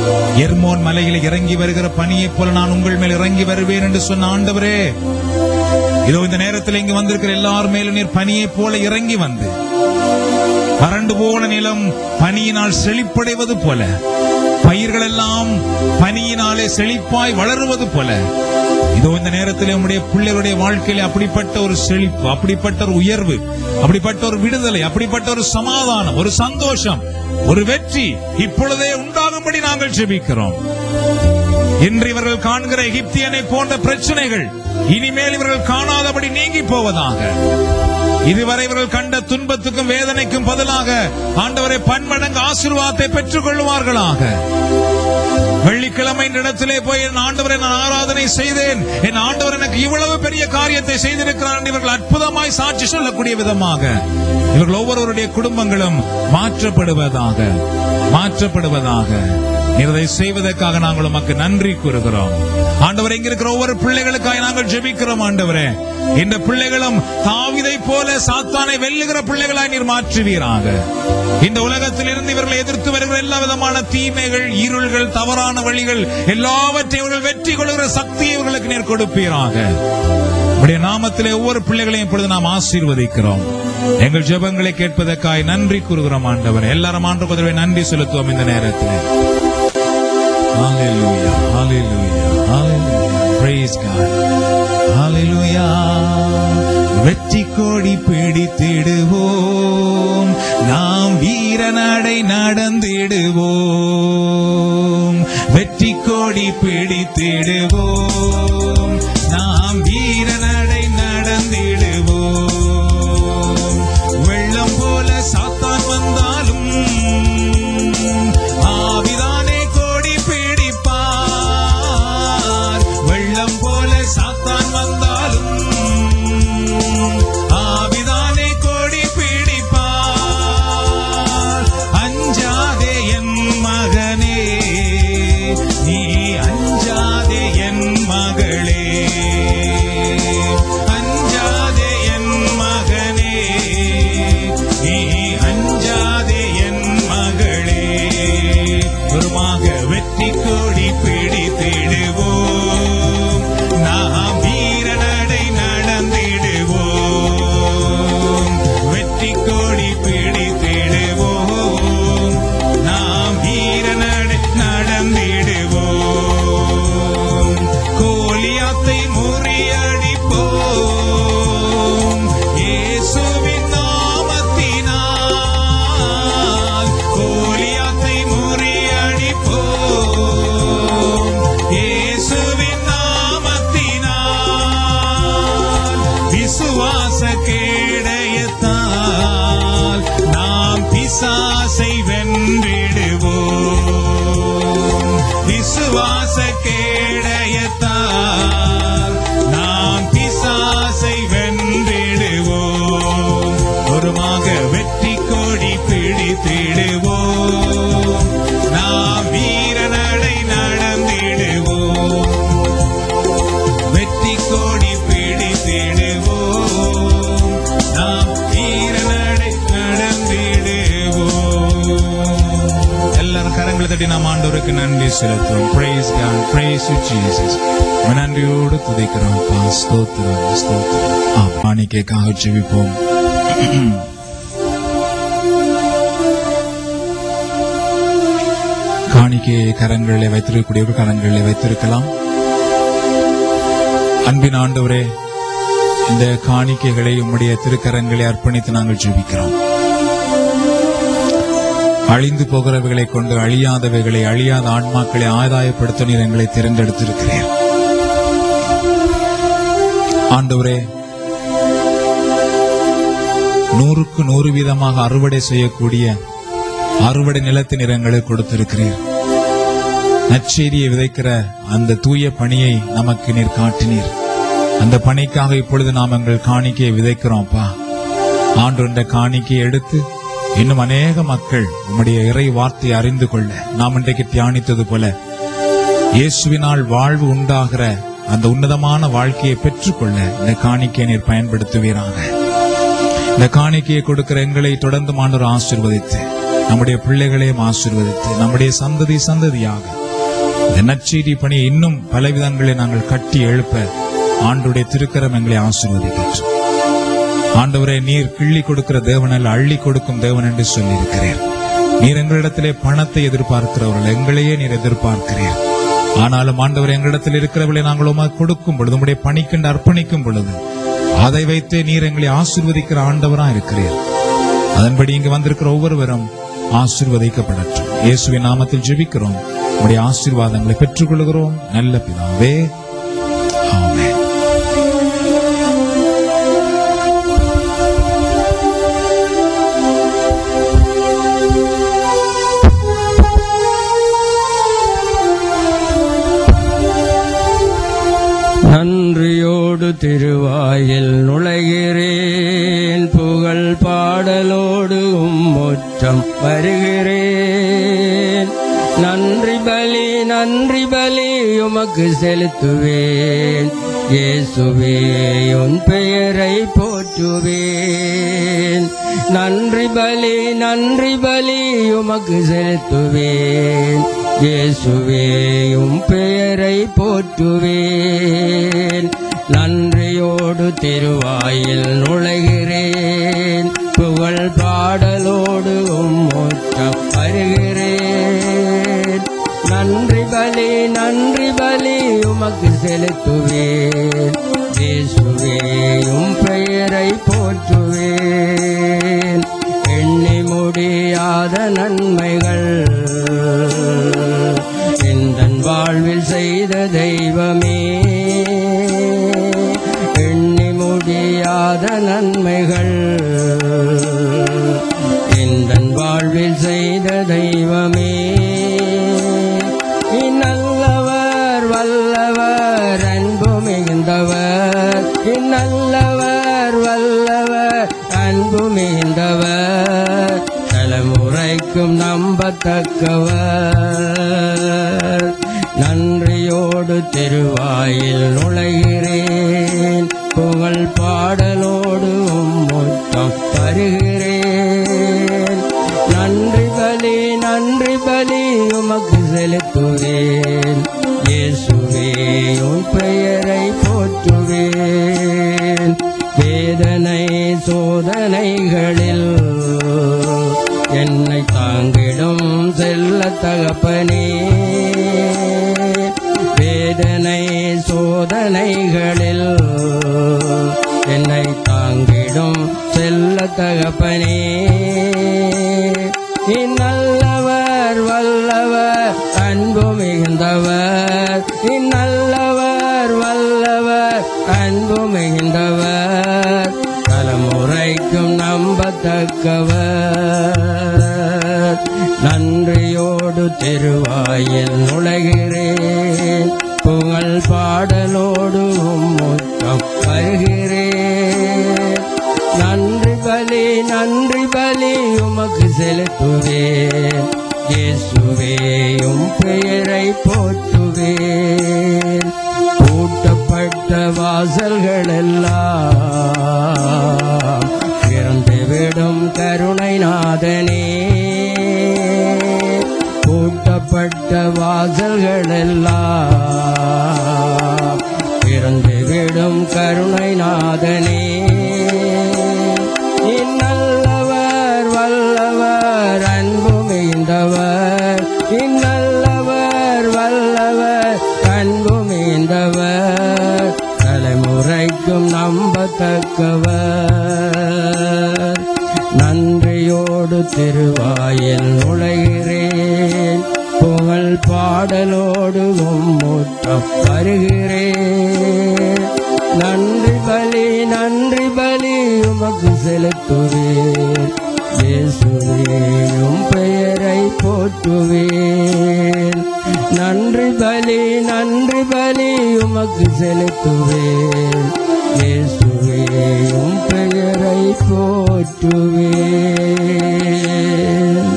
எர்மோன் மலையில் இறங்கி வருகிற பனியைப் போல நான் உங்கள் மேல் இறங்கி வருவேன் என்று சொன்ன ஆண்டவரே இதோ இந்த நேரத்தில் இங்கு வந்திருக்கிற எல்லார் மேலும் நீர் பனியைப் போல இறங்கி வந்து வறண்டு போன நிலம் பனியினால் செழிப்படைவது போல பயிர்கள் எல்லாம் பனியினாலே செழிப்பாய் வளருவது போல இதோ இந்த நேரத்தில் உம்முடைய பிள்ளைகளுடைய வாழ்க்கையில அப்படிப்பட்ட ஒரு செழிப்பு அப்படிப்பட்ட ஒரு உயர்வு அப்படிப்பட்ட ஒரு விடுதலை அப்படிப்பட்ட ஒரு சமாதானம் ஒரு சந்தோஷம் ஒரு வெற்றி இப்பொழுதே உண்டாகும்படி நாங்கள் ஜெபிக்கிறோம் இன்று இவர்கள் காண்கிற எகிப்தியனை போன்ற பிரச்சனைகள் இனிமேல் இவர்கள் காணாதபடி நீங்கி போவதாக இதுவரை இவர்கள் கண்ட துன்பத்துக்கும் வேதனைக்கும் பதிலாக ஆண்டவரை பன்மடங்கு ஆசீர்வாதத்தை பெற்றுக் கொள்வார்களாக வெள்ளிக்கிழமை இந்த இடத்திலே போய் என் ஆண்டவரை நான் ஆராதனை செய்தேன் என் ஆண்டவர் எனக்கு இவ்வளவு பெரிய காரியத்தை செய்திருக்கிறார் என்று இவர்கள் அற்புதமாய் சாட்சி சொல்லக்கூடிய விதமாக இவர்கள் ஒவ்வொருவருடைய குடும்பங்களும் மாற்றப்படுவதாக மாற்றப்படுவதாக நீர் இதை செய்வதற்காக நாங்கள் உமக்கு நன்றி கூறுகிறோம் ஆண்டவர் இங்க இருக்கிற ஒவ்வொரு பிள்ளைகளுக்காக நாங்கள் ஜெபிக்கிறோம் ஆண்டவரே இந்த பிள்ளைகளும் தாவிதை போல சாத்தானை வெல்லுகிற பிள்ளைகளாய் நீர் மாற்றுவீராக இந்த உலகத்தில் இருந்து இவர்களை எதிர்த்து வருகிற எல்லா விதமான தீமைகள் இருள்கள் தவறான வழிகள் எல்லாவற்றையும் இவர்கள் வெற்றி கொள்கிற சக்தியை இவர்களுக்கு நீர் கொடுப்பீராக உடைய நாமத்திலே ஒவ்வொரு பிள்ளைகளையும் இப்பொழுது நாம் ஆசீர்வதிக்கிறோம் எங்கள் ஜெபங்களை கேட்பதற்காய் நன்றி கூறுகிறோம் ஆண்டவர் எல்லாரும் ஆண்டு குதிரை நன்றி செலுத்துவோம் இந்த நேரத்தில் Hallelujah, hallelujah, hallelujah. Praise God. Hallelujah. வெற்றி கொடி பிடித்திடுவோம் நாம் வீர நடை நடந்திடுவோம் வெற்றி கொடி பிடித்திடுவோம் நாம் வீர நடை நடந்திடுவோம் வெள்ளம் போல சாத்தான் வந்தாலும் ஆவிதானே கோடி பிடிப்பார் வெள்ளம் போல சாத்தான் வந்தாலும் ஆவிதானே கோடி பிடிப்பார் அஞ்சாதே என் மகனே நீ அஞ்சாதே என் மகளே அஞ்சாதே என் மகனே நீ அஞ்சாதே என் மகளே குருமாக வெற்றி கோடி பிடித்திடுவோம் நாம் வீர நடை நடந்திடுவோம் வெற்றி கோடி பிடித்திடுவோம் நாம் வீர நடை நடந்திடுவோம் கோலியாத்தை முறியடிப்போம் இயேசுவின் நாமத்தினால் கோலியாத்தை முறியடிப்போம் இயேசுவின் நாமத்தினால் விசுவாச கேடயத்தால் நாம் பிசாசை வென்றிடுவோம் விசுவாச கேடயத்தால் நாம் பிசாசை வென்றிடுவோம் ஒருமாக வெற்றி கொடி பிடித்திடுவோம் நாம் வீர நடை நடந்திடுவோம் வெற்றி கோடி பிடித்திடுவோம் நாம் வீர நடை நடந்திடுவோம் எல்லாரும் கரங்களை தட்டி நாம் ஆண்டவருக்கு நன்றி செலுத்துவோம் praise God praise you Jesus உம்மை நன்றியோடு துதிக்கிறோம் அப்பா. ஸ்தோத்திரம் ஸ்தோத்திரம் ஆ மாணிக்கைக்காக ஜெபிப்போம் காணிக்கையை கரங்களிலே வைத்திருக்கக்கூடியவர்கள் கரங்களிலே வைத்திருக்கலாம் அன்பின் ஆண்டவரே இந்த காணிக்கைகளை உம்முடைய திருக்கரங்களை அர்ப்பணித்து நாங்கள் ஜெபிக்கிறோம் அழிந்து போகிறவைகளை கொண்டு அழியாதவைகளை அழியாத ஆன்மாக்களை ஆதாயப்படுத்த நீர் எங்களை தேர்ந்தெடுத்திருக்கிறீர் ஆண்டவரே நூறுக்கு நூறு வீதமாக அறுவடை செய்யக்கூடிய அறுவடை நிலத்தின் நிறங்களை கொடுத்திருக்கிறீர் நற்செய்தியை விதைக்கிற அந்த தூய பணியை நமக்கு நீர் காட்டினீர் அந்த பணிக்காக இப்பொழுது நாம் எங்கள் காணிக்கையை விதைக்கிறோம்ப்பா ஆண்டு இந்த காணிக்கையை எடுத்து இன்னும் அநேக மக்கள் உம்முடைய இறை வார்த்தையை அறிந்து கொள்ள நாம் இன்றைக்கு தியானித்தது போல இயேசுவினால் வாழ்வு உண்டாகிற அந்த உன்னதமான வாழ்க்கையை பெற்றுக்கொள்ள இந்த காணிக்கையை நீர் பயன்படுத்துவீராக இந்த காணிக்கையை கொடுக்கிற எங்களை தொடர்ந்து மாண்டவர் ஆசீர்வதித்து நம்முடைய பிள்ளைகளையும் ஆசீர்வதித்து நம்முடைய சந்ததி சந்ததியாக இந்த நற்செய்தி பணியை இன்னும் பலவிதங்களை நாங்கள் கட்டி எழுப்ப ஆண்டுடைய திருக்கரம் எங்களை ஆசீர்வதிக்கின்றோம் ஆண்டவரே நீர் கிள்ளி கொடுக்கிற தேவன் அல்ல அள்ளி கொடுக்கும் தேவன் என்று சொல்லியிருக்கிறீர் நீர் எங்களிடத்திலே பணத்தை எதிர்பார்க்கிறவர்கள் எங்களையே நீர் எதிர்பார்க்கிறீர் ஆனாலும் ஆண்டவர் எங்களிடத்தில் இருக்கிறவர்களை நாங்கள் உமக்கு கொடுக்கும் பொழுது உம்முடைய பணிக்கென்று அர்ப்பணிக்கும் பொழுது அதை வைத்தே நீர் எங்களை ஆசீர்வதிக்கிற ஆண்டவரா இருக்கிறீர் அதன்படி இங்கு வந்திருக்கிற ஒவ்வொருவரும் ஆசீர்வதிக்கப்படட்டும் இயேசுவின் நாமத்தில் ஜெபிக்கிறோம் உம்முடைய ஆசீர்வாதங்களை பெற்றுக்கொள்கிறோம் நல்ல பிதாவே ஆமென் நன்றியோடு திருவாயில் நுழைகிறேன் புகழ் பாடலோடு உம்முற்றம் வருகிறேன் நன்றி பலி நன்றி பலி உமக்கு செலுத்துவேன் இயேசுவே உன் பெயரை போற்றுவேன் நன்றி பலி நன்றி பலி உமக்கு செலுத்துவேன் இயேசுவே உம் பெயரை போற்றுவேன் நன்றியோடு திருவாயில் நுழைகிறேன் புகழ் பாடலோடு உம்மூற்றம் வருகிறேன் நன்றி பலி நன்றி பலி உமக்கு செலுத்துவேன் இயேசுவே உம் பெயரை போற்றுவேன் எண்ணி முடியாத நன்மைகள் எந்தன் வாழ்வில் செய்த தெய்வமே எண்ணி முடியாத நன்மைகள் எந்தன் வாழ்வில் செய்த தெய்வமே இந்நல்லவர் வல்லவர் அன்பு மிகுந்தவர் இந்நல்லவர் வல்லவர் அன்பு மிகுந்தவர் தலைமுறைக்கும் நம்பத்தக்கவர் நன்றியோடு திருவாயில் நுழைகிறேன் புகழ் பாடலோடு முத்தம் வருகிறேன் நன்றி பலி நன்றி பலி உமக்கு செலுத்துவேன் இயேசுவே உன் பெயரை போற்றுவேன் வேதனை சோதனைகளில் என்னை தாங்கிடும் செல்ல தகப்பனே வேதனை சோதனைகளில் என்னை தாங்கிடும் செல்ல தகப்பனே இந்நல்லவர் வல்லவர் அன்பு மிகுந்தவர் இந்நல்லவர் வல்லவர் அன்பு மிகுந்தவர் தலைமுறைக்கும் நம்பத்தக்கவர் நன்றியோடு திருவாயில் நுழைகிறேன் புகழ் பாடலோடு முத்தம் வருகிறேன் நன்றி பலி நன்றி பலி உமக்கு செலுத்துவேன் இயேசுவே உம் பெயரை போற்றுவேன் பூட்டப்பட்ட வாசல்கள் எல்லாம் திறந்துவிடும் கருணை நாதனே பூட்டப்பட்ட வாசல்கள் எல்லாம் திறந்துவிடும் கருணை நாதனே இந்நல்லவர் வல்லவர் அன்பு மிகுந்தவர் இந்நல்லவர் வல்லவர் அன்பு மிகுந்தவர் தலைமுறைக்கும் நம்பத்தக்கவர் நன்றியோடு திருவாயில் நுழைகிறேன் புகழ் பாடலோடு மும்மூட்டம் வருகிறேன் நன்றி பலி நன்றி பலி உமக்கு செலுத்துவேன் இயேசுவே உம் பெயரை போற்றுவேன் நன்றி பலி நன்றி பலி உமக்கு செலுத்துவேன் இயேசுவே உம் பெயரை போற்றுவேன்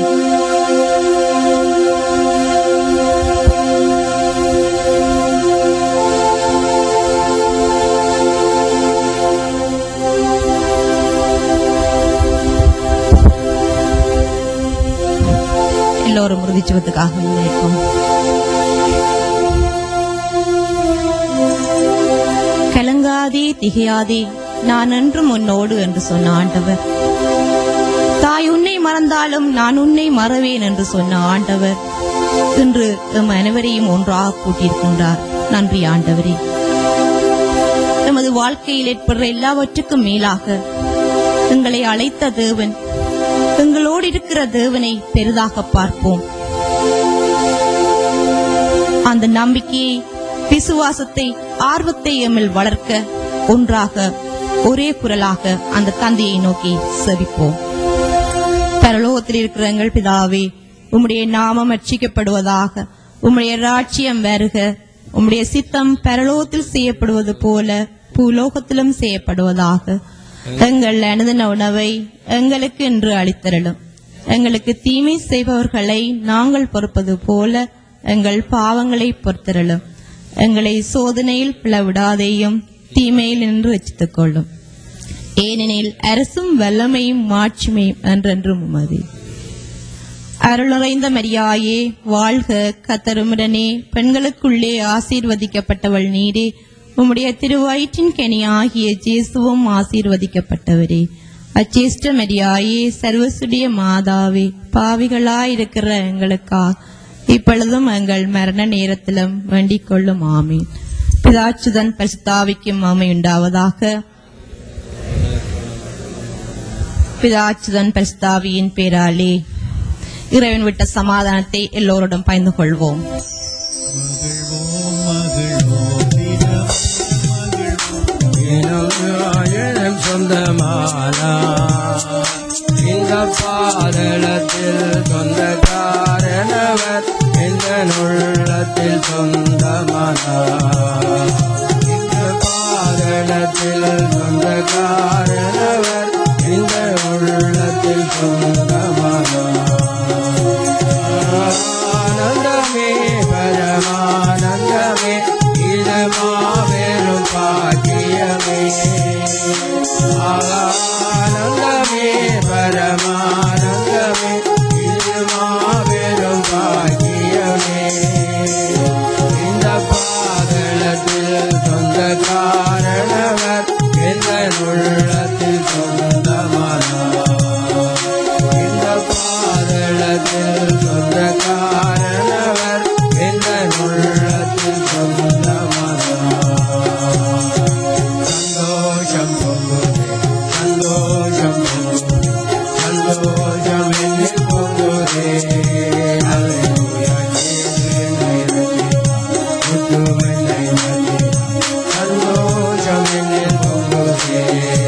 திருச்சுவத்துக்காக நினைப்போம் கலங்காதே திகையாதே நான் என்றும் உன்னோடு என்று சொன்ன ஆண்டவர் தாய் உன்னை மறந்தாலும் நான் உன்னை மறவேன் என்று சொன்ன ஆண்டவர் இன்று எம் அனைவரையும் ஒன்றாக கூட்டியிருக்கின்றார் நன்றி ஆண்டவரே எமது வாழ்க்கையில் ஏற்படுற எல்லாவற்றுக்கும் மேலாக எங்களை அழைத்த தேவன் எங்களோடு இருக்கிற தேவனை பெரிதாக பார்ப்போம் அந்த நம்பிக்கையை விசுவாசத்தை ஆர்வத்தை எம்மில் வளர்க்க ஒன்றாக ஒரே குரலாக அந்த தந்தையை நோக்கி செவிப்போம் பரலோகத்தில் இருக்கிற எங்கள் பிதாவே உம்முடைய நாமம் அர்ச்சிக்கப்படுவதாக உம்முடைய ராட்சியம் வருக உம்முடைய சித்தம் பரலோகத்தில் செய்யப்படுவது போல பூலோகத்திலும் செய்யப்படுவதாக எங்கள் அனுதின உணவை எங்களுக்கு இன்று அளித்தரலும் எங்களுக்கு தீமை செய்பவர்களை நாங்கள் பொறுப்பது போல எங்கள் பாவங்களை பொறுத்தரலும் எங்களை சோதனையில் பிளவிடாதேயும் தீமையில் நின்று வச்சுத்துக் கொள்ளும் ஏனெனில் அரசும் வல்லமையும் மாட்சிமையும் என்றென்றும் உமது அருள் நிறைந்த மரியாயே வாழ்க கத்தருமுடனே பெண்களுக்குள்ளே ஆசீர்வதிக்கப்பட்டவள் நீரே உம்முடைய திருவயிற்றின் கனியாகிய ஜேசுவும் ஆசீர்வதிக்கப்பட்டவரே அச்சேஷ்ட மரியாயே சர்வசுடைய மாதாவே பாவிகளாயிருக்கிற எங்களுக்காக இப்பொழுதும் எங்கள் மரண நேரத்திலும் வேண்டிக் கொள்ளும் ஆமீன் பிதாச்சுதன் பரிசுத்தாவிக்கும் ஆமை உண்டாவதாக பிதாச்சுதன் பரிசுத்தாவியின் பேராலே இறைவன் விட்ட சமாதானத்தை எல்லோருடன் பகிர்ந்து கொள்வோம் எனும் சொந்தமானா இந்த பாதளத்தில் சொந்தக்காரனவர் இந்த நுள்ளத்தில் சொந்தமானா இந்த பாதளத்தில் சொந்தக்காரனவர் இந்த உள்ளத்தில் சொந்தமானா ஆனந்தமே பரமானந்தமே இது மாபெரும் பாக்கியமே ஆனந்தமே பரமானந்தமே இது மாபெரும் பாக்கியமே இந்த பாதளத்தில் சொந்த காரணவர் எந்த உள்ளத்தில் சொந்தமானார் இந்த பாதளத்தில் சொந்த காரணவர் எந்த உள்ளத்தில் சொந்தமானார் சந்தோஷம் பொங்குதே சந்தோஷம் பொங்குதே சந்தோஷம் என்னில் பொங்குதே அல்லேலூயா இயேசுவே முத்துவனை மதி சந்தோஷம் என்னில் பொங்குதே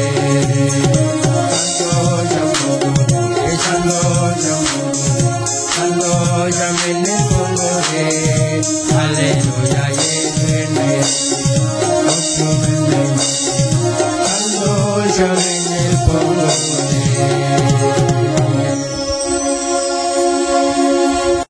சந்தோஷம் பொங்குதே சந்தோஷம் பொங்குதே சந்தோஷம் என்னில் பொங்குதே அல்லேலூயா இயேசுவே முத்துவனை மதி சந்தோஷம் என்னில் பொங்குதே